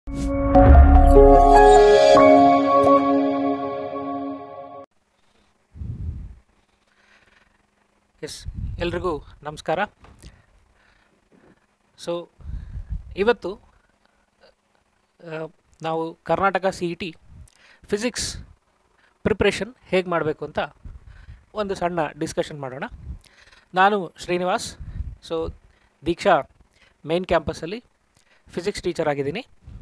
S ಎಲ್ರಿಗೂ ನಮಸ್ಕಾರ so ಇವತ್ತು ಆ, ನಾವು Karnataka C E T physics preparation ಹೇಗೆ ಮಾಡಬೇಕು ಅಂತ ಒಂದು ಸಣ್ಣ ಡಿಸ್ಕಷನ್ ಮಾಡೋಣ ನಾನು ಶ್ರೀನಿವಾಸ್ ಸೊ ದೀಕ್ಷಾ ಮೇನ್ ಕ್ಯಾಂಪಸ್ಸಲ್ಲಿ ಫಿಸಿಕ್ಸ್ ಟೀಚರ್ ಆಗಿದ್ದೀನಿ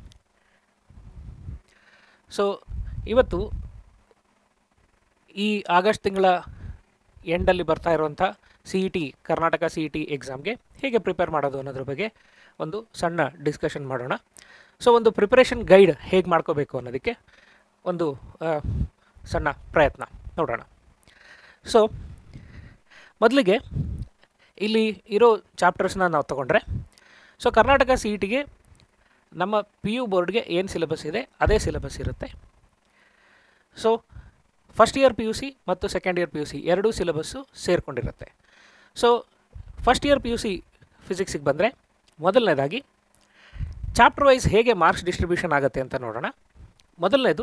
ಸೊ ಇವತ್ತು ಈ ಆಗಸ್ಟ್ ತಿಂಗಳ ಎಂಡಲ್ಲಿ ಬರ್ತಾ ಇರುವಂಥ C E T Karnataka C E T ಎಕ್ಸಾಮ್ಗೆ ಹೇಗೆ ಪ್ರಿಪೇರ್ ಮಾಡೋದು ಅನ್ನೋದ್ರ ಬಗ್ಗೆ ಒಂದು ಸಣ್ಣ ಡಿಸ್ಕಷನ್ ಮಾಡೋಣ ಸೊ ಒಂದು ಪ್ರಿಪರೇಷನ್ ಗೈಡ್ ಹೇಗೆ ಮಾಡ್ಕೋಬೇಕು ಅನ್ನೋದಕ್ಕೆ ಒಂದು ಆ, ಸಣ್ಣ ಪ್ರಯತ್ನ ನೋಡೋಣ ಸೊ ಮೊದಲಿಗೆ ಇಲ್ಲಿ ಇರೋ ಚಾಪ್ಟರ್ಸ್ನ ನಾವು ತಗೊಂಡ್ರೆ ಸೊ ಕರ್ನಾಟಕ ಸಿ ಇ ಟಿಗೆ ನಮ್ಮ ಪಿ ಯು ಬೋರ್ಡ್ಗೆ ಏನು ಸಿಲೆಬಸ್ ಇದೆ ಅದೇ ಸಿಲೆಬಸ್ ಇರುತ್ತೆ so first year P U C ಮತ್ತು second year P U C ಎರಡೂ ಸಿಲೆಬಸ್ಸು ಸೇರಿಕೊಂಡಿರುತ್ತೆ so first year P U C ಫಿಸಿಕ್ಸಿಗೆ ಬಂದರೆ ಮೊದಲನೇದಾಗಿ ಚಾಪ್ಟರ್ ವೈಸ್ ಹೇಗೆ ಮಾರ್ಕ್ಸ್ ಡಿಸ್ಟ್ರಿಬ್ಯೂಷನ್ ಆಗುತ್ತೆ ಅಂತ ನೋಡೋಣ ಮೊದಲನೇದು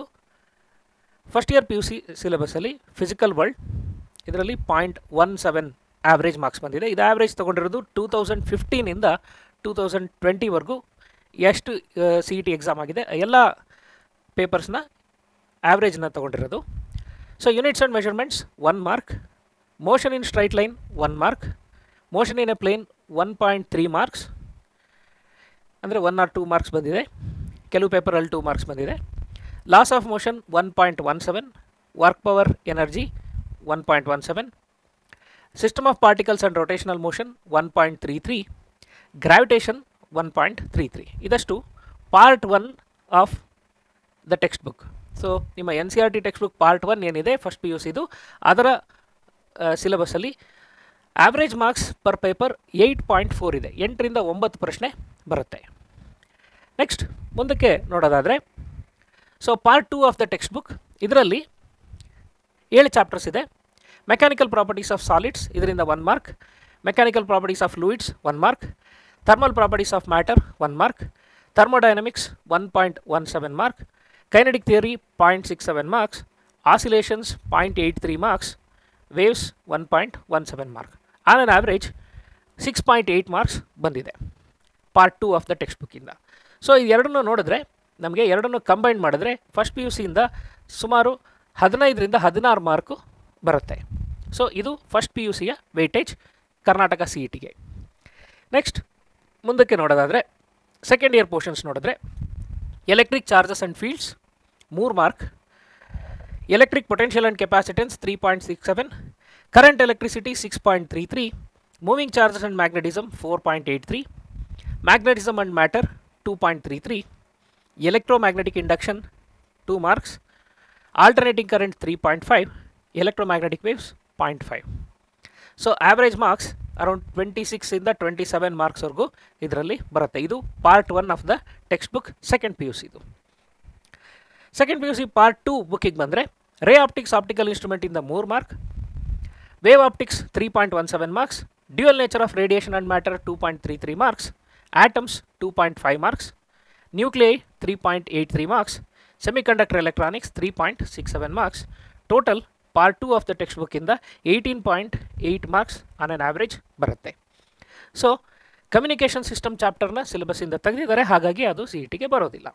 first year P U C ಸಿಲೆಬಸ್ಸಲ್ಲಿ ಫಿಸಿಕಲ್ ವರ್ಲ್ಡ್ ಇದರಲ್ಲಿ point one seven average marks ಬಂದಿದೆ ಇದು ಆವ್ರೇಜ್ ತೊಗೊಂಡಿರೋದು ಟೂ ತೌಸಂಡ್ ಫಿಫ್ಟೀನಿಂದ ಟೂ ತೌಸಂಡ್ ಟ್ವೆಂಟಿವರೆಗೂ ಎಷ್ಟು ಸಿ ಇ ಟಿ ಎಕ್ಸಾಮ್ ಆಗಿದೆ ಎಲ್ಲ ಪೇಪರ್ಸ್ನ ಆವ್ರೇಜ್ನ ತೊಗೊಂಡಿರೋದು so units and measurements one mark motion in straight line one mark motion in a plane one point three marks ಅಂದರೆ ಒನ್ ಆರ್ ಟೂ ಮಾರ್ಕ್ಸ್ ಬಂದಿದೆ ಕೆಲವು ಪೇಪರಲ್ಲಿ ಟೂ ಮಾರ್ಕ್ಸ್ ಬಂದಿದೆ laws of motion one point one seven work power energy one point one seven system of particles and rotational motion one point three three gravitation one point three three ಇದಷ್ಟು part one of the text book so ನಿಮ್ಮ N C R T text book part one ಏನಿದೆ first P U ಸಿದು ಅದರ ಸಿಲೆಬಸ್ಸಲ್ಲಿ average marks per paper eight point four ಇದೆ ಎಂಟರಿಂದ ಒಂಬತ್ತು ಪ್ರಶ್ನೆ ಬರುತ್ತೆ ನೆಕ್ಸ್ಟ್ ಮುಂದಕ್ಕೆ ನೋಡೋದಾದರೆ so part two of the text book ಇದರಲ್ಲಿ ಏಳು ಚಾಪ್ಟರ್ಸ್ ಇದೆ ಮೆಕ್ಯಾನಿಕಲ್ ಪ್ರಾಪರ್ಟೀಸ್ ಆಫ್ ಸಾಲಿಡ್ಸ್ ಇದರಿಂದ one mark mechanical properties of fluids one mark thermal properties of matter one mark thermodynamics one point one seven mark kinetic theory point six seven marks oscillations point eight three marks waves one point one seven mark on an average six point eight marks ಬಂದಿದೆ part two of the text ಬುಕ್ಕಿಂದ so ಈ ಎರಡನ್ನೂ ನೋಡಿದ್ರೆ ನಮಗೆ ಎರಡನ್ನು combine ಮಾಡಿದ್ರೆ first P you ಸಿಯಿಂದ ಸುಮಾರು ಹದಿನೈದರಿಂದ ಹದಿನಾರು ಮಾರ್ಕು ಬರುತ್ತೆ ಸೊ ಇದು ಫಸ್ಟ್ ಪಿ ಯು ಸಿಯ ವೇಟೇಜ್ ಕರ್ನಾಟಕ ಸಿ ಇ ಟಿಗೆ ನೆಕ್ಸ್ಟ್ ಮುಂದಕ್ಕೆ ನೋಡೋದಾದರೆ ಸೆಕೆಂಡ್ ಇಯರ್ ಪೋರ್ಷನ್ಸ್ ನೋಡಿದ್ರೆ ಎಲೆಕ್ಟ್ರಿಕ್ ಚಾರ್ಜಸ್ ಆ್ಯಂಡ್ ಫೀಲ್ಡ್ಸ್ ಮೂರು mark electric potential and capacitance three point six seven current electricity six point three three moving charges and magnetism four point eight three magnetism and matter two point three three electromagnetic induction two marks alternating current three point five electromagnetic waves point five so average marks around twenty ಸಿಕ್ಸಿಂದ twenty seven ಮಾರ್ಕ್ಸ್ವರೆಗೂ ಇದರಲ್ಲಿ ಬರುತ್ತೆ ಇದು part one of the text book second P U ಸಿದು second P U C part two ಬುಕ್ಕಿಗೆ ಬಂದರೆ ray optics optical ಇನ್ಸ್ಟ್ರೂಮೆಂಟಿಂದ ಮೂರು mark wave optics three point one seven marks dual nature of radiation and matter two point three three marks atoms two point five marks nuclei three point eight three marks semiconductor electronics three point six seven marks total part two of the text ಬುಕ್ಕಿಂದ eighteen point eight marks on on average ಬರುತ್ತೆ so communication system ಚಾಪ್ಟರ್ನ ಸಿಲೆಬಸ್ಸಿಂದ ತೆಗೆದಿದ್ದಾರೆ ಹಾಗಾಗಿ ಅದು C E ಟಿಗೆ ಬರೋದಿಲ್ಲ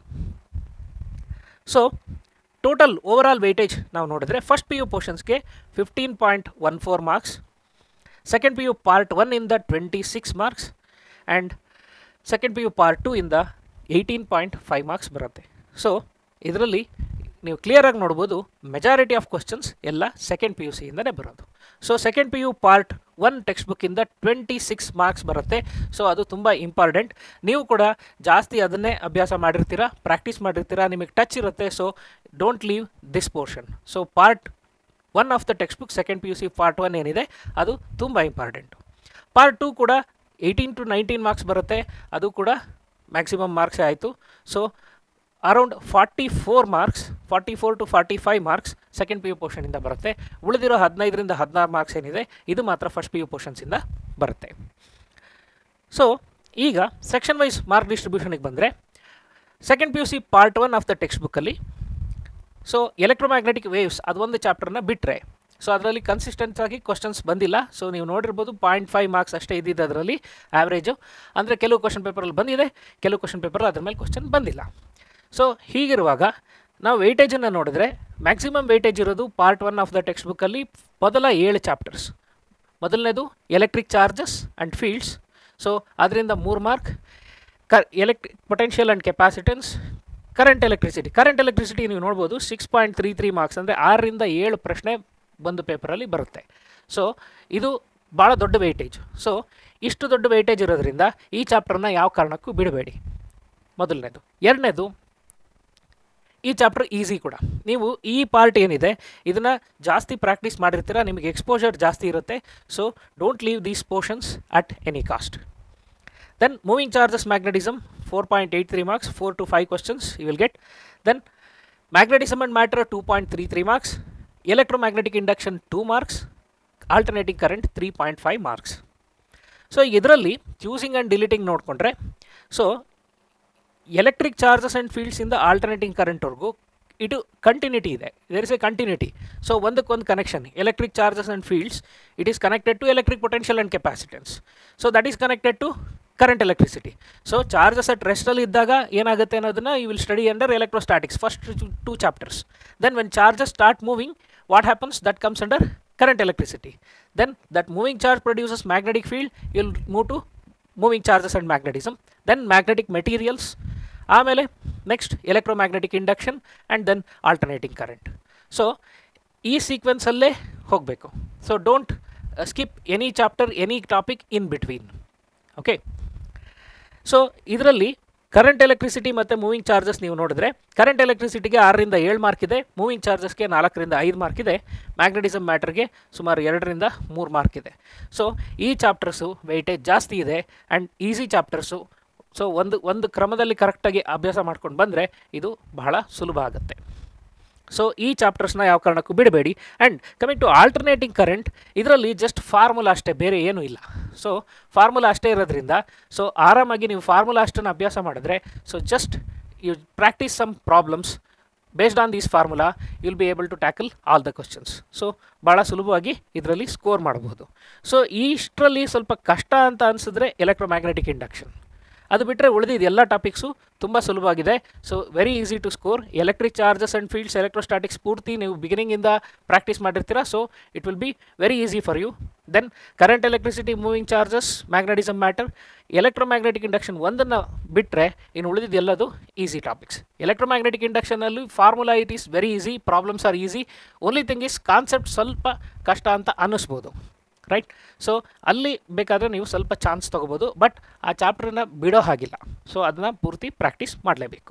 so total overall weightage ನಾವು ನೋಡಿದ್ರೆ ಫಸ್ಟ್ ಪಿ ಯು ಪೋರ್ಷನ್ಸ್ಗೆ fifteen point one four marks second P U part one ಇಂದ twenty six marks and second P U part two ಇಂದ ಏಯ್ಟೀನ್ ಪಾಯಿಂಟ್ ಫೈವ್ ಮಾರ್ಕ್ಸ್ ಬರುತ್ತೆ so ಇದರಲ್ಲಿ ನೀವು ಕ್ಲಿಯರಾಗಿ ನೋಡ್ಬೋದು ಮೆಜಾರಿಟಿ ಆಫ್ ಕ್ವಶನ್ಸ್ ಎಲ್ಲ ಸೆಕೆಂಡ್ ಪಿ ಯು ಸಿಯಿಂದನೇ ಬರೋದು so second P U part one text ಬುಕ್ಕಿಂದ ಟ್ವೆಂಟಿ ಸಿಕ್ಸ್ ಮಾರ್ಕ್ಸ್ ಬರುತ್ತೆ ಸೊ ಅದು ತುಂಬ ಇಂಪಾರ್ಟೆಂಟ್ ನೀವು ಕೂಡ ಜಾಸ್ತಿ ಅದನ್ನೇ ಅಭ್ಯಾಸ ಮಾಡಿರ್ತೀರಾ ಪ್ರಾಕ್ಟೀಸ್ ಮಾಡಿರ್ತೀರಾ ನಿಮಗೆ ಟಚ್ ಇರುತ್ತೆ so don't leave this portion so part one of the text book second P U C part one ಏನಿದೆ ಅದು ತುಂಬ ಇಂಪಾರ್ಟೆಂಟು ಪಾರ್ಟ್ ಟು ಕೂಡ ಏಯ್ಟೀನ್ ಟು ನೈನ್ಟೀನ್ ಮಾರ್ಕ್ಸ್ ಬರುತ್ತೆ ಅದು ಕೂಡ ಮ್ಯಾಕ್ಸಿಮಮ್ ಮಾರ್ಕ್ಸೇ ಆಯಿತು so around forty four marks forty four to forty five marks second P U ಪೋರ್ಷನಿಂದ ಬರುತ್ತೆ ಉಳಿದಿರೋ ಹದಿನೈದರಿಂದ ಹದಿನಾರು ಮಾರ್ಕ್ಸ್ ಏನಿದೆ ಇದು ಮಾತ್ರ ಫಸ್ಟ್ ಪಿ ಯು ಪೋರ್ಷನ್ಸಿಂದ ಬರುತ್ತೆ ಸೊ ಈಗ ಸೆಕ್ಷನ್ ವೈಸ್ ಮಾರ್ಕ್ ಡಿಸ್ಟ್ರಿಬ್ಯೂಷನಿಗೆ ಬಂದರೆ second P U C part one of the text ಬುಕ್ಕಲ್ಲಿ ಸೊ ಎಲೆಕ್ಟ್ರೋಮ್ಯಾಗ್ನೆಟಿಕ್ ವೇವ್ಸ್ ಅದೊಂದು ಚಾಪ್ಟರ್ನ ಬಿಟ್ಟರೆ ಸೊ ಅದರಲ್ಲಿ ಕನ್ಸಿಸ್ಟೆನ್ಸ್ ಆಗಿ ಕ್ವಶನ್ಸ್ ಬಂದಿಲ್ಲ ಸೊ ನೀವು ನೋಡಿರ್ಬೋದು ಪಾಯಿಂಟ್ ಫೈವ್ ಮಾರ್ಕ್ಸ್ ಅಷ್ಟೇ ಇದ್ದಿದ್ದು ಅದರಲ್ಲಿ ಆ್ಯಾವ್ರೇಜು ಅಂದರೆ ಕೆಲವು ಕ್ವಶನ್ ಪೇಪರಲ್ಲಿ ಬಂದಿದೆ ಕೆಲವು ಕ್ವಶನ್ ಪೇಪರ್ ಅದ್ರ ಮೇಲೆ ಕ್ವಶನ್ ಬಂದಿಲ್ಲ ಸೊ ಹೀಗಿರುವಾಗ ನಾವು ವೆಯ್ಟೇಜನ್ನು ನೋಡಿದ್ರೆ ಮ್ಯಾಕ್ಸಿಮಮ್ ವೆಯ್ಟೇಜ್ ಇರೋದು part one of the text ಬುಕ್ಕಲ್ಲಿ ಮೊದಲ ಏಳು ಚಾಪ್ಟರ್ಸ್ ಮೊದಲನೇದು electric charges and fields so ಅದರಿಂದ ಮೂರು ಮಾರ್ಕ್ ಕ electric potential and capacitance current electricity current electricity ನೀವು ನೋಡ್ಬೋದು six point three three marks ಅಂದರೆ ಆರರಿಂದ ಏಳು ಪ್ರಶ್ನೆ ಒಂದು ಪೇಪರಲ್ಲಿ ಬರುತ್ತೆ ಸೊ ಇದು ಭಾಳ ದೊಡ್ಡ ವೆಯ್ಟೇಜ್ ಸೊ ಇಷ್ಟು ದೊಡ್ಡ ವೆಯ್ಟೇಜ್ ಇರೋದ್ರಿಂದ ಈ ಚಾಪ್ಟರ್ನ ಯಾವ ಕಾರಣಕ್ಕೂ ಬಿಡಬೇಡಿ ಮೊದಲನೇದು ಎರಡನೇದು ಈ ಚಾಪ್ಟರ್ ಈಸಿ ಕೂಡ ನೀವು ಈ ಪಾರ್ಟ್ ಏನಿದೆ ಇದನ್ನು ಜಾಸ್ತಿ ಪ್ರಾಕ್ಟೀಸ್ ಮಾಡಿರ್ತೀರ ನಿಮಗೆ ಎಕ್ಸ್ಪೋಜರ್ ಜಾಸ್ತಿ ಇರುತ್ತೆ so don't leave these portions at any cost then moving charges magnetism four point eight three marks four to five questions you will get then magnetism and matter two point three three marks electromagnetic induction two marks alternating current three point five marks so ಇದರಲ್ಲಿ choosing and deleting ನೋಡಿಕೊಂಡ್ರೆ so electric charges and ಫೀಲ್ಡ್ಸಿಂದ alternating ಕರೆಂಟ್ವರೆಗೂ ಇದು continuity ಇದೆ there is a continuity so ಒಂದಕ್ಕೊಂದು connection electric charges and fields it is connected to electric potential and capacitance so that is connected to current electricity so charges at ರೆಸ್ಟಲ್ಲಿ ಇದ್ದಾಗ ಏನಾಗುತ್ತೆ ಅನ್ನೋದನ್ನ you will study under electrostatics first two chapters then when charges start moving what happens that comes under current electricity then that moving charge produces magnetic field you'll move to moving charges and magnetism then magnetic materials ಆಮೇಲೆ next electromagnetic induction and then alternating current so ಈ ಸೀಕ್ವೆನ್ಸಲ್ಲೇ ಹೋಗಬೇಕು so don't skip any chapter any topic in between okay so ಇದರಲ್ಲಿ current electricity ಮತ್ತು moving charges ನೀವು ನೋಡಿದ್ರೆ current ಎಲೆಕ್ಟ್ರಿಸಿಟಿಗೆ ಆರರಿಂದ ಏಳು ಮಾರ್ಕ್ ಇದೆ ಮೂವಿಂಗ್ ಚಾರ್ಜಸ್ಗೆ ನಾಲ್ಕರಿಂದ ಐದು ಮಾರ್ಕ್ ಇದೆ ಮ್ಯಾಗ್ನೆಟಿಸಮ್ ಮ್ಯಾಟ್ರಿಗೆ ಸುಮಾರು ಎರಡರಿಂದ ಮೂರು ಮಾರ್ಕ್ ಇದೆ ಸೊ ಈ ಚಾಪ್ಟರ್ಸು ವೆಯ್ಟೇಜ್ ಜಾಸ್ತಿ ಇದೆ ಆ್ಯಂಡ್ ಈಸಿ ಚಾಪ್ಟರ್ಸು ಸೊ ಒಂದು ಒಂದು ಕ್ರಮದಲ್ಲಿ ಕರೆಕ್ಟಾಗಿ ಅಭ್ಯಾಸ ಮಾಡ್ಕೊಂಡು ಬಂದರೆ ಇದು ಬಹಳ ಸುಲಭ ಆಗುತ್ತೆ ಸೊ ಈ ಚಾಪ್ಟರ್ಸ್ನ ಯಾವ ಕಾರಣಕ್ಕೂ ಬಿಡಬೇಡಿ and coming to alternating current ಇದರಲ್ಲಿ ಜಸ್ಟ್ ಫಾರ್ಮುಲಾ ಅಷ್ಟೇ ಬೇರೆ ಏನೂ ಇಲ್ಲ ಸೊ ಫಾರ್ಮುಲಾ ಅಷ್ಟೇ ಇರೋದ್ರಿಂದ ಸೊ ಆರಾಮಾಗಿ ನೀವು ಫಾರ್ಮುಲಾ ಅಷ್ಟನ್ನು ಅಭ್ಯಾಸ ಮಾಡಿದ್ರೆ so just you practice some problems based on these formula will be able to tackle all the questions so ಭಾಳ ಸುಲಭವಾಗಿ ಇದರಲ್ಲಿ ಸ್ಕೋರ್ ಮಾಡಬಹುದು ಸೊ ಇಷ್ಟರಲ್ಲಿ ಸ್ವಲ್ಪ ಕಷ್ಟ ಅಂತ ಅನಿಸಿದ್ರೆ ಎಲೆಕ್ಟ್ರೋಮ್ಯಾಗ್ನೆಟಿಕ್ ಇಂಡಕ್ಷನ್ ಅದು ಬಿಟ್ಟರೆ ಉಳಿದಿದ್ದು ಎಲ್ಲ ಟಾಪಿಕ್ಸು ತುಂಬ ಸುಲಭವಾಗಿದೆ so very easy to score electric charges and fields electrostatics ಪೂರ್ತಿ ನೀವು ಬಿಗಿನಿಂಗಿಂದ ಪ್ರಾಕ್ಟೀಸ್ ಮಾಡಿರ್ತೀರಾ so it will be very easy for you then current electricity moving charges magnetism matter electromagnetic induction ಒಂದನ್ನು ಬಿಟ್ಟರೆ ಇನ್ನು ಉಳಿದಿದ್ದು ಎಲ್ಲದು ಈಸಿ ಟಾಪಿಕ್ಸ್ ಎಲೆಕ್ಟ್ರೋಮ್ಯಾಗ್ನೆಟಿಕ್ ಇಂಡಕ್ಷನಲ್ಲಿ formula it is very easy problems are easy only thing is concept ಸ್ವಲ್ಪ ಕಷ್ಟ ಅಂತ ಅನ್ನಿಸ್ಬೋದು right so ಅಲ್ಲಿ ಬೇಕಾದರೆ ನೀವು ಸ್ವಲ್ಪ ಚಾನ್ಸ್ ತೊಗೋಬೋದು ಬಟ್ ಆ ಚಾಪ್ಟರ್ನ ಬಿಡೋ ಹಾಗಿಲ್ಲ ಸೊ ಅದನ್ನು ಪೂರ್ತಿ ಪ್ರಾಕ್ಟೀಸ್ ಮಾಡಲೇಬೇಕು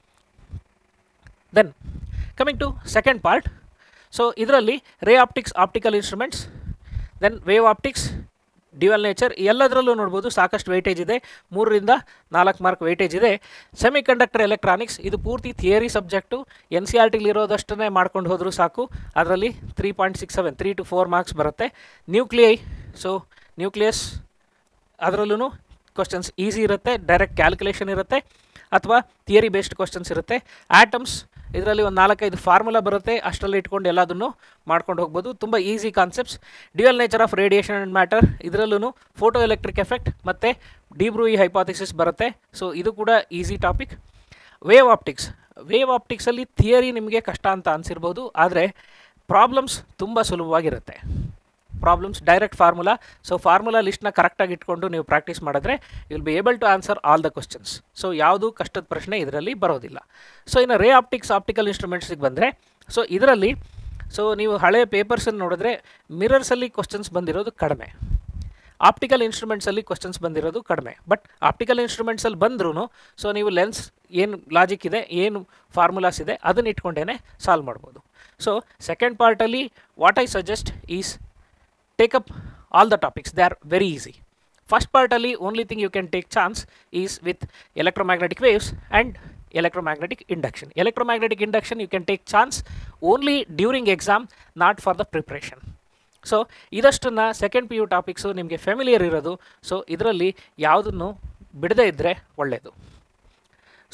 then coming to second part so ಇದರಲ್ಲಿ ray optics optical instruments then wave optics dual nature ಎಲ್ಲದರಲ್ಲೂ ನೋಡ್ಬೋದು ಸಾಕಷ್ಟು ವೆಯ್ಟೇಜ್ ಇದೆ ಮೂರರಿಂದ ನಾಲ್ಕು ಮಾರ್ಕ್ ವೆಯ್ಟೇಜ್ ಇದೆ ಸೆಮಿ ಕಂಡಕ್ಟರ್ ಎಲೆಕ್ಟ್ರಾನಿಕ್ಸ್ ಇದು ಪೂರ್ತಿ theory subject N C R ಟಿಲಿ ಇರೋದಷ್ಟನ್ನೇ ಮಾಡ್ಕೊಂಡು ಹೋದರೂ ಸಾಕು ಅದರಲ್ಲಿ three point six seven three to four marks ಬರುತ್ತೆ ನ್ಯೂಕ್ಲಿಯೈ ಸೊ ನ್ಯೂಕ್ಲಿಯಸ್ ಅದರಲ್ಲೂ ಕ್ವಶನ್ಸ್ ಈಸಿ ಇರುತ್ತೆ ಡೈರೆಕ್ಟ್ ಕ್ಯಾಲ್ಕುಲೇಷನ್ ಇರುತ್ತೆ ಅಥವಾ ಥಿಯರಿ ಬೇಸ್ಡ್ ಕ್ವಶನ್ಸ್ ಇರುತ್ತೆ ಆಟಮ್ಸ್ ಇದರಲ್ಲಿ ಒಂದು ನಾಲ್ಕೈದು ಫಾರ್ಮುಲಾ ಬರುತ್ತೆ ಅಷ್ಟರಲ್ಲಿ ಇಟ್ಕೊಂಡು ಎಲ್ಲದನ್ನು ಮಾಡ್ಕೊಂಡು ಹೋಗ್ಬೋದು ತುಂಬ easy concepts dual nature of radiation and matter ಇದರಲ್ಲೂ ಫೋಟೋ ಎಲೆಕ್ಟ್ರಿಕ್ ಎಫೆಕ್ಟ್ ಮತ್ತು ಡಿಬ್ರೂಯಿ ಹೈಪಾಥಿಸಿಸ್ ಬರುತ್ತೆ ಸೊ ಇದು ಕೂಡ easy topic wave optics wave ಆಪ್ಟಿಕ್ಸಲ್ಲಿ ಥಿಯರಿ ನಿಮಗೆ ಕಷ್ಟ ಅಂತ ಅನಿಸಿರ್ಬೋದು ಆದರೆ ಪ್ರಾಬ್ಲಮ್ಸ್ ತುಂಬ ಸುಲಭವಾಗಿರುತ್ತೆ problems direct formula so formula ಲಿಸ್ಟ್ನ ಕರೆಕ್ಟಾಗಿ ಇಟ್ಕೊಂಡು ನೀವು ಪ್ರಾಕ್ಟೀಸ್ ಮಾಡಿದ್ರೆ will be able to answer all the questions so ಯಾವುದು ಕಷ್ಟದ ಪ್ರಶ್ನೆ ಇದರಲ್ಲಿ ಬರೋದಿಲ್ಲ ಸೊ ಇನ್ನು ರೇ ಆಪ್ಟಿಕ್ಸ್ ಆಪ್ಟಿಕಲ್ ಇನ್ಸ್ಟ್ರೂಮೆಂಟ್ಸಿಗೆ ಬಂದರೆ ಸೊ ಇದರಲ್ಲಿ ಸೊ ನೀವು ಹಳೆ ಪೇಪರ್ಸನ್ನು ನೋಡಿದ್ರೆ ಮಿರರ್ಸಲ್ಲಿ ಕ್ವಶನ್ಸ್ ಬಂದಿರೋದು ಕಡಿಮೆ ಆಪ್ಟಿಕಲ್ ಇನ್ಸ್ಟ್ರೂಮೆಂಟ್ಸಲ್ಲಿ ಕ್ವಶನ್ಸ್ ಬಂದಿರೋದು ಕಡಿಮೆ ಬಟ್ ಆಪ್ಟಿಕಲ್ ಇನ್ಸ್ಟ್ರೂಮೆಂಟ್ಸಲ್ಲಿ ಬಂದ್ರೂ ಸೊ ನೀವು ಲೆನ್ಸ್ ಏನು ಲಾಜಿಕ್ ಇದೆ ಏನು ಫಾರ್ಮುಲಾಸ್ ಇದೆ ಅದನ್ನ ಇಟ್ಕೊಂಡೇ ಸಾಲ್ವ್ ಮಾಡ್ಬೋದು ಸೊ ಸೆಕೆಂಡ್ ಪಾರ್ಟಲ್ಲಿ what I suggest is take up all the topics they are very easy first part only only thing you can take chance is with electromagnetic waves and electromagnetic induction electromagnetic induction you can take chance only during exam not for the preparation so ಇದಷ್ಟನ್ನು second P U topics ನಿಮಗೆ familiar ಇರೋದು so ಇದರಲ್ಲಿ ಯಾವುದನ್ನು ಬಿಡದೇ ಇದ್ದರೆ ಒಳ್ಳೆಯದು so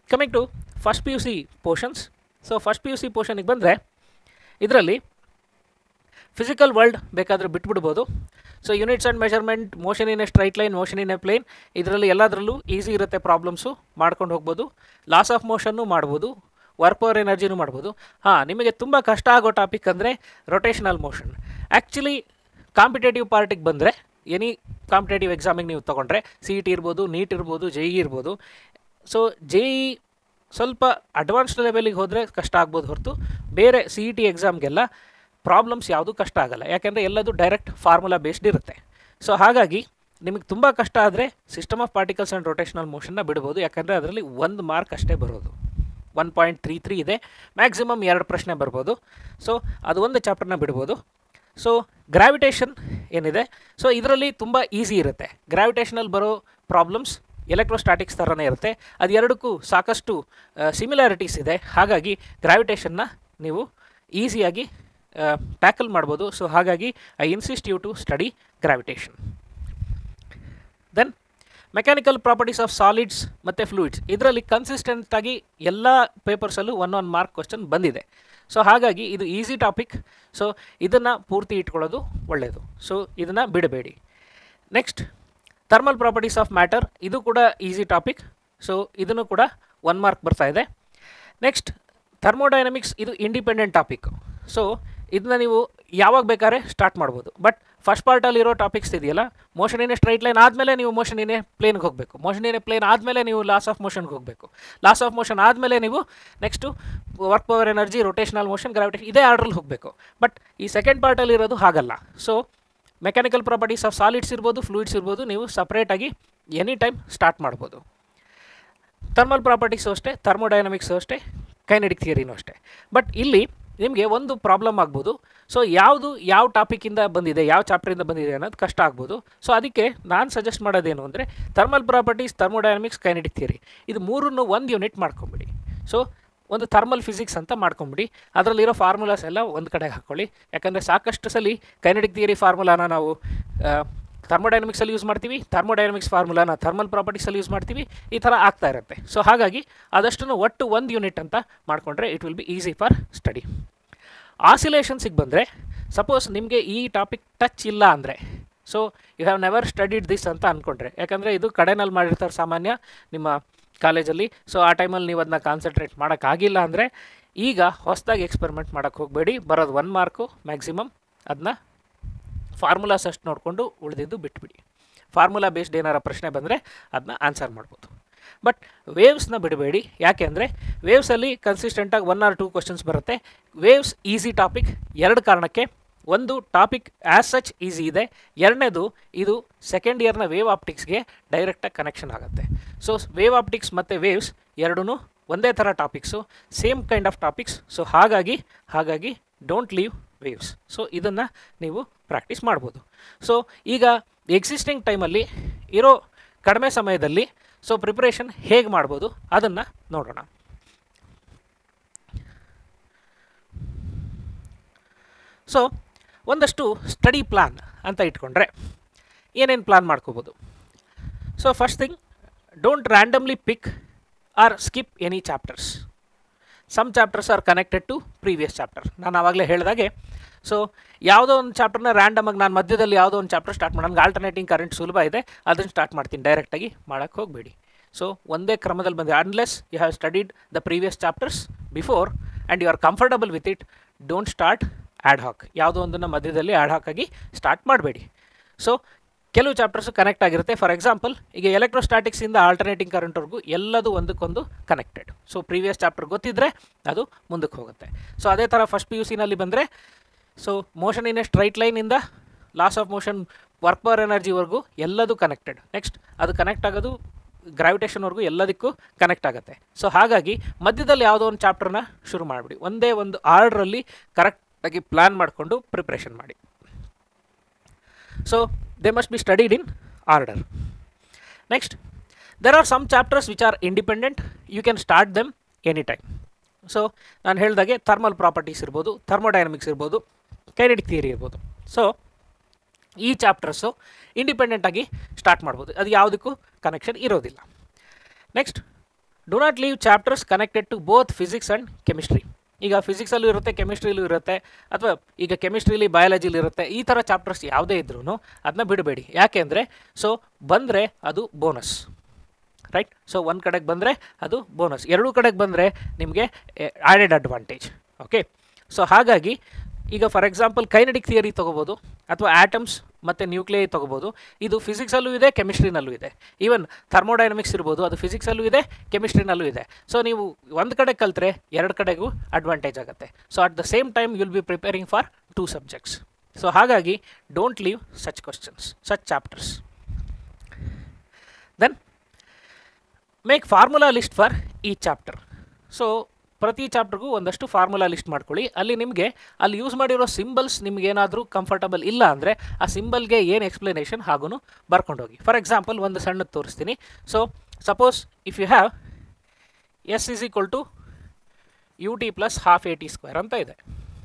coming to first P U C portions so first P U C ಪೋರ್ಷನಿಗೆ ಬಂದರೆ ಇದರಲ್ಲಿ ಫಿಸಿಕಲ್ ವರ್ಲ್ಡ್ ಬೇಕಾದರೆ ಬಿಟ್ಬಿಡ್ಬೋದು so units and measurement motion in a straight line motion in a plane ಇದರಲ್ಲಿ ಎಲ್ಲದರಲ್ಲೂ ಈಸಿ ಇರುತ್ತೆ ಪ್ರಾಬ್ಲಮ್ಸು ಮಾಡ್ಕೊಂಡು ಹೋಗ್ಬೋದು ಲಾಸ್ ಆಫ್ ಮೋಷನ್ನು ಮಾಡ್ಬೋದು ವರ್ಕ್ ಪವರ್ ಎನರ್ಜಿನೂ ಮಾಡ್ಬೋದು ಹಾಂ ನಿಮಗೆ ತುಂಬ ಕಷ್ಟ ಆಗೋ ಟಾಪಿಕ್ ಅಂದರೆ ರೊಟೇಷನಲ್ ಮೋಷನ್ ಆ್ಯಕ್ಚುಲಿ ಕಾಂಪಿಟೇಟಿವ್ ಪಾರ್ಟಿಗೆ ಬಂದರೆ ಎನಿ ಕಾಂಪಿಟೇಟಿವ್ ಎಕ್ಸಾಮಿಗೆ ನೀವು ತೊಗೊಂಡ್ರೆ ಸಿ ಇ ಟಿ ಇರ್ಬೋದು ನೀಟ್ ಇರ್ಬೋದು ಜೆ ಇ ಇರ್ಬೋದು ಸೊ ಜೆ ಇ ಸ್ವಲ್ಪ ಅಡ್ವಾನ್ಸ್ಡ್ ಲೆವೆಲಿಗೆ ಹೋದರೆ ಕಷ್ಟ ಆಗ್ಬೋದು ಹೊರತು ಬೇರೆ ಸಿ ಇ ಟಿ ಎಕ್ಸಾಮ್ಗೆಲ್ಲ ಪ್ರಾಬ್ಲಮ್ಸ್ ಯಾವುದೂ ಕಷ್ಟ ಆಗಲ್ಲ ಯಾಕೆಂದರೆ ಎಲ್ಲದು ಡೈರೆಕ್ಟ್ ಫಾರ್ಮುಲಾ ಬೇಸ್ಡ್ ಇರುತ್ತೆ ಸೊ ಹಾಗಾಗಿ ನಿಮಗೆ ತುಂಬ ಕಷ್ಟ ಆದರೆ system of particles and rotational ಮೋಷನ್ನ ಬಿಡ್ಬೋದು ಯಾಕಂದರೆ ಅದರಲ್ಲಿ ಒಂದು ಮಾರ್ಕ್ ಅಷ್ಟೇ ಬರೋದು ಒನ್ ಪಾಯಿಂಟ್ ತ್ರೀ ತ್ರೀ ಇದೆ ಮ್ಯಾಕ್ಸಿಮಮ್ ಎರಡು ಪ್ರಶ್ನೆ ಬರ್ಬೋದು ಸೊ ಅದು ಒಂದು ಚಾಪ್ಟರ್ನ ಬಿಡ್ಬೋದು ಸೊ ಗ್ರಾವಿಟೇಷನ್ ಏನಿದೆ ಸೊ ಇದರಲ್ಲಿ ತುಂಬ ಈಸಿ ಇರುತ್ತೆ ಗ್ರಾವಿಟೇಷನಲ್ಲಿ ಬರೋ ಪ್ರಾಬ್ಲಮ್ಸ್ ಎಲೆಕ್ಟ್ರೋಸ್ಟಾಟಿಕ್ಸ್ ಥರನೇ ಇರುತ್ತೆ ಅದು ಎರಡಕ್ಕೂ ಸಾಕಷ್ಟು ಸಿಮಿಲಾರಿಟೀಸ್ ಇದೆ ಹಾಗಾಗಿ ಗ್ರಾವಿಟೇಷನ್ನ ನೀವು ಈಸಿಯಾಗಿ ಟ್ಯಾಕಲ್ ಮಾಡ್ಬೋದು ಸೊ ಹಾಗಾಗಿ I insist you to study gravitation then mechanical properties of solids ಮತ್ತು ಫ್ಲೂಯಿಡ್ಸ್ ಇದರಲ್ಲಿ ಕನ್ಸಿಸ್ಟೆಂಟಾಗಿ ಎಲ್ಲ ಪೇಪರ್ಸಲ್ಲೂ ಒನ್ ಒನ್ ಮಾರ್ಕ್ ಕ್ವಶನ್ ಬಂದಿದೆ ಸೊ ಹಾಗಾಗಿ ಇದು ಈಸಿ ಟಾಪಿಕ್ ಸೊ ಇದನ್ನು ಪೂರ್ತಿ ಇಟ್ಕೊಳ್ಳೋದು ಒಳ್ಳೆಯದು ಸೊ ಇದನ್ನು ಬಿಡಬೇಡಿ next thermal properties of matter ಇದು ಕೂಡ ಈಸಿ ಟಾಪಿಕ್ ಸೊ ಇದನ್ನು ಕೂಡ ಒನ್ ಮಾರ್ಕ್ ಬರ್ತಾ ಇದೆ ನೆಕ್ಸ್ಟ್ ಥರ್ಮೋಡೈನಮಿಕ್ಸ್ ಇದು ಇಂಡಿಪೆಂಡೆಂಟ್ ಟಾಪಿಕ್ ಸೊ ಇದನ್ನ ನೀವು ಯಾವಾಗ ಬೇಕಾದ್ರೆ ಸ್ಟಾರ್ಟ್ ಮಾಡ್ಬೋದು ಬಟ್ ಫಸ್ಟ್ ಪಾರ್ಟಲ್ಲಿರೋ ಟಾಪಿಕ್ಸ್ ಇದೆಯಲ್ಲ motion in a straight line ಆದಮೇಲೆ ನೀವು ಮೋಷನ್ ಇನ್ ಎ ಪ್ಲೇನ್ಗೆ ಹೋಗಬೇಕು ಮೋಷನ್ ಇನ್ ಎ ಪ್ಲೇನ್ ಆದಮೇಲೆ ನೀವು ಲಾಸ್ ಆಫ್ ಮೋಷನ್ಗೆ ಹೋಗಬೇಕು ಲಾಸ್ ಆಫ್ ಮೋಷನ್ ಆದಮೇಲೆ ನೀವು next work power energy rotational motion gravitation ಇದೇ ಆರ್ಡ್ರಲ್ಲಿ ಹೋಗಬೇಕು ಬಟ್ ಈ ಸೆಕೆಂಡ್ ಪಾರ್ಟಲ್ಲಿರೋದು ಹಾಗಲ್ಲ so mechanical properties of solids ಇರ್ಬೋದು ಫ್ಲೂಯಿಡ್ಸ್ ಇರ್ಬೋದು ನೀವು ಸಪ್ರೇಟಾಗಿ ಎನಿ ಟೈಮ್ ಸ್ಟಾರ್ಟ್ ಮಾಡ್ಬೋದು ಥರ್ಮಲ್ ಪ್ರಾಪರ್ಟೀಸು ಅಷ್ಟೇ ಥರ್ಮೋಡೈನಮಿಕ್ಸು ಅಷ್ಟೇ ಕೈನೆಡಿಕ್ ಥಿಯರಿನೂ ಅಷ್ಟೇ ಬಟ್ ಇಲ್ಲಿ ನಿಮಗೆ ಒಂದು ಪ್ರಾಬ್ಲಮ್ ಆಗ್ಬೋದು ಸೊ ಯಾವುದು ಯಾವ ಟಾಪಿಕಿಂದ ಬಂದಿದೆ ಯಾವ ಚಾಪ್ಟರಿಂದ ಬಂದಿದೆ ಅನ್ನೋದು ಕಷ್ಟ ಆಗ್ಬೋದು ಸೊ ಅದಕ್ಕೆ ನಾನು ಸಜೆಸ್ಟ್ ಮಾಡೋದೇನು ಅಂದರೆ thermal properties thermodynamics kinetic theory ಇದು ಮೂರನ್ನು ಒಂದು ಯೂನಿಟ್ ಮಾಡ್ಕೊಂಬಿಡಿ ಸೊ ಒಂದು ಥರ್ಮಲ್ ಫಿಸಿಕ್ಸ್ ಅಂತ ಮಾಡ್ಕೊಂಬಿಡಿ ಅದರಲ್ಲಿರೋ ಫಾರ್ಮುಲಾಸ್ ಎಲ್ಲ ಒಂದು ಕಡೆಗೆ ಹಾಕ್ಕೊಳ್ಳಿ ಯಾಕಂದರೆ ಸಾಕಷ್ಟು ಸಲ ಕೈನೆಡಿಕ್ ಥಿಯರಿ ಫಾರ್ಮುಲಾನ ನಾವು ಥರ್ಮೋಡೈನಮಿಕ್ಸಲ್ಲಿ ಯೂಸ್ ಮಾಡ್ತೀವಿ ಥರ್ಮೋಡೈನಮಿಕ್ಸ್ ಫಾರ್ಮುಲಾನ ಥರ್ಮಲ್ ಪ್ರಾಪರ್ಟೀಸಲ್ಲಿ ಯೂಸ್ ಮಾಡ್ತೀವಿ ಈ ಥರ ಆಗ್ತಾ ಇರುತ್ತೆ ಸೊ ಹಾಗಾಗಿ ಆದಷ್ಟು ಒಟ್ಟು ಒಂದು ಯೂನಿಟ್ ಅಂತ ಮಾಡಿಕೊಂಡ್ರೆ it will be easy for study ಆಸಿಲೇಷನ್ಸಿಗೆ ಬಂದರೆ ಸಪೋಸ್ ನಿಮಗೆ ಈ ಟಾಪಿಕ್ ಟಚ್ ಇಲ್ಲ ಅಂದರೆ so you have never studied this ಅಂತ ಅಂದ್ಕೊಂಡ್ರೆ ಯಾಕಂದರೆ ಇದು ಕಡೆನಲ್ಲಿ ಮಾಡಿರ್ತಾರೆ ಸಾಮಾನ್ಯ ನಿಮ್ಮ ಕಾಲೇಜಲ್ಲಿ ಸೊ ಆ ಟೈಮಲ್ಲಿ ನೀವು ಅದನ್ನ ಕಾನ್ಸಂಟ್ರೇಟ್ ಮಾಡೋಕ್ಕಾಗಿಲ್ಲ ಅಂದರೆ ಈಗ ಹೊಸದಾಗಿ ಎಕ್ಸ್ಪೆರಿಮೆಂಟ್ ಮಾಡೋಕ್ಕೆ ಹೋಗಬೇಡಿ ಬರೋದು ಒನ್ ಮಾರ್ಕು ಮ್ಯಾಕ್ಸಿಮಮ್ ಅದನ್ನ ಫಾರ್ಮುಲಾಸ್ ಅಷ್ಟು ನೋಡಿಕೊಂಡು ಉಳಿದಿದ್ದು ಬಿಟ್ಬಿಡಿ ಫಾರ್ಮುಲಾ ಬೇಸ್ಡ್ ಏನಾರ ಪ್ರಶ್ನೆ ಬಂದರೆ ಅದನ್ನ ಆನ್ಸರ್ ಮಾಡ್ಬೋದು ಬಟ್ ವೇವ್ಸ್ನ ಬಿಡಬೇಡಿ ಯಾಕೆ ಅಂದರೆ ವೇವ್ಸಲ್ಲಿ ಕನ್ಸಿಸ್ಟೆಂಟಾಗಿ ಒನ್ ಆರ್ ಟೂ ಕ್ವಶನ್ಸ್ ಬರುತ್ತೆ ವೇವ್ಸ್ ಈಸಿ ಟಾಪಿಕ್ ಎರಡು ಕಾರಣಕ್ಕೆ ಒಂದು ಟಾಪಿಕ್ ಆ್ಯಸ್ ಸಚ್ ಈಸಿ ಇದೆ ಎರಡನೇದು ಇದು ಸೆಕೆಂಡ್ ಇಯರ್ನ ವೇವ್ ಆಪ್ಟಿಕ್ಸ್ಗೆ ಡೈರೆಕ್ಟಾಗಿ ಕನೆಕ್ಷನ್ ಆಗುತ್ತೆ ಸೊ ವೇವ್ ಆಪ್ಟಿಕ್ಸ್ ಮತ್ತು ವೇವ್ಸ್ ಎರಡೂ ಒಂದೇ ಥರ topics same kind of topics so ಹಾಗಾಗಿ ಹಾಗಾಗಿ ಡೋಂಟ್ ಲೀವ್ ವೇವ್ಸ್ ಸೊ ಇದನ್ನು ನೀವು ಪ್ರಾಕ್ಟೀಸ್ ಮಾಡ್ಬೋದು ಸೊ ಈಗ ಎಕ್ಸಿಸ್ಟಿಂಗ್ ಟೈಮಲ್ಲಿ ಇರೋ ಕಡಿಮೆ ಸಮಯದಲ್ಲಿ ಸೊ ಪ್ರಿಪ್ರೇಷನ್ ಹೇಗೆ ಮಾಡ್ಬೋದು ಅದನ್ನು ನೋಡೋಣ ಸೊ ಒಂದಷ್ಟು ಸ್ಟಡಿ ಪ್ಲ್ಯಾನ್ ಅಂತ ಇಟ್ಕೊಂಡ್ರೆ ಏನೇನು ಪ್ಲ್ಯಾನ್ ಮಾಡ್ಕೋಬೋದು so first thing don't randomly pick or skip any chapters some chapters are connected to previous chapter ನಾನು ಆವಾಗಲೇ ಹೇಳಿದಾಗೆ ಸೊ ಯಾವುದೋ ಒಂದು ಚಾಪ್ಟರ್ನ ರ್ಯಾಂಡಮಾಗಿ ನಾನು ಮಧ್ಯದಲ್ಲಿ ಯಾವುದೋ ಒಂದು ಚಾಪ್ಟರ್ ಸ್ಟಾರ್ಟ್ ಮಾಡಿ ನನಗೆ ಆಲ್ಟರ್ನೇಟಿಂಗ್ ಕರೆಂಟ್ ಸುಲಭ ಇದೆ ಅದನ್ನು ಸ್ಟಾರ್ಟ್ ಮಾಡ್ತೀನಿ ಡೈರೆಕ್ಟಾಗಿ ಮಾಡೋಕ್ಕೆ ಹೋಗಬೇಡಿ ಸೊ ಒಂದೇ ಕ್ರಮದಲ್ಲಿ ಬಂದೆ unless you have studied the previous chapters before and you are comfortable with it don't start ad hoc ಯಾವುದೋ ಒಂದನ್ನು ಮಧ್ಯದಲ್ಲಿ ಆ್ಯಡ್ ಹಾಕಾಗಿ ಸ್ಟಾರ್ಟ್ ಮಾಡಬೇಡಿ ಸೊ ಕೆಲವು ಚಾಪ್ಟರ್ಸು ಕನೆಕ್ಟ್ ಆಗಿರುತ್ತೆ ಫಾರ್ ಎಕ್ಸಾಂಪಲ್ ಈಗ ಎಲೆಕ್ಟ್ರೋಸ್ಟಾಟಿಕ್ಸಿಂದ ಆಲ್ಟರ್ನೇಟಿಂಗ್ ಕರೆಂಟ್ವರೆಗೂ ಎಲ್ಲದೂ ಒಂದಕ್ಕೊಂದು ಕನೆಕ್ಟೆಡ್ ಸೊ ಪ್ರೀವಿಯಸ್ ಚಾಪ್ಟರ್ ಗೊತ್ತಿದ್ದರೆ ಅದು ಮುಂದಕ್ಕೆ ಹೋಗುತ್ತೆ ಸೊ ಅದೇ ಥರ ಫಸ್ಟ್ ಪಿ ಯು ಸಿನಲ್ಲಿ ಬಂದರೆ so motion in a straight ಲೈನಿಂದ laws of motion work power ಎನರ್ಜಿವರೆಗೂ ಎಲ್ಲದೂ ಕನೆಕ್ಟೆಡ್ ನೆಕ್ಸ್ಟ್ ಅದು ಕನೆಕ್ಟ್ ಆಗೋದು ಗ್ರಾವಿಟೇಷನ್ವರೆಗೂ ಎಲ್ಲದಕ್ಕೂ ಕನೆಕ್ಟ್ ಆಗುತ್ತೆ ಸೊ ಹಾಗಾಗಿ ಮಧ್ಯದಲ್ಲಿ ಯಾವುದೋ ಒಂದು ಚಾಪ್ಟರ್ನ ಶುರು ಮಾಡಿಬಿಡಿ ಒಂದೇ ಒಂದು ಆರ್ಡ್ರಲ್ಲಿ ಕರೆಕ್ಟಾಗಿ ಪ್ಲ್ಯಾನ್ ಮಾಡಿಕೊಂಡು ಪ್ರಿಪ್ರೇಷನ್ ಮಾಡಿ so they must be studied in order next there are some chapters which are independent you can start them any time so ನಾನು ಹೇಳಿದಾಗೆ ಥರ್ಮಲ್ ಪ್ರಾಪರ್ಟೀಸ್ ಇರ್ಬೋದು ಥರ್ಮೋಡೈನಮಿಕ್ಸ್ ಇರ್ಬೋದು ಕೈನೆಟಿಕ್ ಥಿಯರಿ ಇರ್ಬೋದು ಸೊ ಈ ಚಾಪ್ಟರ್ಸು ಇಂಡಿಪೆಂಡೆಂಟಾಗಿ start ಮಾಡ್ಬೋದು ಅದು ಯಾವುದಕ್ಕೂ ಕನೆಕ್ಷನ್ ಇರೋದಿಲ್ಲ next do not leave chapters connected to both physics and chemistry ಈಗ ಫಿಸಿಕ್ಸಲ್ಲೂ ಇರುತ್ತೆ ಕೆಮಿಸ್ಟ್ರಿಲೂ ಇರುತ್ತೆ ಅಥವಾ ಈಗ ಕೆಮಿಸ್ಟ್ರಿಲಿ ಬಯಾಲಜಿಲಿ ಇರುತ್ತೆ ಈ ಥರ ಚಾಪ್ಟರ್ಸ್ ಯಾವುದೇ ಇದ್ರೂ ಅದನ್ನ ಬಿಡಬೇಡಿ ಯಾಕೆ ಅಂದರೆ ಸೊ ಬಂದರೆ ಅದು ಬೋನಸ್ ರೈಟ್ ಸೊ ಒಂದು ಕಡೆಗೆ ಬಂದರೆ ಅದು ಬೋನಸ್ ಎರಡೂ ಕಡೆಗೆ ಬಂದರೆ ನಿಮಗೆ ಆ್ಯಡೆಡ್ ಅಡ್ವಾಂಟೇಜ್ ಓಕೆ ಸೊ ಹಾಗಾಗಿ ಈಗ ಫಾರ್ ಎಕ್ಸಾಂಪಲ್ ಕೈನೆಟಿಕ್ ಥಿಯರಿ ತೊಗೋಬೋದು ಅಥವಾ ಆಟಮ್ಸ್ ಮತ್ತು ನ್ಯೂಕ್ಲಿಯೈ ತೊಗೋಬೋದು ಇದು ಫಿಸಿಕ್ಸಲ್ಲೂ ಇದೆ ಕೆಮಿಸ್ಟ್ರಿನಲ್ಲೂ ಇದೆ ಈವನ್ ಥರ್ಮೋಡೈನಮಿಕ್ಸ್ ಇರ್ಬೋದು ಅದು ಫಿಸಿಕ್ಸಲ್ಲೂ ಇದೆ ಕೆಮಿಸ್ಟ್ರಿನಲ್ಲೂ ಇದೆ ಸೊ ನೀವು ಒಂದು ಕಡೆ ಕಲ್ತ್ರೆ ಎರಡು ಕಡೆಗೂ ಅಡ್ವಾಂಟೇಜ್ ಆಗುತ್ತೆ so at the same time will be preparing for two subjects so ಹಾಗಾಗಿ don't leave such questions such chapters then make formula list for ಈ ಚಾಪ್ಟರ್ ಸೊ ಪ್ರತಿ ಚಾಪ್ಟರ್ಗೂ ಒಂದಷ್ಟು ಫಾರ್ಮುಲಾ ಲಿಸ್ಟ್ ಮಾಡ್ಕೊಳ್ಳಿ ಅಲ್ಲಿ ನಿಮಗೆ ಅಲ್ಲಿ ಯೂಸ್ ಮಾಡಿರೋ ಸಿಂಬಲ್ಸ್ ನಿಮಗೇನಾದರೂ ಕಂಫರ್ಟಬಲ್ ಇಲ್ಲ ಅಂದರೆ ಆ ಸಿಂಬಲ್ಗೆ ಏನು ಎಕ್ಸ್ಪ್ಲನೇಷನ್ ಹಾಗೂ ಬರ್ಕೊಂಡೋಗಿ ಫಾರ್ ಎಕ್ಸಾಂಪಲ್ ಒಂದು ಸಣ್ಣದು ತೋರಿಸ್ತೀನಿ so suppose if you have S is equal to U T plus half A T square ಅಂತ ಇದೆ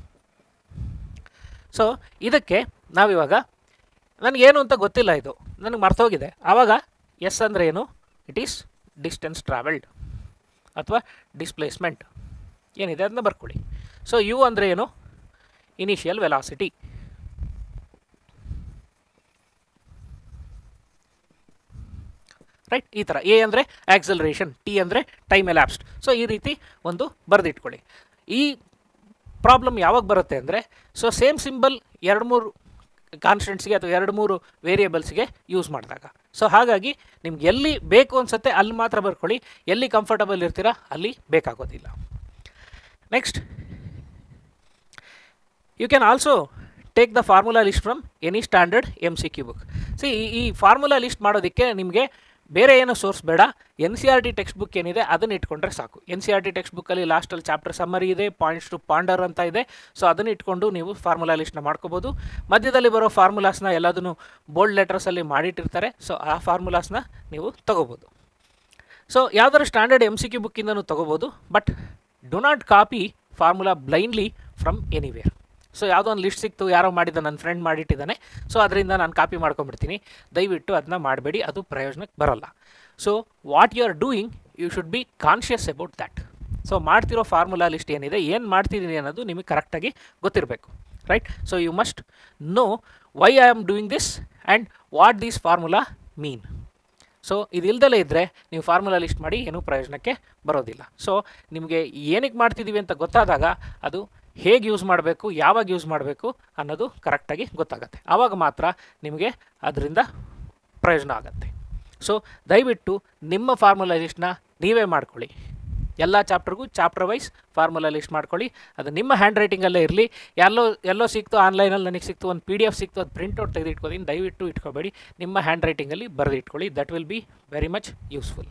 ಸೊ ಇದಕ್ಕೆ ನಾವಿವಾಗ ನನಗೇನು ಅಂತ ಗೊತ್ತಿಲ್ಲ ಇದು ನನಗೆ ಮರ್ತೋಗಿದೆ ಆವಾಗ ಎಸ್ ಅಂದರೆ ಏನು ಇಟ್ ಈಸ್ ಡಿಸ್ಟೆನ್ಸ್ ಟ್ರಾವೆಲ್ಡ್ ಅಥವಾ ಡಿಸ್ಪ್ಲೇಸ್ಮೆಂಟ್ ಏನಿದೆ ಅದನ್ನ ಬರ್ಕೊಳ್ಳಿ ಸೊ ಯು ಅಂದರೆ ಏನು ಇನಿಷಿಯಲ್ ವೆಲಾಸಿಟಿ ರೈಟ್ ಈ ಥರ ಎ ಅಂದರೆ ಆಕ್ಸಲರೇಷನ್ ಟಿ ಅಂದರೆ ಟೈಮ್ ಎಲ್ಯಾಪ್ಸ್ಡ್ ಸೊ ಈ ರೀತಿ ಒಂದು ಬರೆದಿಟ್ಕೊಳ್ಳಿ ಈ ಪ್ರಾಬ್ಲಮ್ ಯಾವಾಗ ಬರುತ್ತೆ ಅಂದರೆ ಸೊ ಸೇಮ್ ಸಿಂಬಲ್ ಎರಡು ಮೂರು ಕಾನ್ಸ್ಟೆಂಟ್ಸ್ಗೆ ಅಥವಾ ಎರಡು ಮೂರು ವೇರಿಯೇಬಲ್ಸ್ಗೆ ಯೂಸ್ ಮಾಡಿದಾಗ ಸೊ ಹಾಗಾಗಿ ನಿಮ್ಗೆ ಎಲ್ಲಿ ಬೇಕು ಅನಿಸುತ್ತೆ ಅಲ್ಲಿ ಮಾತ್ರ ಬರ್ಕೊಳ್ಳಿ ಎಲ್ಲಿ ಕಂಫರ್ಟಬಲ್ ಇರ್ತೀರಾ ಅಲ್ಲಿ ಬೇಕಾಗೋದಿಲ್ಲ next you can also take the formula list from any standard M C Q book see ಈ ಫಾರ್ಮುಲಾ ಲಿಸ್ಟ್ ಮಾಡೋದಕ್ಕೆ ನಿಮಗೆ ಬೇರೆ ಏನೋ ಸೋರ್ಸ್ ಬೇಡ N C R T text textbook ಏನಿದೆ ಅದನ್ನು ಇಟ್ಕೊಂಡ್ರೆ ಸಾಕು N C R T text ಬುಕ್ಕಲ್ಲಿ ಲಾಸ್ಟಲ್ಲಿ ಚಾಪ್ಟರ್ ಸಮ್ಮರಿ ಇದೆ ಪಾಯಿಂಟ್ಸ್ ಟು ಪಾಂಡರ್ ಅಂತ ಇದೆ ಸೊ ಅದನ್ನು ಇಟ್ಕೊಂಡು ನೀವು ಫಾರ್ಮುಲಾ ಲಿಸ್ಟ್ನ ಮಾಡ್ಕೋಬೋದು ಮಧ್ಯದಲ್ಲಿ ಬರೋ ಫಾರ್ಮುಲಾಸ್ನ ಎಲ್ಲದನ್ನು ಬೋಲ್ಡ್ ಲೆಟರ್ಸಲ್ಲಿ ಮಾಡಿಟ್ಟಿರ್ತಾರೆ ಸೊ ಆ ಫಾರ್ಮುಲಾಸ್ನ ನೀವು ತೊಗೋಬೋದು ಸೊ ಯಾವ್ದಾದ್ರು ಸ್ಟ್ಯಾಂಡರ್ಡ್ ಎಮ್ ಸಿ ಕ್ಯೂ ಬುಕ್ಕಿಂದನೂ ತೊಗೋಬೋದು but do not copy formula blindly from anywhere so ಯಾವುದೋ ಒಂದು ಲಿಸ್ಟ್ ಸಿಕ್ತು ಯಾರೋ ಮಾಡಿದ ನನ್ನ ಫ್ರೆಂಡ್ ಮಾಡಿಟ್ಟಿದ್ದಾನೆ ಸೊ ಅದರಿಂದ ನಾನು ಕಾಪಿ ಮಾಡ್ಕೊಂಬಿಡ್ತೀನಿ ದಯವಿಟ್ಟು ಅದನ್ನ ಮಾಡಬೇಡಿ ಅದು ಪ್ರಯೋಜನಕ್ಕೆ ಬರೋಲ್ಲ so what you are doing you should be conscious about that so ಮಾಡ್ತಿರೋ ಫಾರ್ಮುಲಾ ಲಿಸ್ಟ್ ಏನಿದೆ ಏನು ಮಾಡ್ತಿದ್ದೀನಿ ಅನ್ನೋದು ನಿಮಗೆ ಕರೆಕ್ಟಾಗಿ ಗೊತ್ತಿರಬೇಕು right so you must know why I am doing this and what these formula mean so ಇದಿಲ್ದಲೇ ಇದ್ದರೆ ನೀವು ಫಾರ್ಮುಲಾ ಲಿಸ್ಟ್ ಮಾಡಿ ಏನೂ ಪ್ರಯೋಜನಕ್ಕೆ ಬರೋದಿಲ್ಲ ಸೊ ನಿಮಗೆ ಏನಕ್ಕೆ ಮಾಡ್ತಿದ್ದೀವಿ ಅಂತ ಗೊತ್ತಾದಾಗ ಅದು ಹೇಗೆ ಯೂಸ್ ಮಾಡಬೇಕು ಯಾವಾಗ ಯೂಸ್ ಮಾಡಬೇಕು ಅನ್ನೋದು ಕರೆಕ್ಟಾಗಿ ಗೊತ್ತಾಗುತ್ತೆ ಆವಾಗ ಮಾತ್ರ ನಿಮಗೆ ಅದರಿಂದ ಪ್ರಯೋಜನ ಆಗುತ್ತೆ ಸೊ ದಯವಿಟ್ಟು ನಿಮ್ಮ ಫಾರ್ಮುಲಾ ಲಿಸ್ಟ್ನ ನೀವೇ ಮಾಡ್ಕೊಳ್ಳಿ ಎಲ್ಲ ಚಾಪ್ಟರ್ಗೂ ಚಾಪ್ಟರ್ ವೈಸ್ ಫಾರ್ಮುಲಾ ಲಿಸ್ಟ್ ಮಾಡ್ಕೊಳ್ಳಿ ಅದು ನಿಮ್ಮ ಹ್ಯಾಂಡ್ ರೈಟಿಂಗಲ್ಲೇ ಇರಲಿ ಎಲ್ಲೋ ಎಲ್ಲೋ ಸಿಕ್ತು ಆನ್ಲೈನಲ್ಲಿ ನನಗೆ ಸಿಕ್ತು ಒಂದು ಪಿ ಡಿ ಎಫ್ ಸಿಕ್ತು ಅದು ಪ್ರಿಂಟ್ಔಟ್ ತೆಗೆದು ಇಟ್ಕೋತೀನಿ ದಯವಿಟ್ಟು ಇಟ್ಕೋಬೇಡಿ ನಿಮ್ಮ ಹ್ಯಾಂಡ್ ರೈಟಿಂಗಲ್ಲಿ ಬರೆದು ಇಟ್ಕೊಳ್ಳಿ that will be very much useful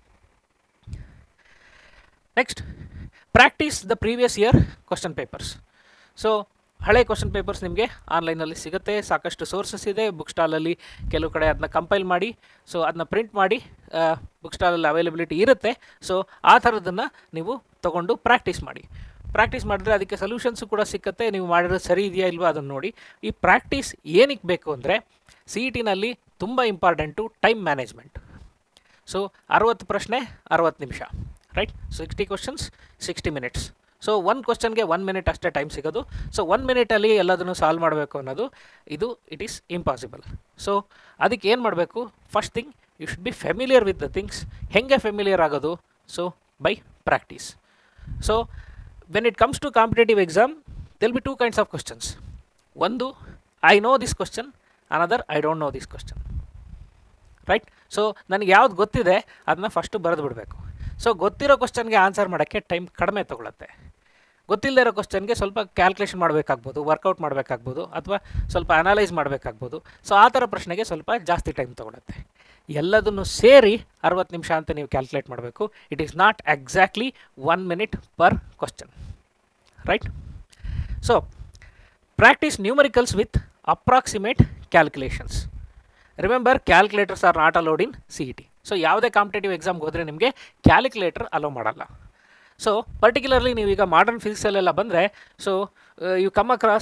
next practice the previous year question papers so ಹಳೆ ಕ್ವಶನ್ ಪೇಪರ್ಸ್ ನಿಮಗೆ ಆನ್ಲೈನಲ್ಲಿ ಸಿಗುತ್ತೆ ಸಾಕಷ್ಟು ಸೋರ್ಸಸ್ ಇದೆ ಬುಕ್ ಸ್ಟಾಲಲ್ಲಿ ಕೆಲವು ಕಡೆ ಅದನ್ನ ಕಂಪೈಲ್ ಮಾಡಿ ಸೊ ಅದನ್ನ ಪ್ರಿಂಟ್ ಮಾಡಿ ಬುಕ್ ಸ್ಟಾಲಲ್ಲಿ ಅವೈಲಬಿಲಿಟಿ ಇರುತ್ತೆ ಸೊ ಆ ಥರದನ್ನು ನೀವು ತೊಗೊಂಡು ಪ್ರಾಕ್ಟೀಸ್ ಮಾಡಿ ಪ್ರಾಕ್ಟೀಸ್ ಮಾಡಿದ್ರೆ ಅದಕ್ಕೆ ಸೊಲ್ಯೂಷನ್ಸು ಕೂಡ ಸಿಕ್ಕತ್ತೆ ನೀವು ಮಾಡಿರೋದು ಸರಿ ಇದೆಯಾ ಇಲ್ವಾ ಅದನ್ನು ನೋಡಿ ಈ ಪ್ರಾಕ್ಟೀಸ್ ಏನಕ್ಕೆ ಬೇಕು ಅಂದರೆ ಸಿ ಇ ಟಿನಲ್ಲಿ ತುಂಬ ಇಂಪಾರ್ಟೆಂಟು ಟೈಮ್ ಮ್ಯಾನೇಜ್ಮೆಂಟ್ ಸೊ ಅರವತ್ತು ಪ್ರಶ್ನೆ ಅರವತ್ತು ನಿಮಿಷ right sixty questions sixty minutes so ಒಂದು ಕ್ವಶನ್ಗೆ ಒನ್ ಮಿನಿಟ್ ಅಷ್ಟೇ ಟೈಮ್ ಸಿಗೋದು ಸೊ ಒನ್ ಮಿನಿಟಲ್ಲಿ ಎಲ್ಲದನ್ನು ಸಾಲ್ವ್ ಮಾಡಬೇಕು ಅನ್ನೋದು ಇದು ಇಟ್ ಈಸ್ ಇಂಪಾಸಿಬಲ್ ಸೊ ಅದಕ್ಕೆ ಏನು ಮಾಡಬೇಕು first thing you should be familiar with the things ಹೆಂಗೆ ಫೆಮಿಲಿಯರ್ ಆಗೋದು so by practice so when it comes to competitive exam they'll be two kinds of questions ಒಂದು I know this question another I don't know this question right so ನನಗೆ ಯಾವ್ದು ಗೊತ್ತಿದೆ ಅದನ್ನ first ಬರೆದು ಬಿಡಬೇಕು so ಗೊತ್ತಿರೋ ಕ್ವಶನ್ಗೆ ಆನ್ಸರ್ ಮಾಡೋಕ್ಕೆ ಟೈಮ್ ಕಡಿಮೆ ತೊಗೊಳುತ್ತೆ ಗೊತ್ತಿಲ್ಲದೆ ಇರೋ ಕ್ವಶನ್ಗೆ ಸ್ವಲ್ಪ ಕ್ಯಾಲ್ಕುಲೇಷನ್ ಮಾಡಬೇಕಾಗ್ಬೋದು ವರ್ಕೌಟ್ ಮಾಡಬೇಕಾಗ್ಬೋದು ಅಥವಾ ಸ್ವಲ್ಪ ಅನಲೈಸ್ ಮಾಡಬೇಕಾಗ್ಬೋದು ಸೊ ಆ ಥರ ಪ್ರಶ್ನೆಗೆ ಸ್ವಲ್ಪ ಜಾಸ್ತಿ ಟೈಮ್ ತೊಗೊಳುತ್ತೆ ಎಲ್ಲದನ್ನು ಸೇರಿ ಅರವತ್ತು ನಿಮಿಷ ಅಂತ ನೀವು ಕ್ಯಾಲ್ಕುಲೇಟ್ ಮಾಡಬೇಕು it is not exactly one minute per question right so practice numericals with approximate calculations remember calculators are not allowed in C E T so ಯಾವುದೇ ಕಾಂಪಿಟೇಟಿವ್ ಎಕ್ಸಾಮ್ಗೆ ಹೋದರೆ ನಿಮಗೆ ಕ್ಯಾಲ್ಕುಲೇಟರ್ ಅಲೋ ಮಾಡಲ್ಲ ಸೊ ಪರ್ಟಿಕ್ಯುಲರ್ಲಿ ನೀವೀಗ modern ಫಿಸಿಕ್ಸಲ್ಲೆಲ್ಲ ಬಂದರೆ so you come across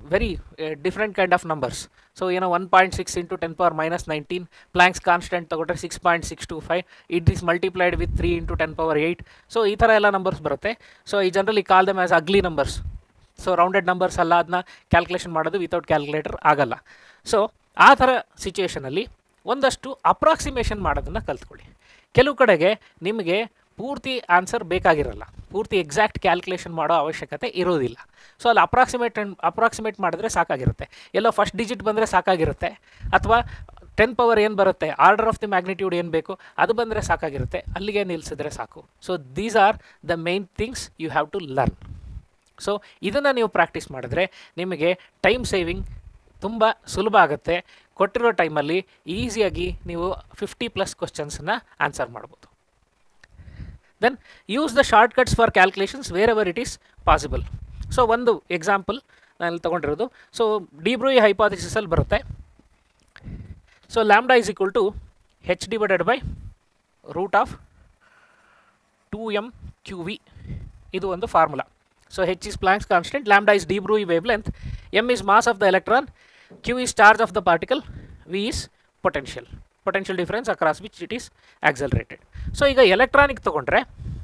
very different kind of numbers so ಏನೋ one point six into ten power minus nineteen Planck's constant ತೊಗೊಂಡ್ರೆ six point six two five it is multiplied with three into ten power eight so ಈ ಥರ ಎಲ್ಲ numbers ಬರುತ್ತೆ so ಈ generally call them as ugly numbers so rounded numbers ಅಲ್ಲ ಅದನ್ನ calculation ಮಾಡೋದು without calculator ಆಗಲ್ಲ ಸೊ ಆ ಥರ ಸಿಚುವೇಷನಲ್ಲಿ ಒಂದಷ್ಟು ಅಪ್ರಾಕ್ಸಿಮೇಷನ್ ಮಾಡೋದನ್ನು ಕಲ್ತ್ಕೊಳ್ಳಿ ಕೆಲವು ಕಡೆಗೆ ನಿಮಗೆ ಪೂರ್ತಿ ಆನ್ಸರ್ ಬೇಕಾಗಿರಲ್ಲ ಪೂರ್ತಿ ಎಕ್ಸಾಕ್ಟ್ ಕ್ಯಾಲ್ಕುಲೇಷನ್ ಮಾಡೋ ಅವಶ್ಯಕತೆ ಇರೋದಿಲ್ಲ ಸೊ ಅಲ್ಲಿ ಅಪ್ರಾಕ್ಸಿಮೇಟ್ ಅಪ್ರಾಕ್ಸಿಮೇಟ್ ಮಾಡಿದ್ರೆ ಸಾಕಾಗಿರುತ್ತೆ ಎಲ್ಲೋ ಫಸ್ಟ್ ಡಿಜಿಟ್ ಬಂದರೆ ಸಾಕಾಗಿರುತ್ತೆ ಅಥವಾ ಟೆನ್ ಪವರ್ ಏನು ಬರುತ್ತೆ ಆರ್ಡರ್ ಆಫ್ ದಿ ಮ್ಯಾಗ್ನಿಟ್ಯೂಡ್ ಏನು ಬೇಕು ಅದು ಬಂದರೆ ಸಾಕಾಗಿರುತ್ತೆ ಅಲ್ಲಿಗೆ ನಿಲ್ಲಿಸಿದ್ರೆ ಸಾಕು so these are the main things you have to learn so ಇದನ್ನು ನೀವು ಪ್ರಾಕ್ಟೀಸ್ ಮಾಡಿದ್ರೆ ನಿಮಗೆ ಟೈಮ್ ಸೇವಿಂಗ್ ತುಂಬ ಸುಲಭ ಆಗುತ್ತೆ ಕೊಟ್ಟಿರೋ ಟೈಮಲ್ಲಿ ಈಸಿಯಾಗಿ ನೀವು ಫಿಫ್ಟಿ ಪ್ಲಸ್ ಕ್ವಶನ್ಸನ್ನು ಆನ್ಸರ್ ಮಾಡ್ಬೋದು then use the shortcuts for calculations wherever it is possible so ಒಂದು ಎಕ್ಸಾಂಪಲ್ ನಾನು ತೊಗೊಂಡಿರೋದು ಸೊ ಡಿಬ್ರೂಯಿ ಹೈಪಾಥಿಸಿಸಲ್ಲಿ ಬರುತ್ತೆ so lambda is equal to H divided by root of two M Q V ಇದು ಒಂದು formula so H is Planck's constant lambda is de Broglie wavelength M is mass of the electron Q is charge of the particle V is potential potential difference across which it is accelerated so ಈಗ electronic ತೊಗೊಂಡ್ರೆ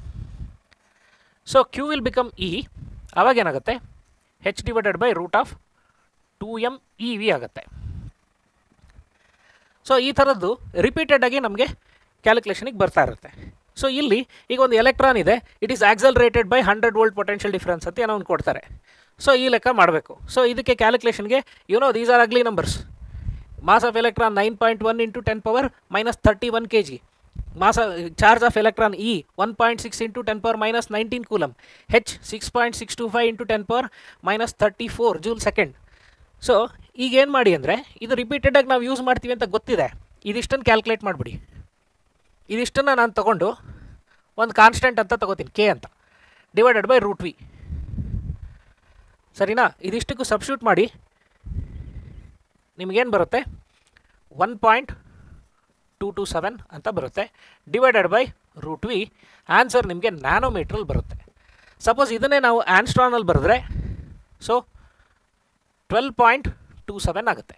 so Q will become E ಅವಾಗ ಏನಾಗುತ್ತೆ H divided by root of two M E V ಆಗುತ್ತೆ so ಈ ಥರದ್ದು repeated ಆಗಿ ನಮಗೆ ಕ್ಯಾಲ್ಕುಲೇಷನಿಗೆ ಬರ್ತಾ ಇರುತ್ತೆ ಸೊ ಇಲ್ಲಿ ಈಗ ಒಂದು ಎಲೆಕ್ಟ್ರಾನ್ ಇದೆ it is accelerated by hundred volt potential difference ಅಂತ ಏನೋ ಒಂದು ಕೊಡ್ತಾರೆ ಸೊ ಈ ಲೆಕ್ಕ ಮಾಡಬೇಕು ಸೊ ಇದಕ್ಕೆ ಕ್ಯಾಲ್ಕುಲೇಷನ್ಗೆ you know these are ugly numbers mass of electron nine point one into ten power minus thirty one K G mass charge of electron E one point six into ten power minus nineteen coulomb H six point six two five into ten power minus thirty four joule second so ಈಗ ಏನು ಮಾಡಿ ಅಂದರೆ ಇದು ರಿಪೀಟೆಡಾಗಿ ನಾವು use ಮಾಡ್ತೀವಿ ಅಂತ ಗೊತ್ತಿದೆ ಇದಿಷ್ಟನ್ನು ಕ್ಯಾಲ್ಕುಲೇಟ್ ಮಾಡಿಬಿಡಿ ಇದಿಷ್ಟನ್ನು ನಾನು ತೊಗೊಂಡು ಒಂದು ಕಾನ್ಸ್ಟೆಂಟ್ ಅಂತ ತೊಗೋತೀನಿ ಕೆ ಅಂತ ಡಿವೈಡೆಡ್ ಬೈ ರೂಟ್ ವಿ ಸರಿನಾ ಇದಿಷ್ಟಕ್ಕೂ ಸಬ್ಸ್ಟ್ಯೂಟ್ ಮಾಡಿ ನಿಮಗೇನು ಬರುತ್ತೆ one point two two seven ಅಂತ ಬರುತ್ತೆ divided by root V answer ನಿಮಗೆ ನ್ಯಾನೋಮೀಟ್ರಲ್ಲಿ ಬರುತ್ತೆ ಸಪೋಸ್ ಇದನ್ನೇ ನಾವು ಆನ್ಸ್ಟ್ರಾನಲ್ಲಿ ಬರೆದ್ರೆ so twelve point two seven ಆಗುತ್ತೆ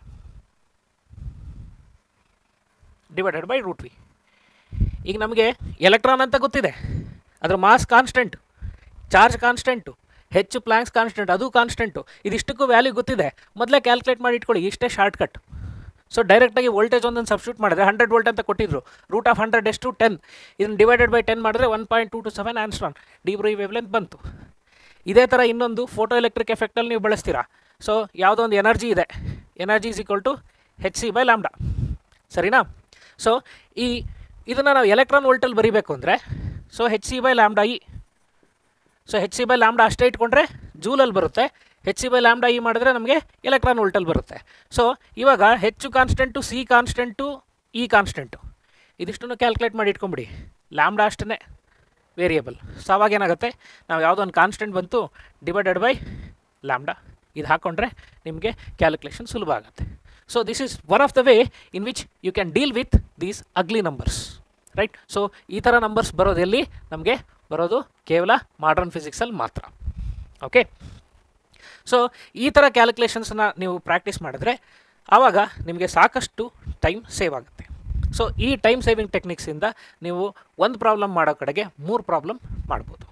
ಡಿವೈಡೆಡ್ ಬೈ ರೂಟ್ ವಿ ಈಗ ನಮಗೆ ಎಲೆಕ್ಟ್ರಾನ್ ಅಂತ ಗೊತ್ತಿದೆ ಅದರ mass constant charge constant H Planck's constant ಅದು ಕಾನ್ಸ್ಟೆಂಟು ಇದಿಷ್ಟಕ್ಕೂ ವ್ಯಾಲ್ಯೂ ಗೊತ್ತಿದೆ ಮೊದಲೇ ಕ್ಯಾಲ್ಕುಲೇಟ್ ಮಾಡಿ ಇಟ್ಕೊಳ್ಳಿ ಇಷ್ಟೇ ಶಾರ್ಟ್ಕಟ್ ಸೊ ಡೈರೆಕ್ಟಾಗಿ ವೋಲ್ಟೇಜ್ ಒಂದೊಂದು ಸಬ್ಸ್ಟ್ಯೂಟ್ ಮಾಡಿದ್ರೆ ಹಂಡ್ರೆಡ್ ವೋಲ್ಟ್ ಅಂತ ಕೊಟ್ಟಿದ್ರು ರೂಟ್ ಆಫ್ ಹಂಡ್ರೆಡ್ ಎಷ್ಟು ಟೆನ್ ಇದನ್ನು ಡಿವೈಡೆಡ್ ಬೈ ಟೆನ್ ಮಾಡಿದ್ರೆ one point two two seven angstrom de Broglie wavelength ಬಂತು ಇದೇ ಥರ ಇನ್ನೊಂದು ಫೋಟೋ ಎಲೆಕ್ಟ್ರಿಕ್ ಎಫೆಕ್ಟಲ್ಲಿ ನೀವು ಬಳಸ್ತೀರಾ ಸೊ ಯಾವುದೋ ಒಂದು ಎನರ್ಜಿ ಇದೆ energy is equal to H C by lambda ಸರಿನಾ ಸೊ ಈ ಇದನ್ನು ನಾವು ಎಲೆಕ್ಟ್ರಾನ್ ವೋಲ್ಟಲ್ಲಿ ಬರೀಬೇಕು ಅಂದರೆ so H C by lambda E so H C by lambda ಅಷ್ಟೇ ಇಟ್ಕೊಂಡ್ರೆ ಜೂಲಲ್ಲಿ ಬರುತ್ತೆ H C by lambda E ಮಾಡಿದ್ರೆ ನಮಗೆ ಎಲೆಕ್ಟ್ರಾನ್ ವೋಲ್ಟಲ್ಲಿ ಬರುತ್ತೆ ಸೊ ಇವಾಗ H constant C constant E constant ಇದಿಷ್ಟನ್ನು ಕ್ಯಾಲ್ಕುಲೇಟ್ ಮಾಡಿ ಇಟ್ಕೊಂಬಿಡಿ ಲ್ಯಾಮ್ಡಾ ಅಷ್ಟೇ ವೇರಿಯಬಲ್ ಸೊ ಅವಾಗ ಏನಾಗುತ್ತೆ ನಾವು ಯಾವುದೋ ಒಂದು ಕಾನ್ಸ್ಟೆಂಟ್ ಬಂತು ಡಿವೈಡೆಡ್ ಬೈ ಲ್ಯಾಮ್ಡಾ ಇದು ಹಾಕ್ಕೊಂಡ್ರೆ ನಿಮಗೆ ಕ್ಯಾಲ್ಕುಲೇಷನ್ ಸುಲಭ ಆಗುತ್ತೆ so this is one of the way in which you can deal with these ugly numbers right so ಈ ಥರ ನಂಬರ್ಸ್ ಬರೋದು ಎಲ್ಲಿ ನಮಗೆ ಬರೋದು ಕೇವಲ ಮಾಡ್ರನ್ ಫಿಸಿಕ್ಸಲ್ಲಿ ಮಾತ್ರ ಓಕೆ ಸೊ ಈ ಥರ ಕ್ಯಾಲ್ಕುಲೇಷನ್ಸನ್ನ ನೀವು ಪ್ರಾಕ್ಟೀಸ್ ಮಾಡಿದ್ರೆ ಆವಾಗ ನಿಮಗೆ ಸಾಕಷ್ಟು ಟೈಮ್ ಸೇವ್ ಆಗುತ್ತೆ ಸೊ ಈ ಟೈಮ್ ಸೇವಿಂಗ್ ಟೆಕ್ನಿಕ್ಸಿಂದ ನೀವು ಒಂದು ಪ್ರಾಬ್ಲಮ್ ಮಾಡೋ ಕಡೆಗೆ ಮೂರು ಪ್ರಾಬ್ಲಮ್ ಮಾಡ್ಬೋದು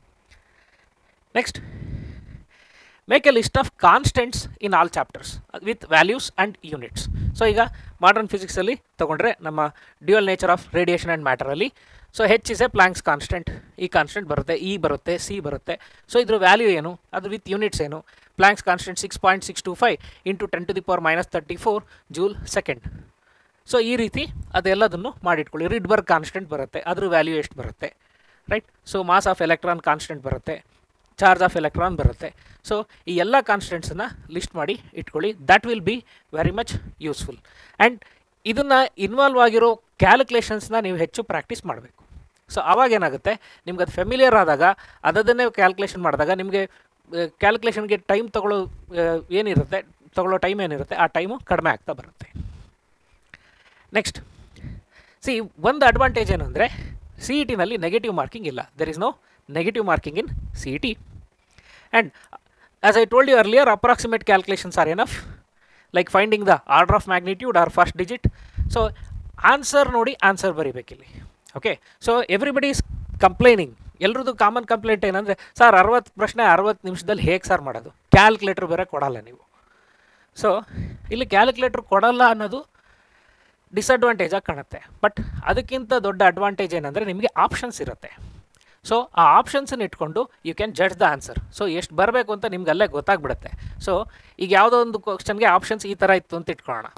next make a list of constants in all chapters with values and units so ಈಗ ಮಾಡರ್ನ್ ಫಿಸಿಕ್ಸಲ್ಲಿ ತೊಗೊಂಡ್ರೆ ನಮ್ಮ dual nature of radiation and ಮ್ಯಾಟರಲ್ಲಿ so H is a Planck's constant ಈ ಕಾನ್ಸ್ಟೆಂಟ್ ಬರುತ್ತೆ ಇ ಬರುತ್ತೆ ಸಿ ಬರುತ್ತೆ ಸೊ ಇದ್ರ ವ್ಯಾಲ್ಯೂ ಏನು ಅದು ವಿತ್ ಯೂನಿಟ್ಸ್ ಏನು Planck's constant six point six two five into ten to the power minus thirty four joule second so ಈ ರೀತಿ ಅದೆಲ್ಲದನ್ನು ಮಾಡಿಟ್ಕೊಳ್ಳಿ ರಿಡ್ಬರ್ಗ್ ಕಾನ್ಸ್ಟೆಂಟ್ ಬರುತ್ತೆ ಅದ್ರ ವ್ಯಾಲ್ಯೂ ಎಷ್ಟು ಬರುತ್ತೆ right so mass of electron constant ಬರುತ್ತೆ ಚಾರ್ಜ್ ಆಫ್ ಎಲೆಕ್ಟ್ರಾನ್ ಬರುತ್ತೆ so ಈ ಎಲ್ಲ ಕಾನ್ಸ್ಟೆಂಟ್ಸನ್ನು ಲಿಸ್ಟ್ ಮಾಡಿ ಇಟ್ಕೊಳ್ಳಿ that will be very much useful and ಇದನ್ನು ಇನ್ವಾಲ್ವ್ ಆಗಿರೋ ಕ್ಯಾಲ್ಕುಲೇಷನ್ಸ್ನ ನೀವು ಹೆಚ್ಚು ಪ್ರಾಕ್ಟೀಸ್ ಮಾಡಬೇಕು ಸೊ ಆವಾಗ ಏನಾಗುತ್ತೆ ನಿಮ್ಗೆ ಅದು ಫೆಮಿಲಿಯರ್ ಆದಾಗ ಅದನ್ನೇ ಕ್ಯಾಲ್ಕುಲೇಷನ್ ಮಾಡಿದಾಗ ನಿಮಗೆ ಕ್ಯಾಲ್ಕುಲೇಷನ್ಗೆ ಟೈಮ್ ತೊಗೊಳ್ಳೋ ಏನಿರುತ್ತೆ ತೊಗೊಳ್ಳೋ ಟೈಮ್ ಏನಿರುತ್ತೆ ಆ ಟೈಮು ಕಡಿಮೆ ಆಗ್ತಾ ಬರುತ್ತೆ ನೆಕ್ಸ್ಟ್ ಸಿ ಒಂದು ಅಡ್ವಾಂಟೇಜ್ ಏನು ಅಂದರೆ ಸಿ ಇ ಟಿನಲ್ಲಿ ನೆಗೆಟಿವ್ ಮಾರ್ಕಿಂಗ್ ಇಲ್ಲ there is no negative marking in C E T and as I told you earlier approximate calculations are enough like finding the order of magnitude or first digit so answer ನೋಡಿ answer ಬರೀಬೇಕಿಲ್ಲಿ okay so everybody is complaining ಎಲ್ರದ್ದು common complaint ಏನಂದರೆ sir ಅರವತ್ತು ಪ್ರಶ್ನೆ ಅರವತ್ತು ನಿಮಿಷದಲ್ಲಿ ಹೇಗೆ sir ಮಾಡೋದು ಕ್ಯಾಲ್ಕುಲೇಟ್ರ್ ಬೇರೆ ಕೊಡಲ್ಲ ನೀವು ಸೊ ಇಲ್ಲಿ ಕ್ಯಾಲ್ಕುಲೇಟ್ರ್ ಕೊಡಲ್ಲ ಅನ್ನೋದು ಡಿಸಡ್ವಾಂಟೇಜಾಗಿ ಕಾಣುತ್ತೆ ಬಟ್ ಅದಕ್ಕಿಂತ ದೊಡ್ಡ ಅಡ್ವಾಂಟೇಜ್ ಏನಂದರೆ ನಿಮಗೆ ಆಪ್ಷನ್ಸ್ ಇರುತ್ತೆ ಸೊ ಆ ಆಪ್ಷನ್ಸನ್ನು ಇಟ್ಕೊಂಡು you can judge the answer so ಎಷ್ಟು ಬರಬೇಕು ಅಂತ ನಿಮ್ಗೆ ಅಲ್ಲೇ ಗೊತ್ತಾಗ್ಬಿಡುತ್ತೆ ಸೊ ಈಗ ಯಾವುದೋ ಒಂದು ಕ್ವಶನ್ಗೆ ಆಪ್ಷನ್ಸ್ ಈ ಥರ ಇತ್ತು ಅಂತ ಇಟ್ಕೊಳ್ಳೋಣ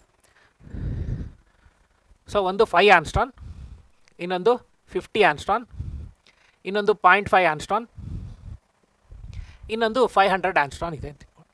ಸೊ ಒಂದು ಫೈ ಆನ್ಸ್ಟಾನ್ ಇನ್ನೊಂದು ಫಿಫ್ಟಿ ಆನ್ಸ್ಟಾನ್ ಇನ್ನೊಂದು ಪಾಯಿಂಟ್ ಫೈವ್ ಆನ್ಸ್ಟಾನ್ ಇನ್ನೊಂದು ಫೈವ್ ಹಂಡ್ರೆಡ್ ಆನ್ಸ್ಟಾನ್ ಇದೆ ಅಂತ ಇಟ್ಕೊಳ್ಳಿ.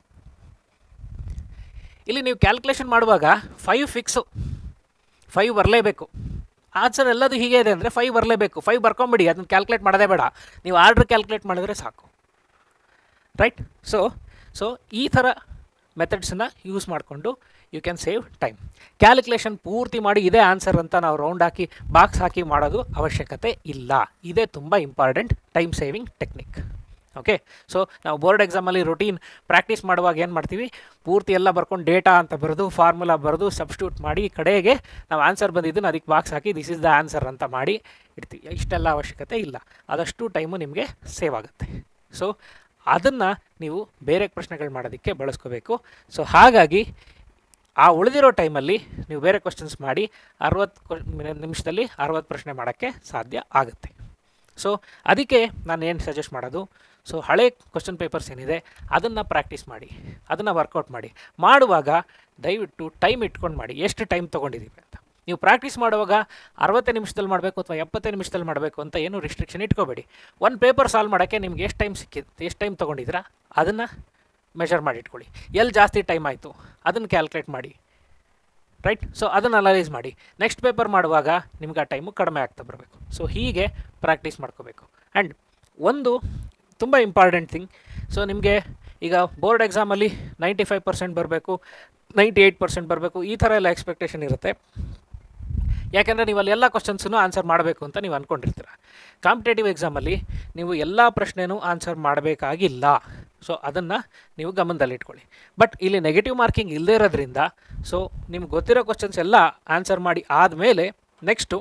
ಇಲ್ಲಿ ನೀವು ಕ್ಯಾಲ್ಕುಲೇಷನ್ ಮಾಡುವಾಗ ಫೈವ್ ಫಿಕ್ಸು ಫೈವ್ ಬರಲೇಬೇಕು ಆನ್ಸರ್ ಎಲ್ಲದು ಹೀಗೆ ಇದೆ ಅಂದರೆ ಫೈವ್ ಬರಲೇಬೇಕು ಫೈವ್ ಬರ್ಕೊಂಬಿಡಿ ಅದನ್ನ ಕ್ಯಾಲ್ಕುಲೇಟ್ ಮಾಡೋದೇ ಬೇಡ ನೀವು ಆರ್ಡ್ರ್ ಕ್ಯಾಲ್ಕುಲೇಟ್ ಮಾಡಿದ್ರೆ ಸಾಕು ರೈಟ್ ಸೊ ಸೊ ಈ ಥರ ಮೆಥಡ್ಸನ್ನು ಯೂಸ್ ಮಾಡಿಕೊಂಡು you can save time calculation ಪೂರ್ತಿ ಮಾಡಿ ಇದೇ ಆನ್ಸರ್ ಅಂತ ನಾವು ರೌಂಡ್ ಹಾಕಿ ಬಾಕ್ಸ್ ಹಾಕಿ ಮಾಡೋದು ಅವಶ್ಯಕತೆ ಇಲ್ಲ ಇದೇ ತುಂಬ important time saving technique okay so ನಾವು ಬೋರ್ಡ್ ಎಕ್ಸಾಮಲ್ಲಿ ರೊಟೀನ್ ಪ್ರಾಕ್ಟೀಸ್ ಮಾಡುವಾಗ ಏನು ಮಾಡ್ತೀವಿ ಪೂರ್ತಿ ಎಲ್ಲ ಬರ್ಕೊಂಡು ಡೇಟಾ ಅಂತ ಬರೆದು ಫಾರ್ಮುಲಾ ಬರೆದು ಸಬ್ಸ್ಟ್ಯೂಟ್ ಮಾಡಿ ಕಡೆಗೆ ನಾವು ಆನ್ಸರ್ ಬಂದಿದ್ದನ್ನು ಅದಕ್ಕೆ ಬಾಕ್ಸ್ ಹಾಕಿ ದಿಸ್ ಇಸ್ ದ ಆನ್ಸರ್ ಅಂತ ಮಾಡಿ ಇಡ್ತೀವಿ ಇಷ್ಟೆಲ್ಲ ಅವಶ್ಯಕತೆ ಇಲ್ಲ ಆದಷ್ಟು ಟೈಮು ನಿಮಗೆ ಸೇವ್ ಆಗುತ್ತೆ ಸೊ ಅದನ್ನು ನೀವು ಬೇರೆ ಪ್ರಶ್ನೆಗಳು ಮಾಡೋದಕ್ಕೆ ಬಳಸ್ಕೋಬೇಕು ಸೊ ಹಾಗಾಗಿ ಆ ಉಳಿದಿರೋ ಟೈಮಲ್ಲಿ ನೀವು ಬೇರೆ ಕ್ವಶನ್ಸ್ ಮಾಡಿ ಅರವತ್ತು ನಿಮಿಷದಲ್ಲಿ ಅರವತ್ತು ಪ್ರಶ್ನೆ ಮಾಡೋಕ್ಕೆ ಸಾಧ್ಯ ಆಗುತ್ತೆ ಸೊ ಅದಕ್ಕೆ ನಾನು ಏನು ಸಜೆಸ್ಟ್ ಮಾಡೋದು ಸೊ ಹಳೆ ಕ್ವಶನ್ ಪೇಪರ್ಸ್ ಏನಿದೆ ಅದನ್ನು ಪ್ರಾಕ್ಟೀಸ್ ಮಾಡಿ ಅದನ್ನು ವರ್ಕೌಟ್ ಮಾಡಿ ಮಾಡುವಾಗ ದಯವಿಟ್ಟು ಟೈಮ್ ಇಟ್ಕೊಂಡು ಮಾಡಿ ಎಷ್ಟು ಟೈಮ್ ತೊಗೊಂಡಿದ್ದೀವಿ ಅಂತ ನೀವು ಪ್ರಾಕ್ಟೀಸ್ ಮಾಡುವಾಗ ಅರವತ್ತೇ ನಿಮಿಷದಲ್ಲಿ ಮಾಡಬೇಕು ಅಥವಾ ಎಪ್ಪತ್ತೇ ನಿಮಿಷದಲ್ಲಿ ಮಾಡಬೇಕು ಅಂತ ಏನು ರಿಸ್ಟ್ರಿಕ್ಷನ್ ಇಟ್ಕೋಬೇಡಿ ಒಂದು ಪೇಪರ್ ಸಾಲ್ವ್ ಮಾಡೋಕ್ಕೆ ನಿಮ್ಗೆ ಎಷ್ಟು ಟೈಮ್ ಸಿಕ್ಕಿತ್ತು ಎಷ್ಟು ಟೈಮ್ ತೊಗೊಂಡಿದ್ದೀರಾ ಅದನ್ನು ಮೆಷರ್ ಮಾಡಿ ಇಟ್ಕೊಳ್ಳಿ ಎಲ್ಲಿ ಜಾಸ್ತಿ ಟೈಮ್ ಆಯಿತು ಅದನ್ನು ಕ್ಯಾಲ್ಕುಲೇಟ್ ಮಾಡಿ ರೈಟ್ ಸೊ ಅದನ್ನು ಅನಲೈಸ್ ಮಾಡಿ ನೆಕ್ಸ್ಟ್ ಪೇಪರ್ ಮಾಡುವಾಗ ನಿಮ್ಗೆ ಆ ಟೈಮು ಕಡಿಮೆ ಆಗ್ತಾ ಬರಬೇಕು ಸೊ ಹೀಗೆ ಪ್ರಾಕ್ಟೀಸ್ ಮಾಡ್ಕೋಬೇಕು ಆ್ಯಂಡ್ ಒಂದು ತುಂಬ ಇಂಪಾರ್ಟೆಂಟ್ ಥಿಂಗ್ ಸೊ ನಿಮಗೆ ಈಗ ಬೋರ್ಡ್ ಎಕ್ಸಾಮಲ್ಲಿ ನೈಂಟಿ ಫೈವ್ ಪರ್ಸೆಂಟ್ ಬರಬೇಕು ನೈಂಟಿ ಏಯ್ಟ್ ಪರ್ಸೆಂಟ್ ಬರಬೇಕು ಈ ಥರ ಎಲ್ಲ ಎಕ್ಸ್ಪೆಕ್ಟೇಷನ್ ಇರುತ್ತೆ ಯಾಕೆಂದರೆ ನೀವು ಅಲ್ಲಿ ಎಲ್ಲ ಕ್ವಶನ್ಸನ್ನು ಆನ್ಸರ್ ಮಾಡಬೇಕು ಅಂತ ನೀವು ಅಂದ್ಕೊಂಡಿರ್ತೀರ ಕಾಂಪಿಟೇಟಿವ್ ಎಕ್ಸಾಮಲ್ಲಿ ನೀವು ಎಲ್ಲ ಪ್ರಶ್ನೆನೂ ಆನ್ಸರ್ ಮಾಡಬೇಕಾಗಿಲ್ಲ ಸೊ ಅದನ್ನು ನೀವು ಗಮನದಲ್ಲಿಟ್ಕೊಳ್ಳಿ ಬಟ್ ಇಲ್ಲಿ ನೆಗೆಟಿವ್ ಮಾರ್ಕಿಂಗ್ ಇಲ್ಲದೇ ಇರೋದ್ರಿಂದ ಸೊ ನಿಮ್ಗೆ ಗೊತ್ತಿರೋ ಕ್ವಶನ್ಸ್ ಎಲ್ಲ ಆನ್ಸರ್ ಮಾಡಿ ಆದಮೇಲೆ ನೆಕ್ಸ್ಟು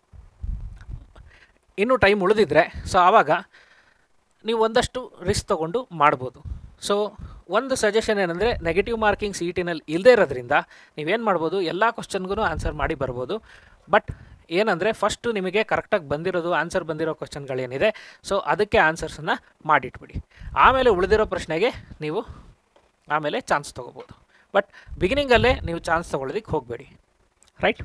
ಇನ್ನೂ ಟೈಮ್ ಉಳಿದಿದ್ರೆ ಸೊ ಆವಾಗ ನೀವು ಒಂದಷ್ಟು ರಿಸ್ಕ್ ತೊಗೊಂಡು ಮಾಡ್ಬೋದು ಸೊ ಒಂದು ಸಜೆಷನ್ ಏನಂದರೆ ನೆಗೆಟಿವ್ ಮಾರ್ಕಿಂಗ್ ಸಿ ಇ ಟಿನಲ್ಲಿ ಇಲ್ಲದೇ ಇರೋದ್ರಿಂದ ನೀವೇನು ಮಾಡ್ಬೋದು ಎಲ್ಲ ಕ್ವಶನ್ಗೂ ಆನ್ಸರ್ ಮಾಡಿ ಬರ್ಬೋದು ಬಟ್ ಏನಂದರೆ ಫಸ್ಟು ನಿಮಗೆ ಕರೆಕ್ಟಾಗಿ ಬಂದಿರೋದು ಆನ್ಸರ್ ಬಂದಿರೋ ಕ್ವಶನ್ಗಳೇನಿದೆ ಸೊ ಅದಕ್ಕೆ ಆನ್ಸರ್ಸನ್ನು ಮಾಡಿಟ್ಬಿಡಿ ಆಮೇಲೆ ಉಳಿದಿರೋ ಪ್ರಶ್ನೆಗೆ ನೀವು ಆಮೇಲೆ ಚಾನ್ಸ್ ತೊಗೋಬೋದು ಬಟ್ ಬಿಗಿನಿಂಗಲ್ಲೇ ನೀವು ಚಾನ್ಸ್ ತೊಗೊಳೋದಕ್ಕೆ ಹೋಗಬೇಡಿ ರೈಟ್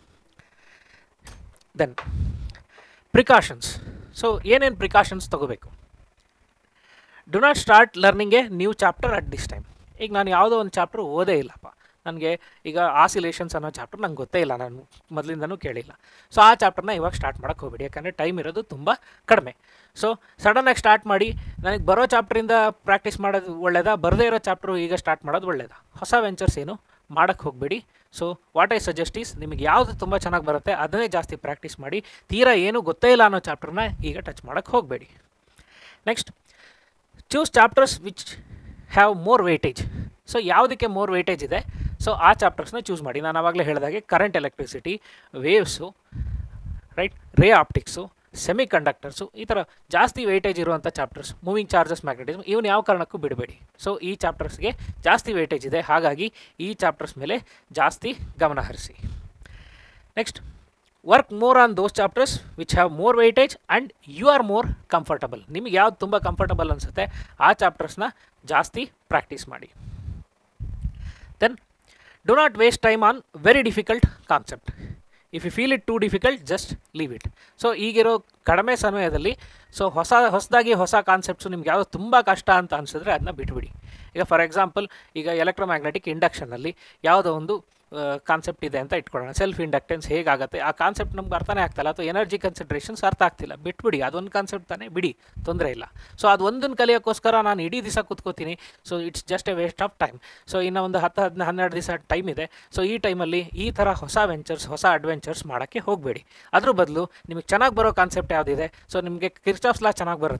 ದೆನ್ ಪ್ರಿಕಾಷನ್ಸ್ ಸೊ ಏನೇನು ಪ್ರಿಕಾಷನ್ಸ್ ತೊಗೋಬೇಕು do not start learning a new chapter at this time ಈಗ ನಾನು ಯಾವುದೋ ಒಂದು ಚಾಪ್ಟರ್ ಓದೇ ಇಲ್ಲಪ್ಪ ನನಗೆ ಈಗ ಆಸಿಲೇಷನ್ಸ್ ಅನ್ನೋ ಚಾಪ್ಟರ್ ನಂಗೆ ಗೊತ್ತೇ ಇಲ್ಲ ನಾನು ಮೊದಲಿಂದನೂ ಕೇಳಿಲ್ಲ ಸೊ ಆ ಚಾಪ್ಟರ್ನ ಇವಾಗ ಸ್ಟಾರ್ಟ್ ಮಾಡೋಕ್ಕೆ ಹೋಗ್ಬೇಡಿ ಯಾಕಂದರೆ ಟೈಮ್ ಇರೋದು ತುಂಬ ಕಡಿಮೆ ಸೊ ಸಡನ್ನಾಗಿ ಸ್ಟಾರ್ಟ್ ಮಾಡಿ ನನಗೆ ಬರೋ ಚಾಪ್ಟ್ರಿಂದ ಪ್ರಾಕ್ಟೀಸ್ ಮಾಡೋದು ಒಳ್ಳೇದಾ ಬರದೇ ಇರೋ ಚಾಪ್ಟ್ರು ಈಗ ಸ್ಟಾರ್ಟ್ ಮಾಡೋದು ಒಳ್ಳೇದಾ ಹೊಸ ವೆಂಚರ್ಸ್ ಏನು ಮಾಡೋಕ್ಕೆ ಹೋಗಬೇಡಿ so what I suggest is ನಿಮಗೆ ಯಾವುದು ತುಂಬ ಚೆನ್ನಾಗಿ ಬರುತ್ತೆ ಅದನ್ನೇ ಜಾಸ್ತಿ ಪ್ರಾಕ್ಟೀಸ್ ಮಾಡಿ ತೀರಾ ಏನೂ ಗೊತ್ತೇ ಇಲ್ಲ ಅನ್ನೋ ಚಾಪ್ಟರ್ನ ಈಗ ಟಚ್ ಮಾಡೋಕ್ಕೆ ಹೋಗಬೇಡಿ next choose chapters which have more weightage so ಯಾವುದಕ್ಕೆ ಮೋರ್ ವೇಟೇಜ್ ಇದೆ ಸೊ ಆ ಚಾಪ್ಟರ್ಸ್ನ ಚೂಸ್ ಮಾಡಿ ನಾನು ಆವಾಗಲೇ ಹೇಳಿದಾಗೆ ಕರೆಂಟ್ ಎಲೆಕ್ಟ್ರಿಸಿಟಿ ವೇವ್ಸು ರೈಟ್ ರೇ ಆಪ್ಟಿಕ್ಸು ಸೆಮಿ ಕಂಡಕ್ಟರ್ಸು ಈ ಥರ ಜಾಸ್ತಿ ವೇಟೇಜ್ ಇರುವಂಥ ಚಾಪ್ಟರ್ಸ್ ಮೂವಿಂಗ್ ಚಾರ್ಜಸ್ ಮ್ಯಾಗ್ನೆಟಿಸಮ್ ಇವನು ಯಾವ ಕಾರಣಕ್ಕೂ ಬಿಡಬೇಡಿ ಸೊ ಈ ಚಾಪ್ಟರ್ಸ್ಗೆ ಜಾಸ್ತಿ ವೇಟೇಜ್ ಇದೆ ಹಾಗಾಗಿ ಈ ಚಾಪ್ಟರ್ಸ್ ಮೇಲೆ ಜಾಸ್ತಿ ಗಮನ ಹರಿಸಿ next work more on those chapters which have more weightage and you are more comfortable ನಿಮಗೆ ಯಾವ್ದು ತುಂಬ ಕಂಫರ್ಟಬಲ್ ಅನಿಸುತ್ತೆ ಆ ಚಾಪ್ಟರ್ಸ್ನ ಜಾಸ್ತಿ ಪ್ರಾಕ್ಟೀಸ್ ಮಾಡಿ then do not waste time on very difficult concept if you feel it too difficult just leave it so ಈಗಿರೋ ಕಡಿಮೆ ಸಮಯದಲ್ಲಿ ಸೊ ಹೊಸ ಹೊಸದಾಗಿ ಹೊಸ ಕಾನ್ಸೆಪ್ಟ್ಸು ನಿಮ್ಗೆ ಯಾವುದೋ ತುಂಬ ಕಷ್ಟ ಅಂತ ಅನಿಸಿದ್ರೆ ಅದನ್ನ ಬಿಟ್ಬಿಡಿ ಈಗ ಫಾರ್ ಎಕ್ಸಾಂಪಲ್ ಈಗ ಎಲೆಕ್ಟ್ರೋಮ್ಯಾಗ್ನೆಟಿಕ್ ಇಂಡಕ್ಷನಲ್ಲಿ ಯಾವುದೋ ಒಂದು ಕಾನ್ಸೆಪ್ಟ್ ಇದೆ ಅಂತ ಇಟ್ಕೊಳ್ಳೋಣ ಸೆಲ್ಫ್ ಇಂಡಕ್ಟೆನ್ಸ್ ಹೇಗಾಗುತ್ತೆ ಆ ಕಾನ್ಸೆಪ್ಟ್ ನಮ್ಗೆ ಅರ್ಥನೇ ಆಗ್ತಾಯಿಲ್ಲ ಅಥವಾ ಎನರ್ಜಿ ಕನ್ಸಿಡ್ರೇಷನ್ಸ್ ಅರ್ಥ ಆಗ್ತಿಲ್ಲ ಬಿಟ್ಬಿಡಿ ಅದೊಂದು ಕಾನ್ಸೆಪ್ಟ್ ತಾನೇ ಬಿಡಿ ತೊಂದರೆ ಇಲ್ಲ ಸೊ ಅದು ಒಂದನ್ನು ಕಲಿಯೋಕ್ಕೋಸ್ಕರ ನಾನು ಇಡೀ ದಿವಸ ಕೂತ್ಕೋತೀನಿ so it's just a waste of time so ಇನ್ನು ಒಂದು ಹತ್ತು ಹದಿನ ಹನ್ನೆರಡು ದಿವಸ ಟೈಮ್ ಇದೆ ಸೊ ಈ ಟೈಮಲ್ಲಿ ಈ ಥರ ಹೊಸ ವೆಂಚರ್ಸ್ ಹೊಸ ಅಡ್ವೆಂಚರ್ಸ್ ಮಾಡೋಕ್ಕೆ ಹೋಗಬೇಡಿ ಅದ್ರ ಬದಲು ನಿಮಗೆ ಚೆನ್ನಾಗಿ ಬರೋ ಕಾನ್ಸೆಪ್ಟ್ ಯಾವುದಿದೆ ಸೊ ನಿಮಗೆ ಕಿರ್ಚಾಫ್ಸ್ ಲಾ ಚೆನ್ನಾಗಿ ಬರುತ್ತೆ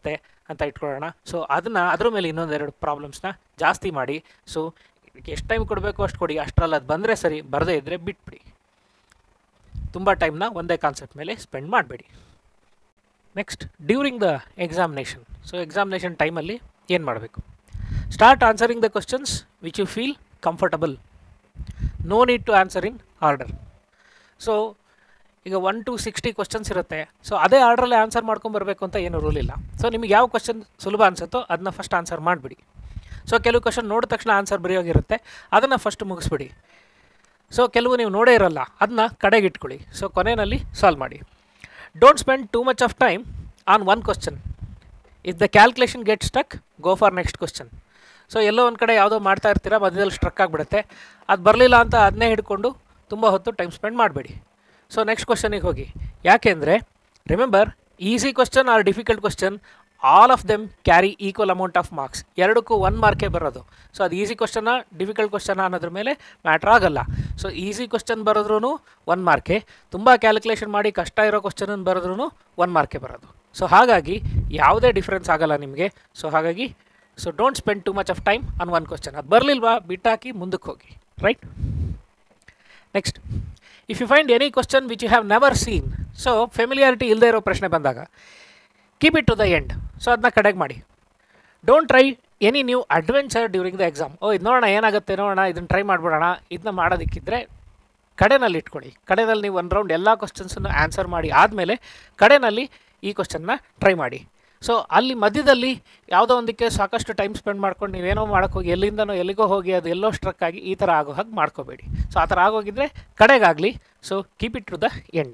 ಅಂತ ಇಟ್ಕೊಳ್ಳೋಣ ಸೊ ಅದನ್ನು ಅದ್ರ ಮೇಲೆ ಇನ್ನೊಂದೆರಡು ಪ್ರಾಬ್ಲಮ್ಸ್ನ ಜಾಸ್ತಿ ಮಾಡಿ ಸೊ ಎಷ್ಟು ಟೈಮ್ ಕೊಡಬೇಕು ಅಷ್ಟು ಕೊಡಿ ಅಷ್ಟರಲ್ಲಿ ಅದು ಬಂದರೆ ಸರಿ ಬರದೇ ಇದ್ದರೆ ಬಿಟ್ಬಿಡಿ ತುಂಬ ಟೈಮ್ನ ಒಂದೇ ಕಾನ್ಸೆಪ್ಟ್ ಮೇಲೆ ಸ್ಪೆಂಡ್ ಮಾಡಬೇಡಿ next during the examination so examination ಟೈಮಲ್ಲಿ ಏನು ಮಾಡಬೇಕು start answering the questions which you feel comfortable no need to answer in order so ಈಗ ಒನ್ ಟು ಸಿಕ್ಸ್ಟಿ ಕ್ವಶನ್ಸ್ ಇರುತ್ತೆ ಸೊ ಅದೇ ಆರ್ಡ್ರಲ್ಲಿ ಆನ್ಸರ್ ಮಾಡ್ಕೊಂಬರ್ಬೇಕು ಅಂತ ಏನು ರೂಲ್ ಇಲ್ಲ ಸೊ ನಿಮಗೆ ಯಾವ ಕ್ವಶನ್ ಸುಲಭ ಅನಿಸುತ್ತೋ ಅದನ್ನ ಫಸ್ಟ್ ಆನ್ಸರ್ ಮಾಡಿಬಿಡಿ ಸೊ ಕೆಲವು ಕ್ವಶನ್ ನೋಡಿದ ತಕ್ಷಣ ಆನ್ಸರ್ ಬರೆಯೋಗಿರುತ್ತೆ ಅದನ್ನು ಫಸ್ಟ್ ಮುಗಿಸ್ಬಿಡಿ ಸೊ ಕೆಲವು ನೀವು ನೋಡೇ ಇರಲ್ಲ ಅದನ್ನ ಕಡೆಗೆ ಇಟ್ಕೊಳ್ಳಿ ಸೊ ಕೊನೆಯಲ್ಲಿ ಸಾಲ್ವ್ ಮಾಡಿ don't spend too much of time on one question if the calculation get stuck go for next question so ಎಲ್ಲೋ ಒಂದು ಕಡೆ ಯಾವುದೋ ಮಾಡ್ತಾ ಇರ್ತೀರಾ ಮಧ್ಯದಲ್ಲಿ ಸ್ಟ್ರಕ್ ಆಗಿಬಿಡುತ್ತೆ ಅದು ಬರಲಿಲ್ಲ ಅಂತ ಅದನ್ನೇ ಹಿಡ್ಕೊಂಡು ತುಂಬ ಹೊತ್ತು ಟೈಮ್ ಸ್ಪೆಂಡ್ ಮಾಡಬೇಡಿ ಸೊ ನೆಕ್ಸ್ಟ್ ಕ್ವಶನಿಗೆ ಹೋಗಿ ಯಾಕೆಂದರೆ remember easy question or difficult question all of them carry equal amount of marks ಎರಡಕ್ಕೂ ಒನ್ ಮಾರ್ಕೇ ಬರೋದು ಸೊ ಅದು ಈಸಿ ಕ್ವಶನ ಡಿಫಿಕಲ್ಟ್ ಕ್ವಶನ ಅನ್ನೋದ್ರ ಮೇಲೆ ಮ್ಯಾಟ್ರ್ ಆಗಲ್ಲ ಸೊ ಈಸಿ ಕ್ವಶನ್ ಬರೆದ್ರೂ ಒನ್ ಮಾರ್ಕೆ ತುಂಬ ಕ್ಯಾಲ್ಕುಲೇಷನ್ ಮಾಡಿ ಕಷ್ಟ ಇರೋ ಕ್ವಶನನ್ನು ಬರೆದ್ರೂ ಒನ್ ಮಾರ್ಕೆ ಬರೋದು ಸೊ ಹಾಗಾಗಿ ಯಾವುದೇ ಡಿಫ್ರೆನ್ಸ್ ಆಗಲ್ಲ ನಿಮಗೆ ಸೊ ಹಾಗಾಗಿ so don't spend too much of time on one question ಅದು ಬರಲಿಲ್ವಾ ಬಿಟ್ಟಾಕಿ ಮುಂದಕ್ಕೆ ಹೋಗಿ right next if you find any question which you have never seen so familiarity ಇಲ್ಲದೆ ಇರೋ ಪ್ರಶ್ನೆ ಬಂದಾಗ keep it to the end so ಅದನ್ನ ಕಡೆಗೆ ಮಾಡಿ don't try any new adventure during the exam ಓ ಇದು ನೋಡೋಣ ಏನಾಗುತ್ತೆ ನೋಡೋಣ ಇದನ್ನು ಟ್ರೈ ಮಾಡಿಬಿಡೋಣ ಇದನ್ನ ಮಾಡೋದಕ್ಕಿದ್ರೆ ಕಡೆನಲ್ಲಿ ಇಟ್ಕೊಳ್ಳಿ ಕಡೆನಲ್ಲಿ ನೀವು ಒಂದು ರೌಂಡ್ ಎಲ್ಲ ಕ್ವಶನ್ಸನ್ನು ಆನ್ಸರ್ ಮಾಡಿ ಆದಮೇಲೆ ಕಡೆನಲ್ಲಿ ಈ ಕ್ವಶನ್ನ ಟ್ರೈ ಮಾಡಿ ಸೊ ಅಲ್ಲಿ ಮಧ್ಯದಲ್ಲಿ ಯಾವುದೋ ಒಂದಕ್ಕೆ ಸಾಕಷ್ಟು ಟೈಮ್ ಸ್ಪೆಂಡ್ ಮಾಡ್ಕೊಂಡು ನೀವೇನೋ ಮಾಡೋಕ್ಕೆ ಹೋಗಿ ಎಲ್ಲಿಂದನೋ ಎಲ್ಲಿಗೋ ಹೋಗಿ ಅದು ಎಲ್ಲೋ ಸ್ಟ್ರಕ್ ಆಗಿ ಈ ಥರ ಆಗೋ ಹಾಗೆ ಮಾಡ್ಕೋಬೇಡಿ ಸೊ ಆ ಥರ ಆಗೋಗಿದ್ರೆ ಕಡೆಗಾಗಲಿ so keep it to the end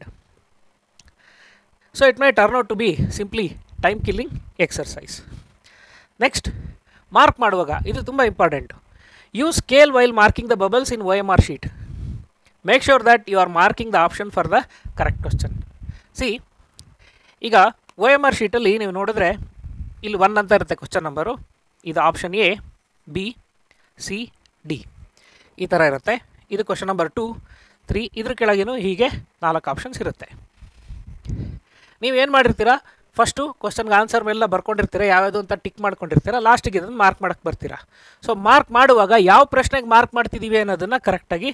so it may turn out to be simply time killing exercise next mark ಮಾಡುವಾಗ ಇದು ತುಂಬ important use scale while marking the bubbles in O M R sheet make sure that you are marking the option for the correct question see ಈಗ O M ಆರ್ ಶೀಟಲ್ಲಿ ನೀವು ನೋಡಿದ್ರೆ ಇಲ್ಲಿ one ಅಂತ ಇರುತ್ತೆ ಕ್ವಶನ್ ನಂಬರು ಇದು option A B C D ಈ ಥರ ಇರುತ್ತೆ ಇದು ಕ್ವಶನ್ ನಂಬರ್ ಟು ತ್ರೀ ಇದ್ರ ಕೆಳಗೇನು ಹೀಗೆ ನಾಲ್ಕು ಆಪ್ಷನ್ಸ್ ಇರುತ್ತೆ ನೀವೇನು ಮಾಡಿರ್ತೀರಾ ಫಸ್ಟು ಕ್ವಶನ್ಗೆ ಆನ್ಸರ್ ಮೇಲೆಲ್ಲ ಬರ್ಕೊಂಡಿರ್ತೀರ ಯಾವ್ಯಾವುದು ಅಂತ ಟಿಕ್ ಮಾಡ್ಕೊಂಡಿರ್ತೀರ ಲಾಸ್ಟಿಗೆ ಇದನ್ನು ಮಾರ್ಕ್ ಮಾಡೋಕ್ಕೆ ಬರ್ತೀರಾ ಸೊ ಮಾರ್ಕ್ ಮಾಡುವಾಗ ಯಾವ ಪ್ರಶ್ನೆಗೆ ಮಾರ್ಕ್ ಮಾಡ್ತಿದ್ದೀವಿ ಅನ್ನೋದನ್ನು ಕರೆಕ್ಟಾಗಿ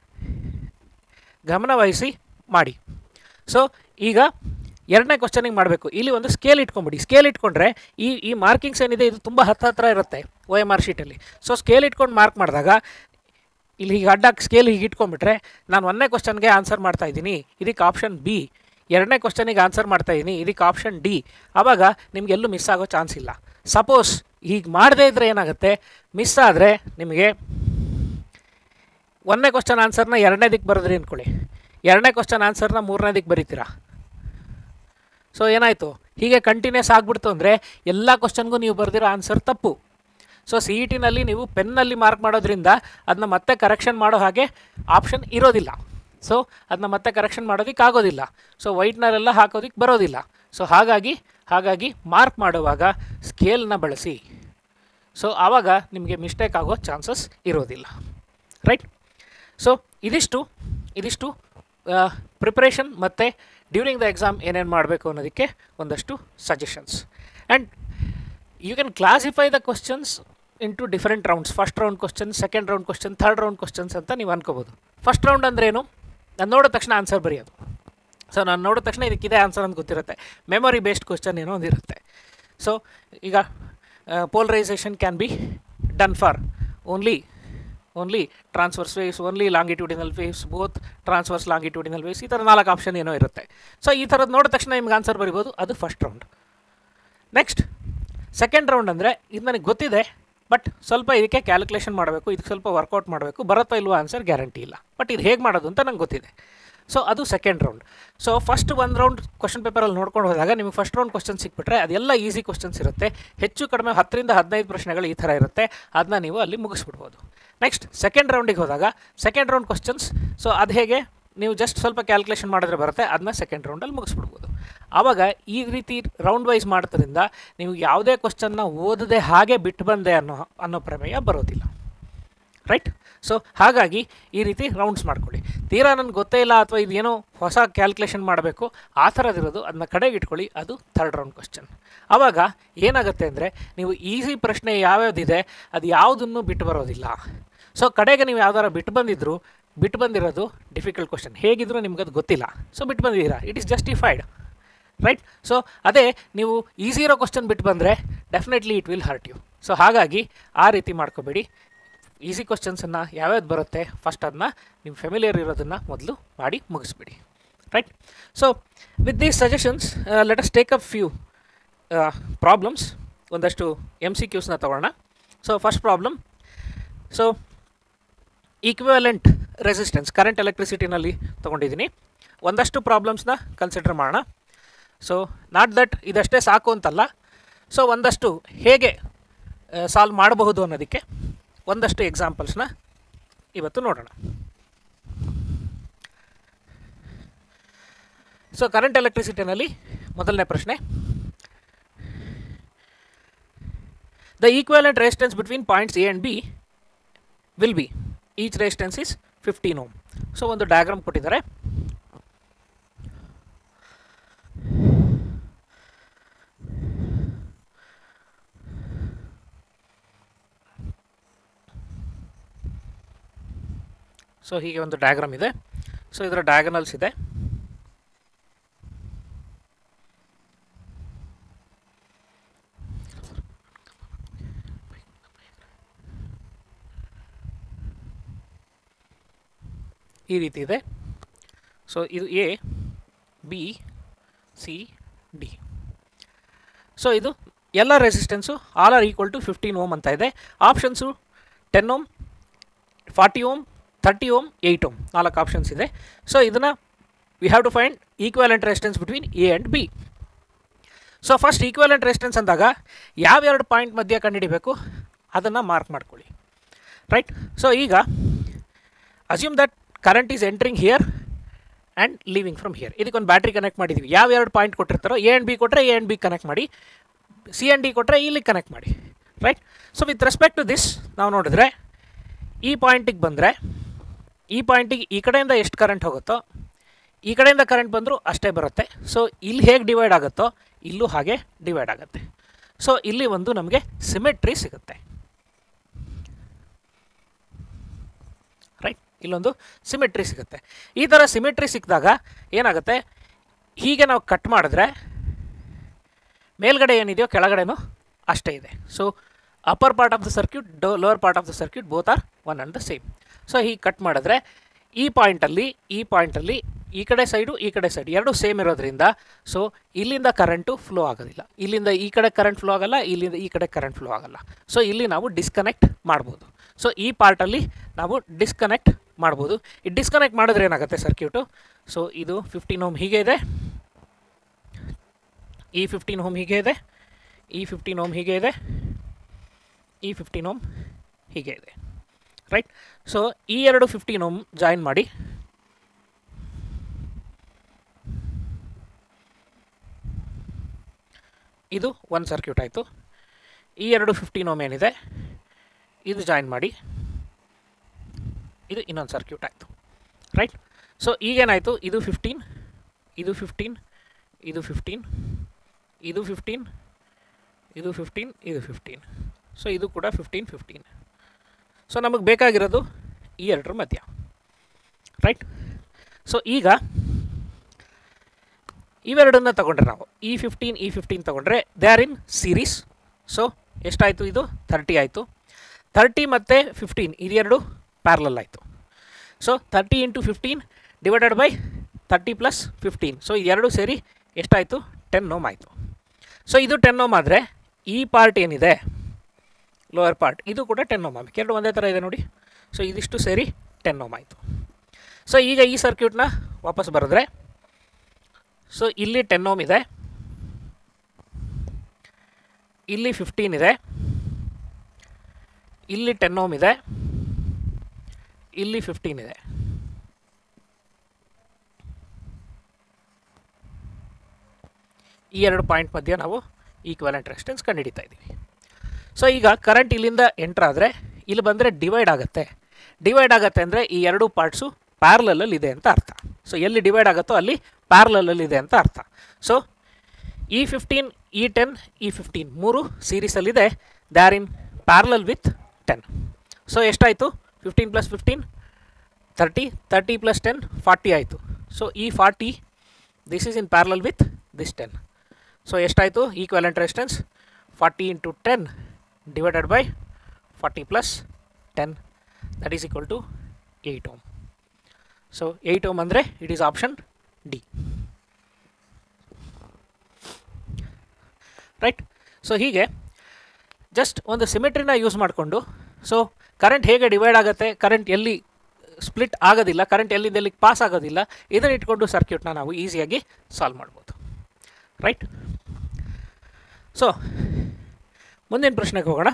ಗಮನವಹಿಸಿ ಮಾಡಿ ಸೊ ಈಗ ಎರಡನೇ ಕ್ವಶನಿಗೆ ಮಾಡಬೇಕು ಇಲ್ಲಿ ಒಂದು ಸ್ಕೇಲ್ ಇಟ್ಕೊಂಬಿಡಿ ಸ್ಕೇಲ್ ಇಟ್ಕೊಂಡ್ರೆ ಈ ಈ ಮಾರ್ಕಿಂಗ್ಸ್ ಏನಿದೆ ಇದು ತುಂಬ ಹತ್ರ ಹತ್ರ ಇರುತ್ತೆ ಒ ಎಮ್ ಆರ್ ಶೀಟಲ್ಲಿ ಸೊ ಸ್ಕೇಲ್ ಇಟ್ಕೊಂಡು ಮಾರ್ಕ್ ಮಾಡಿದಾಗ ಇಲ್ಲಿ ಹೀಗೆ ಅಡ್ಡಾಗಿ ಸ್ಕೇಲ್ ಹೀಗೆ ಇಟ್ಕೊಂಡ್ಬಿಟ್ರೆ ನಾನು ಒಂದನೇ ಕ್ವಶನ್ಗೆ ಆನ್ಸರ್ ಮಾಡ್ತಾ ಇದ್ದೀನಿ ಇದಕ್ಕೆ ಆಪ್ಷನ್ ಬಿ ಎರಡನೇ ಕ್ವಶನಿಗೆ ಆನ್ಸರ್ ಮಾಡ್ತಾ ಇದ್ದೀನಿ ಇದಕ್ಕೆ ಆಪ್ಷನ್ ಡಿ ಆವಾಗ ನಿಮಗೆಲ್ಲೂ ಮಿಸ್ ಆಗೋ ಚಾನ್ಸ್ ಇಲ್ಲ ಸಪೋಸ್ ಹೀಗೆ ಮಾಡದೇ ಇದ್ದರೆ ಏನಾಗುತ್ತೆ ಮಿಸ್ ಆದರೆ ನಿಮಗೆ ಒಂದನೇ ಕ್ವಶನ್ ಆನ್ಸರ್ನ ಎರಡನೇ ದಿಕ್ಕೆ ಬರೆದ್ರಿ ಅಂದ್ಕೊಳ್ಳಿ ಎರಡನೇ ಕ್ವಶನ್ ಆನ್ಸರ್ನ ಮೂರನೇ ದಿಕ್ಕೆ ಬರೀತೀರಾ ಸೊ ಏನಾಯಿತು ಹೀಗೆ ಕಂಟಿನ್ಯೂಸ್ ಆಗಿಬಿಡ್ತು ಅಂದರೆ ಎಲ್ಲ ಕ್ವಶನ್ಗೂ ನೀವು ಬರೆದಿರೋ ಆನ್ಸರ್ ತಪ್ಪು ಸೊ ಸಿ ಇ ಟಿನಲ್ಲಿ ನೀವು ಪೆನ್ನಲ್ಲಿ ಮಾರ್ಕ್ ಮಾಡೋದ್ರಿಂದ ಅದನ್ನ ಮತ್ತೆ ಕರೆಕ್ಷನ್ ಮಾಡೋ ಹಾಗೆ ಆಪ್ಷನ್ ಇರೋದಿಲ್ಲ ಸೊ ಅದನ್ನ ಮತ್ತೆ ಕರೆಕ್ಷನ್ ಮಾಡೋದಕ್ಕೆ ಆಗೋದಿಲ್ಲ ಸೊ ವೈಟ್ನರೆಲ್ಲ ಹಾಕೋದಕ್ಕೆ ಬರೋದಿಲ್ಲ ಸೊ ಹಾಗಾಗಿ ಹಾಗಾಗಿ ಮಾರ್ಕ್ ಮಾಡುವಾಗ ಸ್ಕೇಲ್ನ ಬಳಸಿ ಸೊ ಆವಾಗ ನಿಮಗೆ ಮಿಸ್ಟೇಕ್ ಆಗೋ ಚಾನ್ಸಸ್ ಇರೋದಿಲ್ಲ ರೈಟ್ ಸೊ ಇದಿಷ್ಟು ಇದಿಷ್ಟು ಪ್ರಿಪ್ರೇಷನ್ ಮತ್ತು ಡ್ಯೂರಿಂಗ್ ದ ಎಕ್ಸಾಮ್ ಏನೇನು ಮಾಡಬೇಕು ಅನ್ನೋದಕ್ಕೆ ಒಂದಷ್ಟು suggestions and you can classify the questions into different rounds first round question second round question third round questions ಅಂತ ನೀವು ಅನ್ಕೋಬೋದು ಫಸ್ಟ್ ರೌಂಡ್ ಅಂದ್ರೇನು ನಾನು ನೋಡಿದ ತಕ್ಷಣ ಆನ್ಸರ್ ಬರೆಯೋದು ಸೊ ನಾನು ನೋಡಿದ ತಕ್ಷಣ ಇದಕ್ಕಿದೆ ಆನ್ಸರ್ ಅಂತ ಗೊತ್ತಿರುತ್ತೆ ಮೆಮೊರಿ ಬೇಸ್ಡ್ ಕ್ವಶನ್ ಏನೋ ಒಂದಿರುತ್ತೆ ಸೊ ಈಗ polarisation can be done for only only transverse waves only longitudinal waves both transverse longitudinal waves ಈ ಥರ ನಾಲ್ಕು ಆಪ್ಷನ್ ಏನೋ ಇರುತ್ತೆ ಸೊ ಈ ಥರದ್ದು ನೋಡಿದ ತಕ್ಷಣ ನಿಮ್ಗೆ ಆನ್ಸರ್ ಬರಿಬೋದು ಅದು first round next second round ಅಂದರೆ ಇದು ನನಗೆ ಗೊತ್ತಿದೆ ಬಟ್ ಸ್ವಲ್ಪ ಇದಕ್ಕೆ ಕ್ಯಾಲ್ಕುಲೇಷನ್ ಮಾಡಬೇಕು ಇದಕ್ಕೆ ಸ್ವಲ್ಪ ವರ್ಕೌಟ್ ಮಾಡಬೇಕು ಬರುತ್ತೋ ಇಲ್ವೋ ಆನ್ಸರ್ ಗ್ಯಾರಂಟಿ ಇಲ್ಲ ಬಟ್ ಇದು ಹೇಗೆ ಮಾಡೋದು ಅಂತ ನಂಗೆ ಗೊತ್ತಿದೆ ಸೊ ಅದು ಸೆಕೆಂಡ್ ರೌಂಡ್ ಸೊ ಫಸ್ಟ್ ಒಂದು ರೌಂಡ್ ಕ್ವಶನ್ ಪೇಪರಲ್ಲಿ ನೋಡ್ಕೊಂಡು ಹೋದಾಗ ನಿಮಗೆ ಫಸ್ಟ್ ರೌಂಡ್ ಕ್ವಶನ್ ಸಿಕ್ಬಿಟ್ರೆ ಅದೆಲ್ಲ ಈಸಿ ಕ್ವಶನ್ಸ್ ಇರುತ್ತೆ ಹೆಚ್ಚು ಕಡಿಮೆ ಹತ್ತರಿಂದ ಹದಿನೈದು ಪ್ರಶ್ನೆಗಳು ಈ ಥರ ಇರುತ್ತೆ ಅದನ್ನ ನೀವು ಅಲ್ಲಿ ಮುಗಿಸ್ಬಿಡ್ಬೋದು ನೆಕ್ಸ್ಟ್ ಸೆಕೆಂಡ್ ರೌಂಡಿಗೆ ಹೋದಾಗ ಸೆಕೆಂಡ್ ರೌಂಡ್ ಕ್ವಶನ್ಸ್ ಸೊ ಅದು ಹೇಗೆ ನೀವು ಜಸ್ಟ್ ಸ್ವಲ್ಪ ಕ್ಯಾಲ್ಕುಲೇಷನ್ ಮಾಡಿದ್ರೆ ಬರುತ್ತೆ ಅದನ್ನ ಸೆಕೆಂಡ್ ರೌಂಡಲ್ಲಿ ಮುಗಿಸ್ಬಿಡ್ಬೋದು ಆವಾಗ ಈ ರೀತಿ ರೌಂಡ್ ವೈಸ್ ಮಾಡೋದ್ರಿಂದ ನೀವು ಯಾವುದೇ ಕ್ವಶನ್ನ ಓದದೆ ಹಾಗೆ ಬಿಟ್ಟು ಬಂದೆ ಅನ್ನೋ ಅನ್ನೋ ಪ್ರಮೇಯ ಬರೋದಿಲ್ಲ ರೈಟ್ ಸೊ ಹಾಗಾಗಿ ಈ ರೀತಿ ರೌಂಡ್ಸ್ ಮಾಡ್ಕೊಳ್ಳಿ ತೀರಾ ನನಗೆ ಗೊತ್ತೇ ಇಲ್ಲ ಅಥವಾ ಇದೇನೋ ಹೊಸ ಕ್ಯಾಲ್ಕುಲೇಷನ್ ಮಾಡಬೇಕು ಆ ಥರದಿರೋದು ಅದನ್ನ ಕಡೆಗೆ ಇಟ್ಕೊಳ್ಳಿ ಅದು ಥರ್ಡ್ ರೌಂಡ್ ಕ್ವಶನ್ ಆವಾಗ ಏನಾಗುತ್ತೆ ಅಂದರೆ ನೀವು ಈಸಿ ಪ್ರಶ್ನೆ ಯಾವ್ಯಾವ್ದಿದೆ ಅದು ಯಾವುದನ್ನು ಬಿಟ್ಟು ಬರೋದಿಲ್ಲ ಸೊ ಕಡೆಗೆ ನೀವು ಯಾವ್ದಾರ ಬಿಟ್ಟು ಬಂದಿದ್ರು ಬಿಟ್ಟು ಬಂದಿರೋದು ಡಿಫಿಕಲ್ಟ್ ಕ್ವಶನ್ ಹೇಗಿದ್ರು ನಿಮ್ಗೆ ಅದು ಗೊತ್ತಿಲ್ಲ ಸೊ ಬಿಟ್ಟು ಬಂದಿದ್ದೀರಾ it is justified right so ಅದೇ ನೀವು ಈಸಿ ಇರೋ ಕ್ವಶನ್ ಬಿಟ್ಟು ಬಂದರೆ definitely it will hurt you so ಹಾಗಾಗಿ ಆ ರೀತಿ ಮಾಡ್ಕೋಬೇಡಿ ಈಸಿ ಕ್ವಶನ್ಸನ್ನು ಯಾವ್ಯಾವ್ದು ಬರುತ್ತೆ ಫಸ್ಟ್ ಅದನ್ನ ನಿಮ್ಮ ಫೆಮಿಲಿಯರ್ ಇರೋದನ್ನು ಮೊದಲು ಮಾಡಿ ಮುಗಿಸ್ಬಿಡಿ right so with these suggestions let us take up few problems ಒಂದಷ್ಟು ಎಮ್ ಸಿ ಕ್ಯೂಸ್ನ ತೊಗೊಳ್ಳೋಣ so first problem so equivalent resistance current ಎಲೆಕ್ಟ್ರಿಸಿಟಿನಲ್ಲಿ ತೊಗೊಂಡಿದ್ದೀನಿ ಒಂದಷ್ಟು ಪ್ರಾಬ್ಲಮ್ಸ್ನ ಕನ್ಸಿಡರ್ ಮಾಡೋಣ ಸೊ ನಾಟ್ ದಟ್ ಇದಷ್ಟೇ ಸಾಕು ಅಂತಲ್ಲ ಸೊ ಒಂದಷ್ಟು ಹೇಗೆ ಸಾಲ್ವ್ ಮಾಡಬಹುದು ಅನ್ನೋದಕ್ಕೆ ಒಂದಷ್ಟು ಎಕ್ಸಾಂಪಲ್ಸ್ನ ಇವತ್ತು ನೋಡೋಣ ಸೊ ಕರೆಂಟ್ ಎಲೆಕ್ಟ್ರಿಸಿಟಿನಲ್ಲಿ ಮೊದಲನೇ ಪ್ರಶ್ನೆ the equivalent resistance between points A and B will be each resistance is fifteen ohm so ಒಂದು ಡಯಾಗ್ರಾಮ್ ಕೊಟ್ಟಿದ್ದಾರೆ ಸೊ ಹೀಗೆ ಒಂದು ಡಯಾಗ್ರಾಮ್ ಇದೆ ಸೊ ಇದರ ಡಯಾಗನಲ್ಸ್ ಇದೆ ಈ ರೀತಿ ಇದೆ ಸೊ ಇದು A B C D so ಇದು ಎಲ್ಲ resistance all are equal to fifteen ohm ಅಂತ ಇದೆ options ten ohm forty ohm thirty ohm eight ohm ನಾಲ್ಕು ಆಪ್ಷನ್ಸ್ ಇದೆ ಸೊ ಇದನ್ನು we have to find equivalent resistance between A and B so first equivalent resistance ಅಂದಾಗ ಯಾವೆರಡು point ಮಧ್ಯೆ ಕಂಡುಹಿಡಿಬೇಕು ಅದನ್ನು ಮಾರ್ಕ್ ಮಾಡ್ಕೊಳ್ಳಿ ರೈಟ್ ಸೊ ಈಗ assume that current is entering here and leaving from here ಇದಕ್ಕೊಂದು ಬ್ಯಾಟ್ರಿ ಕನೆಕ್ಟ್ ಮಾಡಿದ್ದೀವಿ ಯಾವ ಎರಡು ಪಾಯಿಂಟ್ ಕೊಟ್ಟಿರ್ತಾರೋ ಎ ಆ್ಯಂಡ್ ಬಿ ಕೊಟ್ಟರೆ ಎ ಆ್ಯಂಡ್ ಬಿ ಕನೆಕ್ಟ್ ಮಾಡಿ ಸಿ ಆ್ಯಂಡ್ ಡಿ ಕೊಟ್ಟರೆ ಇಲ್ಲಿ ಕನೆಕ್ಟ್ ಮಾಡಿ right so with respect to this ನಾವು ನೋಡಿದ್ರೆ ಈ ಪಾಯಿಂಟಿಗೆ ಬಂದರೆ ಈ ಪಾಯಿಂಟಿಗೆ ಈ ಕಡೆಯಿಂದ ಎಷ್ಟು ಕರೆಂಟ್ ಹೋಗುತ್ತೋ ಈ ಕಡೆಯಿಂದ ಕರೆಂಟ್ ಬಂದರೂ ಅಷ್ಟೇ ಬರುತ್ತೆ ಸೊ ಇಲ್ಲಿ ಹೇಗೆ ಡಿವೈಡ್ ಆಗುತ್ತೋ ಇಲ್ಲೂ ಹಾಗೆ ಡಿವೈಡ್ ಆಗುತ್ತೆ ಸೊ ಇಲ್ಲಿ ಒಂದು ನಮಗೆ ಸಿಮೆಟ್ರಿ ಸಿಗುತ್ತೆ ರೈಟ್ ಇಲ್ಲೊಂದು ಸಿಮೆಟ್ರಿ ಸಿಗುತ್ತೆ ಈ ಥರ ಸಿಮೆಟ್ರಿ ಸಿಕ್ಕಿದಾಗ ಏನಾಗುತ್ತೆ ಹೀಗೆ ನಾವು ಕಟ್ ಮಾಡಿದ್ರೆ ಮೇಲ್ಗಡೆ ಏನಿದೆಯೋ ಕೆಳಗಡೆನೂ ಅಷ್ಟೇ ಇದೆ so upper part of the circuit though lower part of the circuit both are one and the same so ಹೀಗೆ ಕಟ್ ಮಾಡಿದ್ರೆ ಈ ಪಾಯಿಂಟಲ್ಲಿ ಈ ಪಾಯಿಂಟಲ್ಲಿ ಈ ಕಡೆ ಸೈಡು ಈ ಕಡೆ ಸೈಡ್ ಎರಡು ಸೇಮ್ ಇರೋದ್ರಿಂದ ಸೊ ಇಲ್ಲಿಂದ ಕರೆಂಟು ಫ್ಲೋ ಆಗೋದಿಲ್ಲ ಇಲ್ಲಿಂದ ಈ ಕಡೆ ಕರೆಂಟ್ ಫ್ಲೋ ಆಗಲ್ಲ ಇಲ್ಲಿಂದ ಈ ಕಡೆ ಕರೆಂಟ್ ಫ್ಲೋ ಆಗಲ್ಲ ಸೊ ಇಲ್ಲಿ ನಾವು ಡಿಸ್ಕನೆಕ್ಟ್ ಮಾಡ್ಬೋದು ಸೊ ಈ ಪಾರ್ಟಲ್ಲಿ ನಾವು ಡಿಸ್ಕನೆಕ್ಟ್ ಮಾಡ್ಬೋದು ಈ ಡಿಸ್ಕನೆಕ್ಟ್ ಮಾಡಿದ್ರೆ ಏನಾಗುತ್ತೆ ಸರ್ಕ್ಯೂಟು ಸೊ ಇದು ಫಿಫ್ಟೀನ್ ಓಮ್ ಹೀಗೆ ಇದೆ ಈ ಫಿಫ್ಟೀನ್ ಓಮ್ ಹೀಗೆ ಇದೆ ಈ ಫಿಫ್ಟೀನ್ ಓಮ್ ಹೀಗೆ ಇದೆ ಈ ಫಿಫ್ಟೀನ್ ಓಮ್ ಹೀಗೆ ಇದೆ ರೈಟ್ ಸೊ ಈ ಎರಡು ಫಿಫ್ಟೀನ್ ಓಮ್ ಜಾಯಿನ್ ಮಾಡಿ ಇದು ಒಂದು ಸರ್ಕ್ಯೂಟ್ ಆಯಿತು ಈ ಎರಡು ಫಿಫ್ಟೀನ್ ಓಮ್ ಏನಿದೆ ಇದು ಜಾಯಿನ್ ಮಾಡಿ ಇದು ಇನ್ನೊಂದು ಸರ್ಕ್ಯೂಟ್ ಆಯಿತು ರೈಟ್ ಸೊ ಈಗೇನಾಯಿತು ಇದು ಫಿಫ್ಟೀನ್ ಇದು ಫಿಫ್ಟೀನ್ ಇದು ಫಿಫ್ಟೀನ್ ಇದು ಫಿಫ್ಟೀನ್ ಇದು ಫಿಫ್ಟೀನ್ ಇದು ಫಿಫ್ಟೀನ್ ಸೊ ಇದು ಕೂಡ ಫಿಫ್ಟೀನ್ ಫಿಫ್ಟೀನ್ ಸೊ ನಮಗೆ ಬೇಕಾಗಿರೋದು ಈ ಎರಡರ ಮಧ್ಯ ರೈಟ್ ಸೊ ಈಗ ಇವೆರಡನ್ನ ತಗೊಂಡ್ರೆ ನಾವು ಈ ಫಿಫ್ಟೀನ್ ಈ ಫಿಫ್ಟೀನ್ ತಗೊಂಡ್ರೆ they are in series so ಎಷ್ಟಾಯಿತು ಇದು ಥರ್ಟಿ ಆಯಿತು ಥರ್ಟಿ ಮತ್ತು ಫಿಫ್ಟೀನ್ ಇದೆರಡು ಪ್ಯಾರಲಲ್ ಆಯಿತು so thirty into fifteen divided by thirty plus fifteen so ಇದೆರಡು ಸೇರಿ ಎಷ್ಟಾಯಿತು ಟೆನ್ ಓಮ್ ಆಯಿತು ಸೊ ಇದು ಟೆನ್ ಓಮ್ ಆದರೆ ಈ ಪಾರ್ಟ್ ಏನಿದೆ ಲೋವರ್ ಪಾರ್ಟ್ ಇದು ಕೂಡ ಟೆನ್ ಓಮ್ ಆಗಬೇಕು ಎರಡು ಒಂದೇ ಥರ ಇದೆ ನೋಡಿ ಸೊ ಇದಿಷ್ಟು ಸೇರಿ ಟೆನ್ ಓಮ್ ಆಯಿತು ಸೊ ಈಗ ಈ ಸರ್ಕ್ಯೂಟ್ನ ವಾಪಸ್ ಬರೆದ್ರೆ ಸೊ ಇಲ್ಲಿ ಟೆನ್ ಓಮ್ ಇದೆ ಇಲ್ಲಿ ಫಿಫ್ಟೀನ್ ಇದೆ ಇಲ್ಲಿ ಟೆನ್ ಓಮ್ ಇದೆ ಇಲ್ಲಿ ಫಿಫ್ಟೀನ್ ಇದೆ ಈ ಎರಡು ಪಾಯಿಂಟ್ ಮಧ್ಯೆ ನಾವು ಈಕ್ವಲೆಂಟ್ ರೆಸಿಸ್ಟೆನ್ಸ್ ಕಂಡುಹಿಡಿತಾ ಇದ್ದೀವಿ ಸೊ ಈಗ ಕರೆಂಟ್ ಇಲ್ಲಿಂದ ಎಂಟ್ರ್ ಆದರೆ ಇಲ್ಲಿ ಬಂದರೆ ಡಿವೈಡ್ ಆಗುತ್ತೆ ಡಿವೈಡ್ ಆಗುತ್ತೆ ಅಂದರೆ ಈ ಎರಡು ಪಾರ್ಟ್ಸು ಪ್ಯಾರ್ಲಲ್ಲಿ ಇದೆ ಅಂತ ಅರ್ಥ ಸೊ ಎಲ್ಲಿ ಡಿವೈಡ್ ಆಗುತ್ತೋ ಅಲ್ಲಿ ಪ್ಯಾರ್ಲಲ್ಲಿ ಇದೆ ಅಂತ ಅರ್ಥ ಸೊ ಇ ಫಿಫ್ಟೀನ್ ಇ ಟೆನ್ ಇ ಫಿಫ್ಟೀನ್ ಮೂರು ಸೀರೀಸಲ್ಲಿದೆ they are in parallel with ten so ಎಷ್ಟಾಯಿತು fifteen plus fifteen thirty thirty plus ten forty ಆಯಿತು ಸೊ ಈ forty this is in parallel with this ten so ಎಷ್ಟಾಯಿತು equivalent resistance forty into ten divided by forty plus ten that is equal to eight ohm so eight ohm ಅಂದರೆ it is option D right so ಹೀಗೆ just ಒಂದು ಸಿಮೆಟ್ರಿನ use ಮಾಡಿಕೊಂಡು so current ಹೇಗೆ divide ಆಗುತ್ತೆ current ಎಲ್ಲಿ split ಆಗೋದಿಲ್ಲ current ಎಲ್ಲಿಂದ ಎಲ್ಲಿಗೆ ಪಾಸ್ ಆಗೋದಿಲ್ಲ ಇದನ್ನು ಇಟ್ಕೊಂಡು ಸರ್ಕ್ಯೂಟ್ನ ನಾವು ಈಸಿಯಾಗಿ ಸಾಲ್ವ್ ಮಾಡ್ಬೋದು ರೈಟ್ ಸೊ ಮುಂದಿನ ಪ್ರಶ್ನೆಗೆ ಹೋಗೋಣ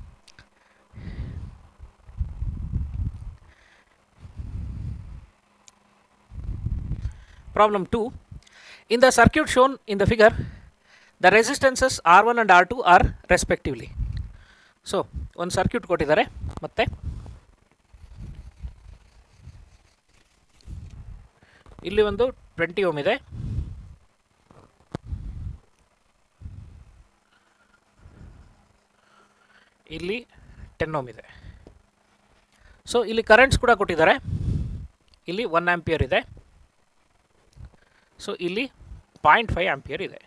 Problem 2. In the circuit shown in the figure, the resistances R1 and R2 are respectively. So ಒಂದು ಸರ್ಕ್ಯೂಟ್ ಕೊಟ್ಟಿದ್ದಾರೆ ಮತ್ತೆ ಇಲ್ಲಿ ಒಂದು ಟ್ವೆಂಟಿ ಓಮ್ ಇದೆ ಇಲ್ಲಿ ಟೆನ್ ಓಮ್ ಇದೆ ಸೊ ಇಲ್ಲಿ ಕರೆಂಟ್ಸ್ ಕೂಡ ಕೊಟ್ಟಿದ್ದಾರೆ ಇಲ್ಲಿ ಒನ್ ಆ್ಯಂಪಿಯರ್ ಇದೆ ಸೊ ಇಲ್ಲಿ ಪಾಯಿಂಟ್ ಫೈವ್ ಆ್ಯಂಪಿಯರ್ ಇದೆ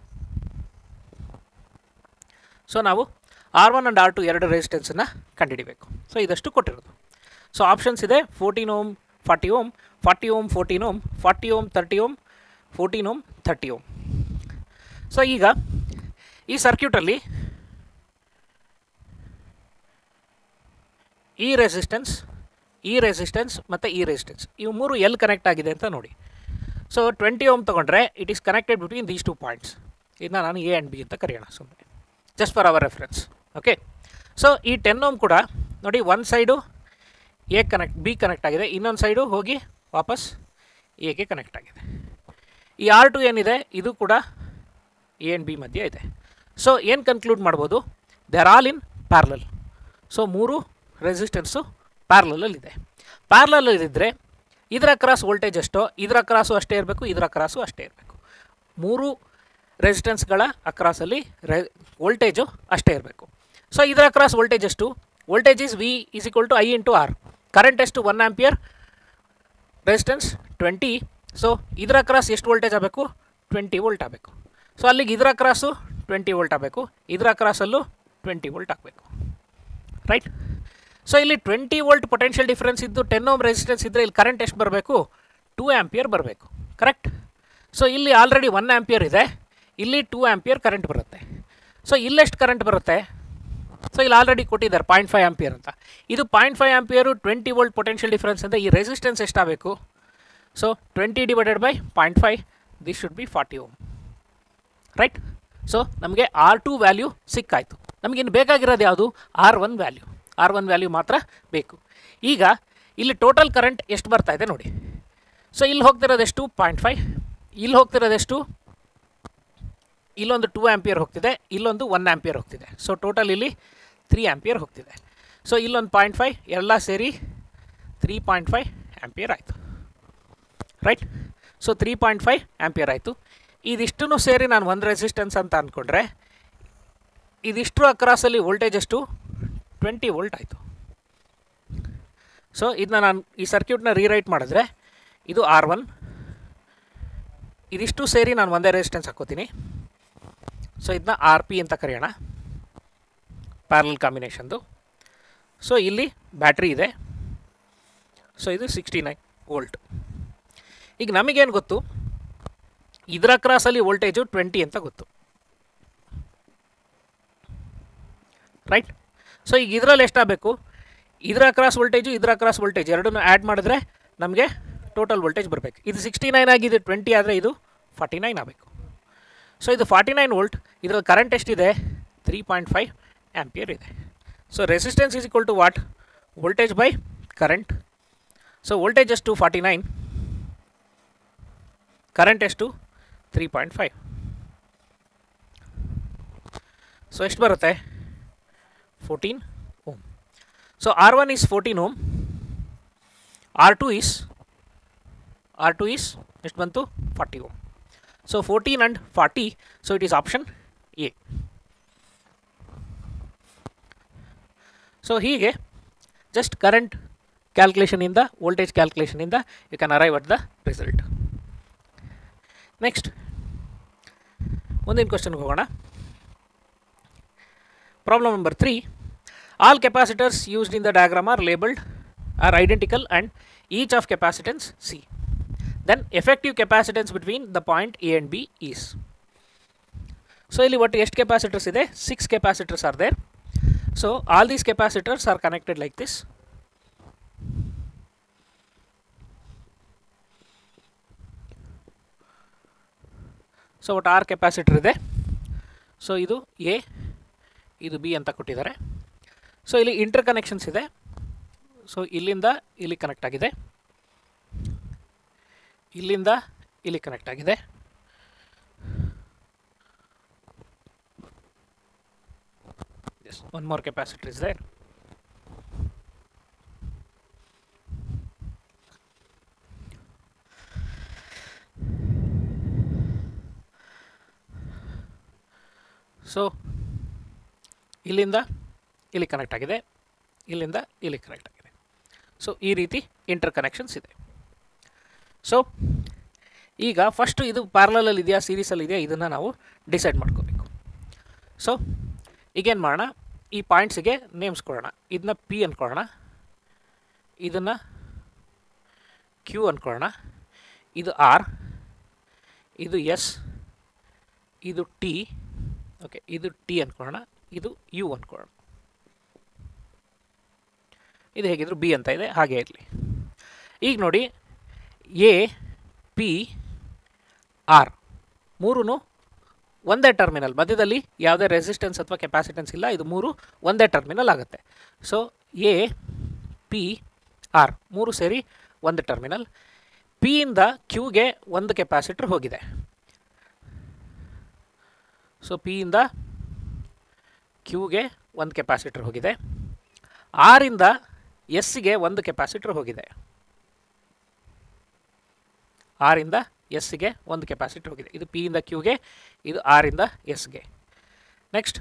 ಸೊ ನಾವು R one and R two ಎರಡು ರೆಸಿಸ್ಟೆನ್ಸನ್ನು ಕಂಡುಹಿಡಿಬೇಕು ಸೊ ಇದಷ್ಟು ಕೊಟ್ಟಿರೋದು ಸೊ ಆಪ್ಷನ್ಸ್ ಇದೆ fourteen ohm forty ohm forty ohm fourteen ohm forty ohm thirty ohm fourteen ohm thirty ohm so ಈಗ ಈ ಸರ್ಕ್ಯೂಟಲ್ಲಿ ಈ ರೆಸಿಸ್ಟೆನ್ಸ್ ಈ ರೆಸಿಸ್ಟೆನ್ಸ್ ಮತ್ತು ಈ ರೆಸಿಸ್ಟೆನ್ಸ್ ಇವು ಮೂರು ಎಲ್ಲಿ ಕನೆಕ್ಟ್ ಆಗಿದೆ ಅಂತ ನೋಡಿ ಸೊ ಟ್ವೆಂಟಿ ಓಮ್ ತೊಗೊಂಡ್ರೆ it is connected between these two points ಇದನ್ನ ನಾನು ಎ ಆ್ಯಂಡ್ ಬಿ ಅಂತ ಕರೆಯೋಣ ಸುಮ್ಮನೆ just for our reference okay so ಈ ಟೆನ್ ಓಮ್ ಕೂಡ ನೋಡಿ ಒಂದು side A connect B connect ಆಗಿದೆ ಇನ್ನೊಂದು ಸೈಡು ಹೋಗಿ ವಾಪಸ್ ಎಗೆ ಕನೆಕ್ಟ್ ಆಗಿದೆ ಈ ಆರ್ ಟು ಏನಿದೆ ಇದು ಕೂಡ ಎ ಆ್ಯಂಡ್ ಬಿ ಮಧ್ಯೆ ಇದೆ ಸೊ ಏನು ಕನ್ಕ್ಲೂಡ್ ಮಾಡ್ಬೋದು they are all in parallel so ಮೂರು ರೆಸಿಸ್ಟೆನ್ಸು ಪ್ಯಾರ್ಲಲ್ಲಿದೆ ಪ್ಯಾರ್ಲಲ್ಲಿದ್ದರೆ ಇದರ ಕ್ರಾಸ್ ವೋಲ್ಟೇಜ್ ಎಷ್ಟೋ ಇದರ ಕ್ರಾಸು ಅಷ್ಟೇ ಇರಬೇಕು ಇದರ ಕ್ರಾಸು ಅಷ್ಟೇ ಇರಬೇಕು ಮೂರು ರೆಸಿಸ್ಟೆನ್ಸ್ಗಳ ಅಕ್ರಾಸಲ್ಲಿ ರೆ ವೋಲ್ಟೇಜು ಅಷ್ಟೇ ಇರಬೇಕು ಸೊ ಇದರ ಕ್ರಾಸ್ ವೋಲ್ಟೇಜ್ ಎಷ್ಟು voltage is V is equal to I into R current ಎಷ್ಟು one ampere resistance twenty so ಇದರ ಕ್ರಾಸ್ ಎಷ್ಟು ವೋಲ್ಟೇಜ್ ಆಗಬೇಕು ಟ್ವೆಂಟಿ ವೋಲ್ಟ್ ಆಗಬೇಕು ಸೊ ಅಲ್ಲಿಗೆ ಇದರ ಕ್ರಾಸು ಟ್ವೆಂಟಿ ವೋಲ್ಟ್ ಆಗಬೇಕು ಇದರ ಕ್ರಾಸಲ್ಲೂ ಟ್ವೆಂಟಿ ವೋಲ್ಟ್ ಆಗಬೇಕು ರೈಟ್ ಸೊ ಇಲ್ಲಿ ಟ್ವೆಂಟಿ ವೋಲ್ಟ್ ಪೊಟೆನ್ಷಿಯಲ್ ಡಿಫ್ರೆನ್ಸ್ ಇದ್ದು ಟೆನ್ ಓಮ್ ರೆಸಿಸ್ಟೆನ್ಸ್ ಇದ್ದರೆ ಇಲ್ಲಿ ಕರೆಂಟ್ ಎಷ್ಟು ಬರಬೇಕು ಟೂ ಆ್ಯಂಪಿಯರ್ ಬರಬೇಕು ಕರೆಕ್ಟ್ ಸೊ ಇಲ್ಲಿ ಆಲ್ರೆಡಿ ಒನ್ ಆ್ಯಂಪಿಯರ್ ಇದೆ ಇಲ್ಲಿ ಟೂ ಆ್ಯಂಪಿಯರ್ ಕರೆಂಟ್ ಬರುತ್ತೆ ಸೊ ಇಲ್ಲೆಷ್ಟು ಕರೆಂಟ್ ಬರುತ್ತೆ ಸೊ ಇಲ್ಲಿ ಆಲ್ರೆಡಿ ಕೊಟ್ಟಿದ್ದಾರೆ ಪಾಯಿಂಟ್ ಫೈವ್ ಆ್ಯಂಪಿಯರ್ ಅಂತ ಇದು point five ampere twenty volt potential difference ಅಂದರೆ ಈ ರೆಸಿಸ್ಟೆನ್ಸ್ ಎಷ್ಟಾಗಬೇಕು so twenty divided by point five this should be forty ohm right so ನಮಗೆ ಆರ್ ಟು ವ್ಯಾಲ್ಯೂ ಸಿಕ್ಕಾಯಿತು ನಮಗಿನ್ನು ಬೇಕಾಗಿರೋದು ಯಾವುದು R one value R one value ಮಾತ್ರ ಬೇಕು ಈಗ ಇಲ್ಲಿ ಟೋಟಲ್ ಕರೆಂಟ್ ಎಷ್ಟು ಬರ್ತಾ ಇದೆ ನೋಡಿ ಸೊ ಇಲ್ಲಿ ಹೋಗ್ತಿರೋದೆಷ್ಟು ಪಾಯಿಂಟ್ ಫೈವ್ ಇಲ್ಲಿ ಹೋಗ್ತಿರೋದೆಷ್ಟು ಇಲ್ಲೊಂದು ಟೂ ಆ್ಯಂಪಿಯರ್ ಹೋಗ್ತಿದೆ ಇಲ್ಲೊಂದು ಒನ್ ಆ್ಯಂಪಿಯರ್ ಹೋಗ್ತಿದೆ ಸೊ ಟೋಟಲ್ ಇಲ್ಲಿ ತ್ರೀ ಆ್ಯಂಪಿಯರ್ ಹೋಗ್ತಿದೆ ಸೊ ಇಲ್ಲೊಂದು ಪಾಯಿಂಟ್ ಫೈವ್ ಎಲ್ಲ ಸೇರಿ ತ್ರೀ ಪಾಯಿಂಟ್ ಫೈವ್ ಆ್ಯಂಪಿಯರ್ ಆಯಿತು right so three point five ampere ಆಯಿತು ಇದಿಷ್ಟೂ ಸೇರಿ ನಾನು ಒಂದು ರೆಸಿಸ್ಟೆನ್ಸ್ ಅಂತ ಅಂದ್ಕೊಂಡ್ರೆ ಇದಿಷ್ಟು ಅಕ್ರಾಸಲ್ಲಿ ವೋಲ್ಟೇಜ್ ಎಷ್ಟು ಟ್ವೆಂಟಿ ವೋಲ್ಟ್ ಆಯಿತು ಸೊ ಇದನ್ನ ನಾನು ಈ ಸರ್ಕ್ಯೂಟ್ನ ರೀರೈಟ್ ಮಾಡಿದ್ರೆ ಇದು ಆರ್ ಒನ್ ಇದಿಷ್ಟು ಸೇರಿ ನಾನು ಒಂದೇ ರೆಸಿಸ್ಟೆನ್ಸ್ ಹಾಕೋತೀನಿ ಸೊ ಇದನ್ನ ಆರ್ ಪಿ ಅಂತ ಕರೆಯೋಣ ಪ್ಯಾರಲ್ ಕಾಂಬಿನೇಷನ್ದು ಸೊ ಇಲ್ಲಿ ಬ್ಯಾಟ್ರಿ ಇದೆ ಸೊ ಇದು ಸಿಕ್ಸ್ಟಿ ನೈನ್ ವೋಲ್ಟ್ ಈಗ ನಮಗೇನು ಗೊತ್ತು ಇದರ ಕ್ರಾಸಲ್ಲಿ ವೋಲ್ಟೇಜು ಟ್ವೆಂಟಿ ಅಂತ ಗೊತ್ತು ರೈಟ್ ಸೊ ಈಗ ಇದರಲ್ಲಿ ಎಷ್ಟಾಗಬೇಕು ಇದರ ಕ್ರಾಸ್ ವೋಲ್ಟೇಜು ಇದರ ಕ್ರಾಸ್ ವೋಲ್ಟೇಜ್ ಎರಡನ್ನೂ ಆ್ಯಡ್ ಮಾಡಿದ್ರೆ ನಮಗೆ ಟೋಟಲ್ ವೋಲ್ಟೇಜ್ ಬರಬೇಕು ಇದು ಸಿಕ್ಸ್ಟಿ ನೈನ್ ಆಗಿದೆ ಟ್ವೆಂಟಿ ಆದರೆ ಇದು ಫಾರ್ಟಿ ನೈನ್ ಆಗಬೇಕು ಸೊ ಇದು ಫಾರ್ಟಿ ನೈನ್ ವೋಲ್ಟ್ ಇದರಲ್ಲಿ ಕರೆಂಟ್ ಎಷ್ಟಿದೆ ತ್ರೀ ಪಾಯಿಂಟ್ ಫೈವ್ ಆ್ಯಂಪಿಯರ್ ಇದೆ so resistance is equal to what voltage by current so voltage ಎಷ್ಟು ಫಾರ್ಟಿ ನೈನ್ ಕರೆಂಟ್ ಎಷ್ಟು ತ್ರೀ ಪಾಯಿಂಟ್ ಫೈವ್ ಸೊ ಎಷ್ಟು ಬರುತ್ತೆ fourteen ohm so R one is fourteen ohm R two is R two is ಎಷ್ಟು ಬಂತು forty ohm so fourteen and forty so it is option A so ಹೀಗೆ just current ಕ್ಯಾಲ್ಕುಲೇಷನಿಂದ voltage ಕ್ಯಾಲ್ಕುಲೇಷನಿಂದ you can arrive at the result next ಮುಂದಿನ ಕ್ವಶನ್ಗೆ ಹೋಗೋಣ problem number three all capacitors used in the diagram are labelled are identical and each of capacitance C then effective capacitance between the point A and B is so ಇಲ್ಲಿ ಒಟ್ಟು ಎಷ್ಟು capacitors ಇದೆ six capacitors are there so all these capacitors are connected like this so ಒಟ್ಟು ಆರು capacitor ಇದೆ so ಇದು A ಇದು B ಅಂತ ಕೊಟ್ಟಿದ್ದಾರೆ ಸೊ ಇಲ್ಲಿ ಇಂಟರ್ ಕನೆಕ್ಷನ್ಸ್ ಇದೆ ಸೊ ಇಲ್ಲಿಂದ ಇಲ್ಲಿ ಕನೆಕ್ಟ್ ಆಗಿದೆ ಇಲ್ಲಿಂದ ಇಲ್ಲಿ ಕನೆಕ್ಟ್ ಆಗಿದೆ one more capacitor is there so ಇಲ್ಲಿಂದ ಇಲ್ಲಿ ಕನೆಕ್ಟ್ ಆಗಿದೆ ಇಲ್ಲಿಂದ ಇಲ್ಲಿ ಕನೆಕ್ಟ್ ಆಗಿದೆ ಸೊ ಈ ರೀತಿ ಇಂಟರ್ ಕನೆಕ್ಷನ್ಸ್ ಇದೆ ಸೊ ಈಗ ಫಸ್ಟು ಇದು ಪ್ಯಾರಲಲ್ಲಿ ಇದೆಯಾ ಸೀರೀಸಲ್ಲಿ ಇದೆಯಾ ಇದನ್ನು ನಾವು ಡಿಸೈಡ್ ಮಾಡ್ಕೋಬೇಕು ಸೊ ಈಗೇನು ಮಾಡೋಣ ಈ ಪಾಯಿಂಟ್ಸಿಗೆ ನೇಮ್ಸ್ ಕೊಡೋಣ ಇದನ್ನ ಪಿ ಅಂದ್ಕೊಳ್ಳೋಣ ಇದನ್ನು ಕ್ಯೂ ಅಂದ್ಕೊಳ್ಳೋಣ ಇದು ಆರ್ ಇದು ಎಸ್ ಇದು ಟಿ ಓಕೆ ಇದು ಟಿ ಅಂದ್ಕೊಳ್ಳೋಣ ಇದು ಯು ಅಂದ್ಕೊಳ್ಳೋಣ ಇದು ಹೇಗಿದ್ರು ಬಿ ಅಂತ ಇದೆ ಹಾಗೆ ಇರಲಿ ಈಗ ನೋಡಿ ಎ ಪಿ ಆರ್ ಮೂರೂ ಒಂದೇ ಟರ್ಮಿನಲ್ ಮಧ್ಯದಲ್ಲಿ ಯಾವುದೇ ರೆಸಿಸ್ಟೆನ್ಸ್ ಅಥವಾ ಕೆಪಾಸಿಟೆನ್ಸ್ ಇಲ್ಲ ಇದು ಮೂರು ಒಂದೇ ಟರ್ಮಿನಲ್ ಆಗುತ್ತೆ ಸೊ ಎ ಪಿ ಆರ್ ಮೂರು ಸೇರಿ ಒಂದು ಟರ್ಮಿನಲ್ ಪಿಯಿಂದ ಕ್ಯೂಗೆ ಒಂದು ಕೆಪಾಸಿಟರ್ ಹೋಗಿದೆ ಸೊ ಪಿಯಿಂದ ಕ್ಯೂಗೆ ಒಂದು ಕೆಪಾಸಿಟರ್ ಹೋಗಿದೆ ಆರಿಂದ ಎಸ್ಸಿಗೆ ಒಂದು ಕೆಪಾಸಿಟರ್ ಹೋಗಿದೆ ಆರಿಂದ ಎಸ್ಸಿಗೆ ಒಂದು ಕೆಪಾಸಿಟರ್ ಹೋಗಿದೆ ಇದು ಪಿಯಿಂದ ಕ್ಯೂಗೆ ಇದು ಆರಿಂದ ಎಸ್ಗೆ ನೆಕ್ಸ್ಟ್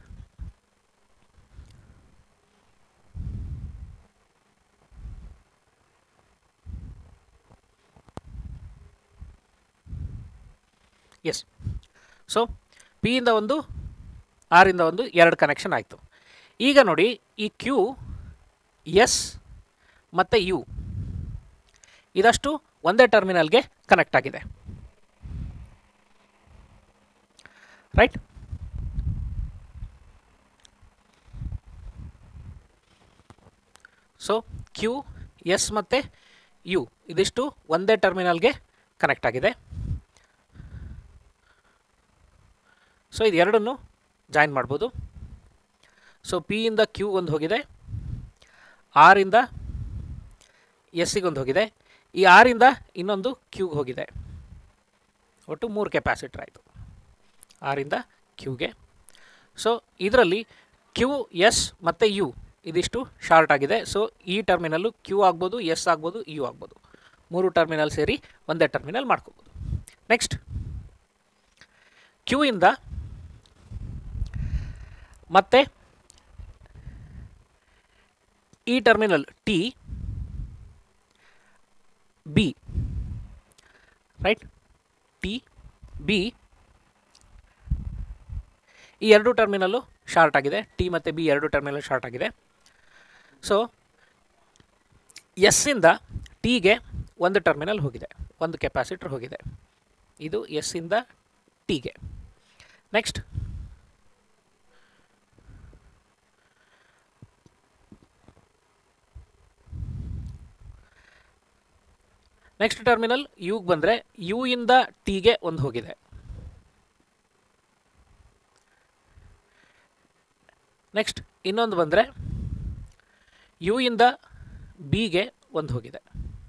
ಎಸ್ ಸೊ ಪಿಯಿಂದ ಒಂದು ಆರಿಂದ ಒಂದು ಎರಡು ಕನೆಕ್ಷನ್ ಆಯಿತು ಈಗ ನೋಡಿ ಈ ಕ್ಯೂ ಎಸ್ ಮತ್ತು ಯು ಇದಷ್ಟು ಒಂದೇ ಟರ್ಮಿನಲ್ಗೆ ಕನೆಕ್ಟ್ ಆಗಿದೆ ರೈಟ್ ಸೊ ಕ್ಯೂ ಎಸ್ ಮತ್ತು ಯು ಇದಿಷ್ಟು ಒಂದೇ ಟರ್ಮಿನಲ್ಗೆ ಕನೆಕ್ಟ್ ಆಗಿದೆ ಸೊ ಇದು ಎರಡನ್ನು ಜಾಯಿನ್ ಮಾಡ್ಬೋದು ಸೊ ಪಿಯಿಂದ ಕ್ಯೂ ಒಂದು ಹೋಗಿದೆ ಆರಿಂದ ಎಸ್ಸಿಗೆ ಒಂದು ಹೋಗಿದೆ ಈ ಆರಿಂದ ಇನ್ನೊಂದು ಕ್ಯೂಗೆ ಹೋಗಿದೆ ಒಟ್ಟು ಮೂರು ಕೆಪಾಸಿಟರ್ ಆಯಿತು ಆರಿಂದ ಕ್ಯೂಗೆ ಸೊ ಇದರಲ್ಲಿ ಕ್ಯೂ ಎಸ್ ಮತ್ತು ಯು ಇದಿಷ್ಟು ಶಾರ್ಟ್ ಆಗಿದೆ ಸೊ ಈ ಟರ್ಮಿನಲ್ಲು ಕ್ಯೂ ಆಗ್ಬೋದು ಎಸ್ ಆಗ್ಬೋದು ಯು ಆಗ್ಬೋದು ಮೂರು ಟರ್ಮಿನಲ್ ಸೇರಿ ಒಂದೇ ಟರ್ಮಿನಲ್ ಮಾಡ್ಕೋಬೋದು ನೆಕ್ಸ್ಟ್ ಕ್ಯೂ ಇಂದ ಮತ್ತೆ ಈ terminal T B right T B ಈ ಎರಡು ಟರ್ಮಿನಲ್ಲು ಶಾರ್ಟ್ ಆಗಿದೆ ಟಿ ಮತ್ತು ಬಿ ಎರಡು ಟರ್ಮಿನಲ್ ಶಾರ್ಟ್ ಆಗಿದೆ ಸೊ ಎಸ್ಸಿಂದ ಟಿಗೆ ಒಂದು ಟರ್ಮಿನಲ್ ಹೋಗಿದೆ ಒಂದು ಕೆಪಾಸಿಟರ್ ಹೋಗಿದೆ ಇದು ಎಸ್ಸಿಂದ ಟಿಗೆ ನೆಕ್ಸ್ಟ್ ನೆಕ್ಸ್ಟ್ ಟರ್ಮಿನಲ್ ಯುಗೆ ಬಂದರೆ ಯು ಇಂದ ಟಿಗೆ ಒಂದು ಹೋಗಿದೆ ನೆಕ್ಸ್ಟ್ ಇನ್ನೊಂದು ಬಂದರೆ ಯು ಇಂದ ಬಿಗೆ ಒಂದು ಹೋಗಿದೆ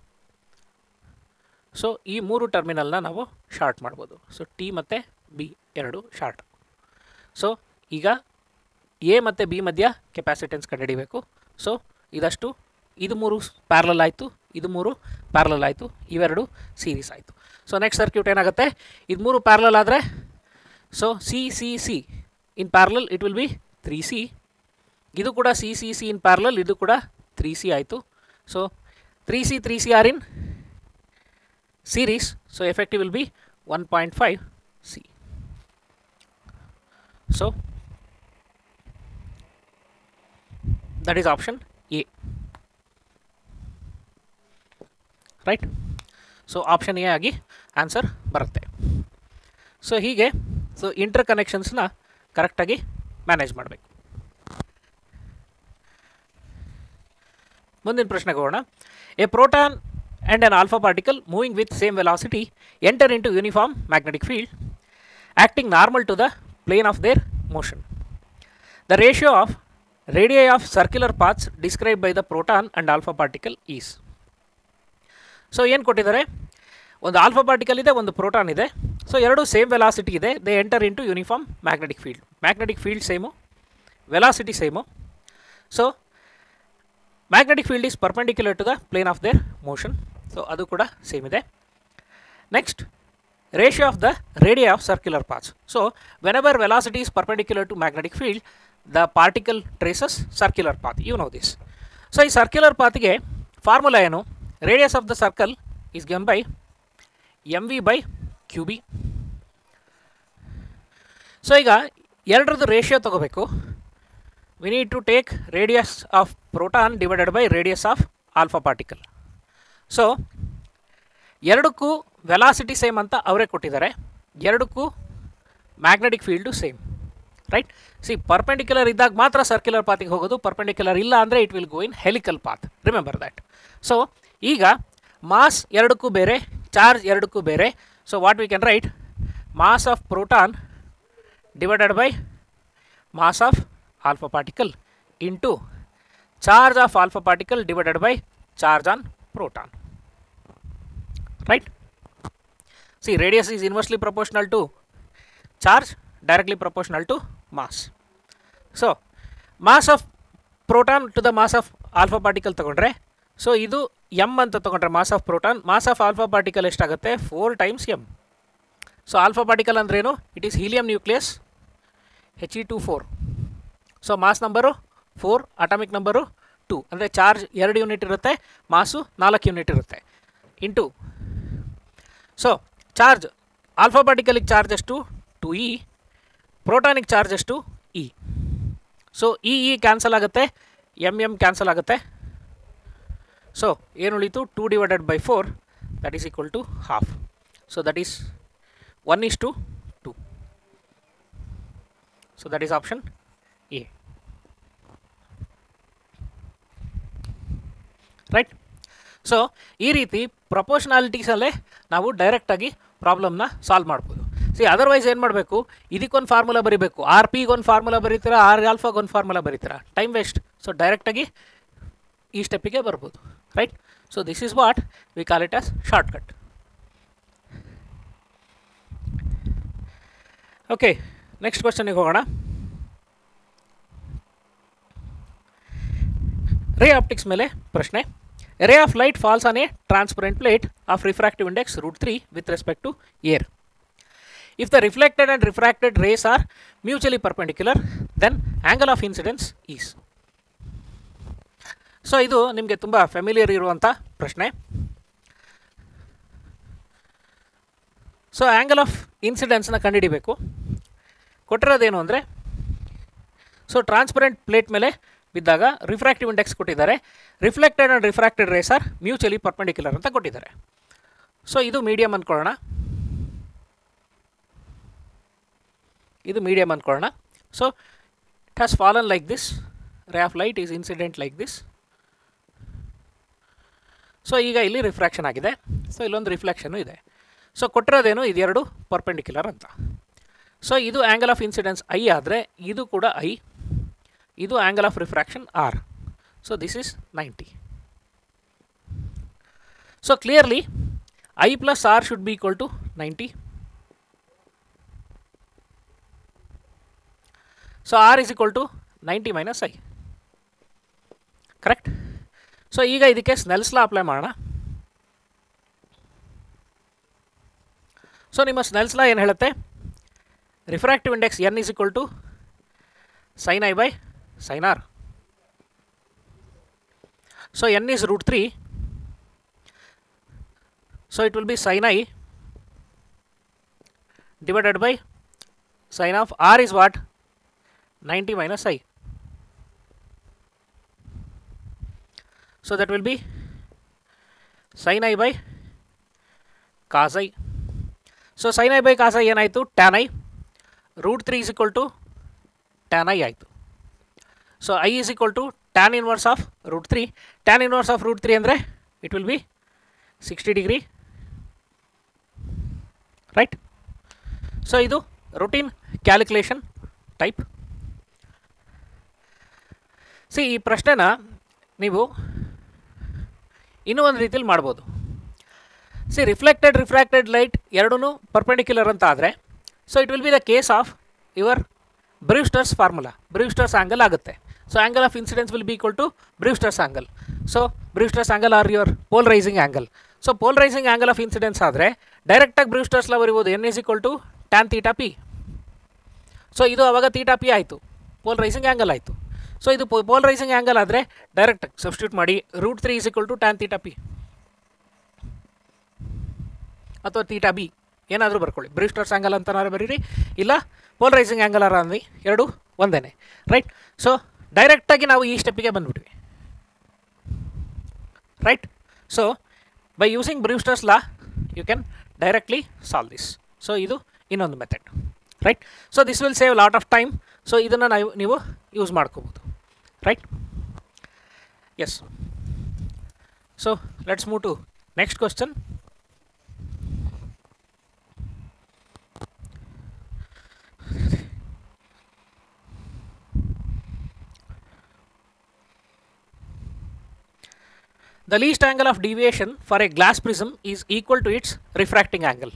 ಸೊ ಈ ಮೂರು ಟರ್ಮಿನಲ್ನ ನಾವು ಶಾರ್ಟ್ ಮಾಡ್ಬೋದು ಸೊ ಟಿ ಮತ್ತು ಬಿ ಎರಡು ಶಾರ್ಟ್ ಸೊ ಈಗ ಎ ಮತ್ತು ಬಿ ಮಧ್ಯ ಕೆಪಾಸಿಟೆನ್ಸ್ ಕಂಡುಹಿಡಿಬೇಕು ಸೊ ಇದಷ್ಟು ಇದು ಮೂರು ಪ್ಯಾರಲಲ್ ಆಯಿತು ಇದು ಮೂರು ಪ್ಯಾರಲಲ್ ಆಯಿತು ಇವೆರಡು ಸೀರೀಸ್ ಆಯಿತು ಸೊ ನೆಕ್ಸ್ಟ್ ಸರ್ಕ್ಯೂಟ್ ಏನಾಗುತ್ತೆ ಇದು ಮೂರು ಪ್ಯಾರಲಲ್ ಆದರೆ so C C C in parallel it will be three C ಇದು ಕೂಡ C C C in parallel ಇದು ಕೂಡ ತ್ರೀ ಸಿ ಆಯಿತು so three C three C are in series so effective will be 1.5 c so that is option a right so option A ಆಗಿ answer ಬರುತ್ತೆ so ಹೀಗೆ so ಇಂಟರ್ ಕನೆಕ್ಷನ್ಸ್ನ ಕರೆಕ್ಟಾಗಿ manage ಮಾಡಬೇಕು ಮುಂದಿನ ಪ್ರಶ್ನೆಗೆ ಹೋಗೋಣ A proton and an alpha particle moving with same velocity enter into uniform magnetic field acting normal to the plane of their motion. The ratio of radii of circular paths described by the proton and alpha particle is. So ಏನು ಕೊಟ್ಟಿದ್ದಾರೆ ಒಂದು alpha particle ಇದೆ ಒಂದು proton ಇದೆ so ಎರಡು same velocity ಇದೆ they enter into uniform magnetic field magnetic field same velocity same so magnetic field is perpendicular to the plane of their motion so ಅದು ಕೂಡ ಸೇಮ್ ಇದೆ next ratio of the radii of circular paths so whenever velocity is perpendicular to magnetic field the particle traces circular path you know this so ಈ circular ಪಾತ್ಗೆ formula ಏನು radius of the circle is given by M V by Q B so ಈಗ ಎರಡರದ್ದು ratio ತಗೋಬೇಕು we need to take radius of proton divided by radius of alpha particle so ಎರಡಕ್ಕೂ velocity same ಅಂತ ಅವರೇ ಕೊಟ್ಟಿದ್ದಾರೆ ಎರಡಕ್ಕೂ magnetic field same right see perpendicular ಇದ್ದಾಗ ಮಾತ್ರ ಸರ್ಕ್ಯುಲರ್ ಪಾತಿಗೆ ಹೋಗೋದು ಪರ್ಪೆಂಡಿಕ್ಯುಲರ್ ಇಲ್ಲ ಅಂದರೆ it will go in helical path remember that so ಈಗ ಮಾಸ್ ಎರಡಕ್ಕೂ ಬೇರೆ ಚಾರ್ಜ್ ಎರಡಕ್ಕೂ ಬೇರೆ so what we can write mass of proton divided by mass of alpha particle into charge of alpha particle divided by charge on proton right see radius is inversely proportional to charge directly proportional to mass so mass of proton to the mass of alpha particle ತಗೊಂಡ್ರೆ so ಇದು M ಅಂತ ತಗೊಂಡ್ರೆ mass of proton mass of alpha particle ಎಷ್ಟಾಗುತ್ತೆ four times M so alpha particle ಅಂದ್ರೇನು it is helium nucleus H E two four so mass number four atomic number two ಅಂದರೆ charge ಎರಡು unit ಇರುತ್ತೆ mass ನಾಲ್ಕು unit ಇರುತ್ತೆ into so charge alpha ಪಾರ್ಟಿಕಲಿಗೆ charge ಎಷ್ಟು two E protonic charge ಎಷ್ಟು E so E E cancel ಆಗುತ್ತೆ M M cancel ಆಗುತ್ತೆ ಸೊ ಏನು ಉಳೀತು two divided by four that is equal to half so that is one is to two so that is option A right so ಈ ರೀತಿ ಪ್ರಪೋರ್ಷನಾಲಿಟೀಸಲ್ಲೇ ನಾವು ಡೈರೆಕ್ಟಾಗಿ ಪ್ರಾಬ್ಲಮ್ನ ಸಾಲ್ವ್ ಮಾಡ್ಬೋದು ಸಿ ಅದರ್ವೈಸ್ ಏನು ಮಾಡಬೇಕು ಇದಕ್ಕೊಂದು ಫಾರ್ಮುಲಾ ಬರೀಬೇಕು ಆರ್ ಪಿಗೊಂದು ಫಾರ್ಮುಲಾ ಬರೀತೀರಾ ಆರ್ ಆಲ್ಫಾಗೊಂದು ಫಾರ್ಮುಲಾ ಬರೀತೀರಾ ಟೈಮ್ ವೇಸ್ಟ್ ಸೊ ಡೈರೆಕ್ಟಾಗಿ ಈ ಸ್ಟೆಪ್ಪಿಗೆ ಬರ್ಬೋದು right so this is what we call it as shortcut okay next ಕ್ವಶನಿಗೆ ಹೋಗೋಣ ರೇ ಆಪ್ಟಿಕ್ಸ್ ಮೇಲೆ ಪ್ರಶ್ನೆ ray of light falls on a transparent plate of refractive index root three with respect to air if the reflected and refracted rays are mutually perpendicular then angle of incidence is so ಇದು ನಿಮಗೆ ತುಂಬ familiar ಇರುವಂಥ ಪ್ರಶ್ನೆ so angle of ಇನ್ಸಿಡೆನ್ಸ್ನ ಕಂಡುಹಿಡಿಬೇಕು ಕೊಟ್ಟಿರೋದೇನು ಅಂದರೆ so transparent plate ಮೇಲೆ ಬಿದ್ದಾಗ refractive index ಕೊಟ್ಟಿದ್ದಾರೆ reflected and refracted rays are mutually perpendicular ಅಂತ ಕೊಟ್ಟಿದ್ದಾರೆ ಸೊ ಇದು ಮೀಡಿಯಮ್ ಅಂದ್ಕೊಳ್ಳೋಣ ಇದು ಮೀಡಿಯಮ್ ಅಂದ್ಕೊಳ್ಳೋಣ so it has fallen like this ray of light is incident like this so ಈಗ ಇಲ್ಲಿ ರಿಫ್ರಾಕ್ಷನ್ ಆಗಿದೆ ಸೊ ಇಲ್ಲೊಂದು ರಿಫ್ಲೆಕ್ಷನು ಇದೆ ಸೊ ಕೊಟ್ಟಿರೋದೇನು ಇದೆರಡು ಪರ್ಪೆಂಡಿಕ್ಯುಲರ್ ಅಂತ ಸೊ ಇದು ಆ್ಯಂಗಲ್ ಆಫ್ ಇನ್ಸಿಡೆನ್ಸ್ ಐ ಆದರೆ ಇದು ಕೂಡ ಐ ಇದು angle of refraction R so this is ninety so clearly I plus R should be equal to ninety so R is equal to ninety minus I correct so ಈಗ ಇದಕ್ಕೆ ಸ್ನೆಲ್ಸ್ ಲಾ apply ಮಾಡೋಣ so ನಿಮ್ಮ ಸ್ನೆಲ್ಸ್ law ಏನು ಹೇಳುತ್ತೆ refractive index N is equal to sine I by sine R so N is root three so it will be sine I divided by sin of r is what 90 minus i so that will be sin i by cos i so sin i by cos i ಏನಾಯಿತು tan i root 3 is equal to tan i ಆಯಿತು so i is equal to tan inverse of root 3 tan inverse of root 3 ಅಂದರೆ it will be 60 degree right so ಇದು routine calculation type see ಈ ಪ್ರಶ್ನೆನ ನೀವು ಇನ್ನೂ ಒಂದು ರೀತಿಯಲ್ಲಿ ಮಾಡ್ಬೋದು ಸಿ ರಿಫ್ಲೆಕ್ಟೆಡ್ ರಿಫ್ರಾಕ್ಟೆಡ್ ಲೈಟ್ ಎರಡೂ ಪರ್ಪೆಂಡಿಕ್ಯುಲರ್ ಅಂತ ಆದರೆ so it will be the case of your Brewster's formula Brewster's angle ಆಗುತ್ತೆ so angle of incidence will be equal to Brewster's angle so Brewster's angle or your polarising angle so polarising angle of incidence ಆದರೆ ಡೈರೆಕ್ಟಾಗಿ ಬ್ರೀವ್ಸ್ಟರ್ಸ್ಲ ಬರಿಬೋದು N is equal to tan theta P so ಇದು ಅವಾಗ theta P ಆಯಿತು ಪೋಲ್ರೈಸಿಂಗ್ angle ಆಯಿತು so ಇದು polarising angle ಆದರೆ ಡೈರೆಕ್ಟ್ ಸಬ್ಸ್ಟಿಟ್ಯೂಟ್ ಮಾಡಿ root three is equal to tan theta P ಅಥವಾ ತೀಟಾ ಬಿ ಏನಾದರೂ ಬರ್ಕೊಳ್ಳಿ ಬ್ರೀಸ್ಟರ್ಸ್ ಆ್ಯಂಗಲ್ ಅಂತನಾರು ಬರೀರಿ ಇಲ್ಲ ಪೋಲ್ರೈಸಿಂಗ್ ಆ್ಯಂಗಲ್ ಅರ ಅಂದ್ವಿ ಎರಡು ಒಂದೇ ರೈಟ್ ಸೊ ಡೈರೆಕ್ಟಾಗಿ ನಾವು ಈ ಸ್ಟೆಪ್ಪಿಗೆ ಬಂದ್ಬಿಟ್ವಿ right so by using Brewster's law you can directly solve this so ಇದು ಇನ್ನೊಂದು method right so this will save lot of time so ಇದನ್ನು ನಾವು ನೀವು ಯೂಸ್ ಮಾಡ್ಕೋಬೋದು right yes so let's move to next question The least angle of deviation for a glass prism is equal to its refracting angle.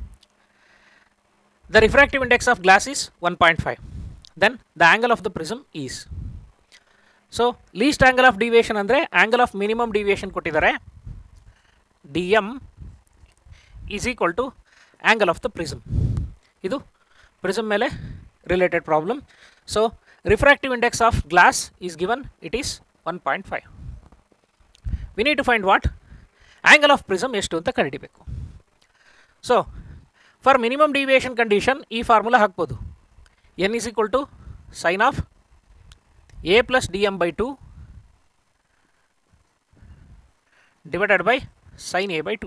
The refractive index of glass is 1.5. Then the angle of the prism is. So least angle of deviation ಅಂದರೆ angle of minimum deviation ಕೊಟ್ಟಿದ್ದಾರೆ D M is equal to angle of the prism ಇದು prism ಮೇಲೆ related problem so refractive index of glass is given it is one point five we need to find what angle of prism ಎಷ್ಟು ಅಂತ ಕಂಡುಹಿಡಿಬೇಕು so for minimum deviation condition ಈ formula ಹಾಕ್ಬೋದು N is equal to sine of A plus D M by two divided by sine A by two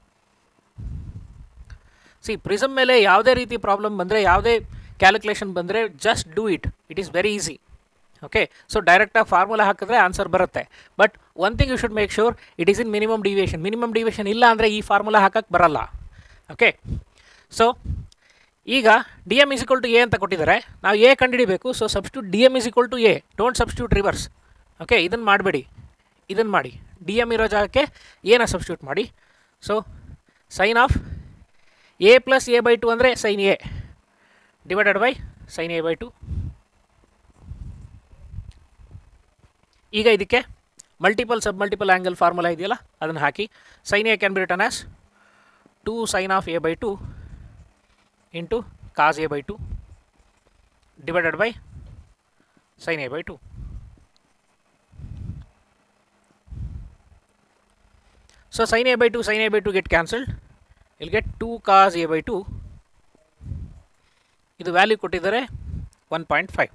see prism ಮೇಲೆ ಯಾವುದೇ ರೀತಿ problem ಬಂದರೆ ಯಾವುದೇ ಕ್ಯಾಲ್ಕುಲೇಷನ್ ಬಂದರೆ just do it it is very easy okay so ಡೈರೆಕ್ಟಾಗಿ formula ಹಾಕಿದ್ರೆ answer ಬರುತ್ತೆ but one thing you should make sure it is in minimum deviation minimum deviation ಇಲ್ಲ ಅಂದರೆ ಈ ಫಾರ್ಮುಲಾ ಹಾಕಕ್ಕೆ ಬರಲ್ಲ ಓಕೆ ಸೊ ಈಗ D M is equal to A ಅಂತ ಕೊಟ್ಟಿದ್ದಾರೆ ನಾವು ಎ ಕಂಡುಹಿಡಿಬೇಕು so substitute D M is equal to A don't substitute reverse okay ಇದನ್ನು ಮಾಡಬೇಡಿ ಇದನ್ನು ಮಾಡಿ ಡಿ ಎಮ್ ಇರೋ ಜಾಗಕ್ಕೆ ಎನ ಸಬ್ಸ್ಟ್ಯೂಟ್ ಮಾಡಿ so sine of A plus A by two ಅಂದರೆ sine A divided by sine A by two ಈಗ ಇದಕ್ಕೆ multiple sub multiple angle formula ಇದೆಯಲ್ಲ ಅದನ್ನು ಹಾಕಿ sine A can be written as two sine of A by two into cos A by two divided by sine A by two so sine A by two sine A by two get cancelled will get two cos A by two ಇದು value ಕೊಟ್ಟಿದ್ದಾರೆ one point five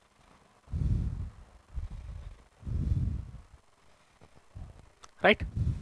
right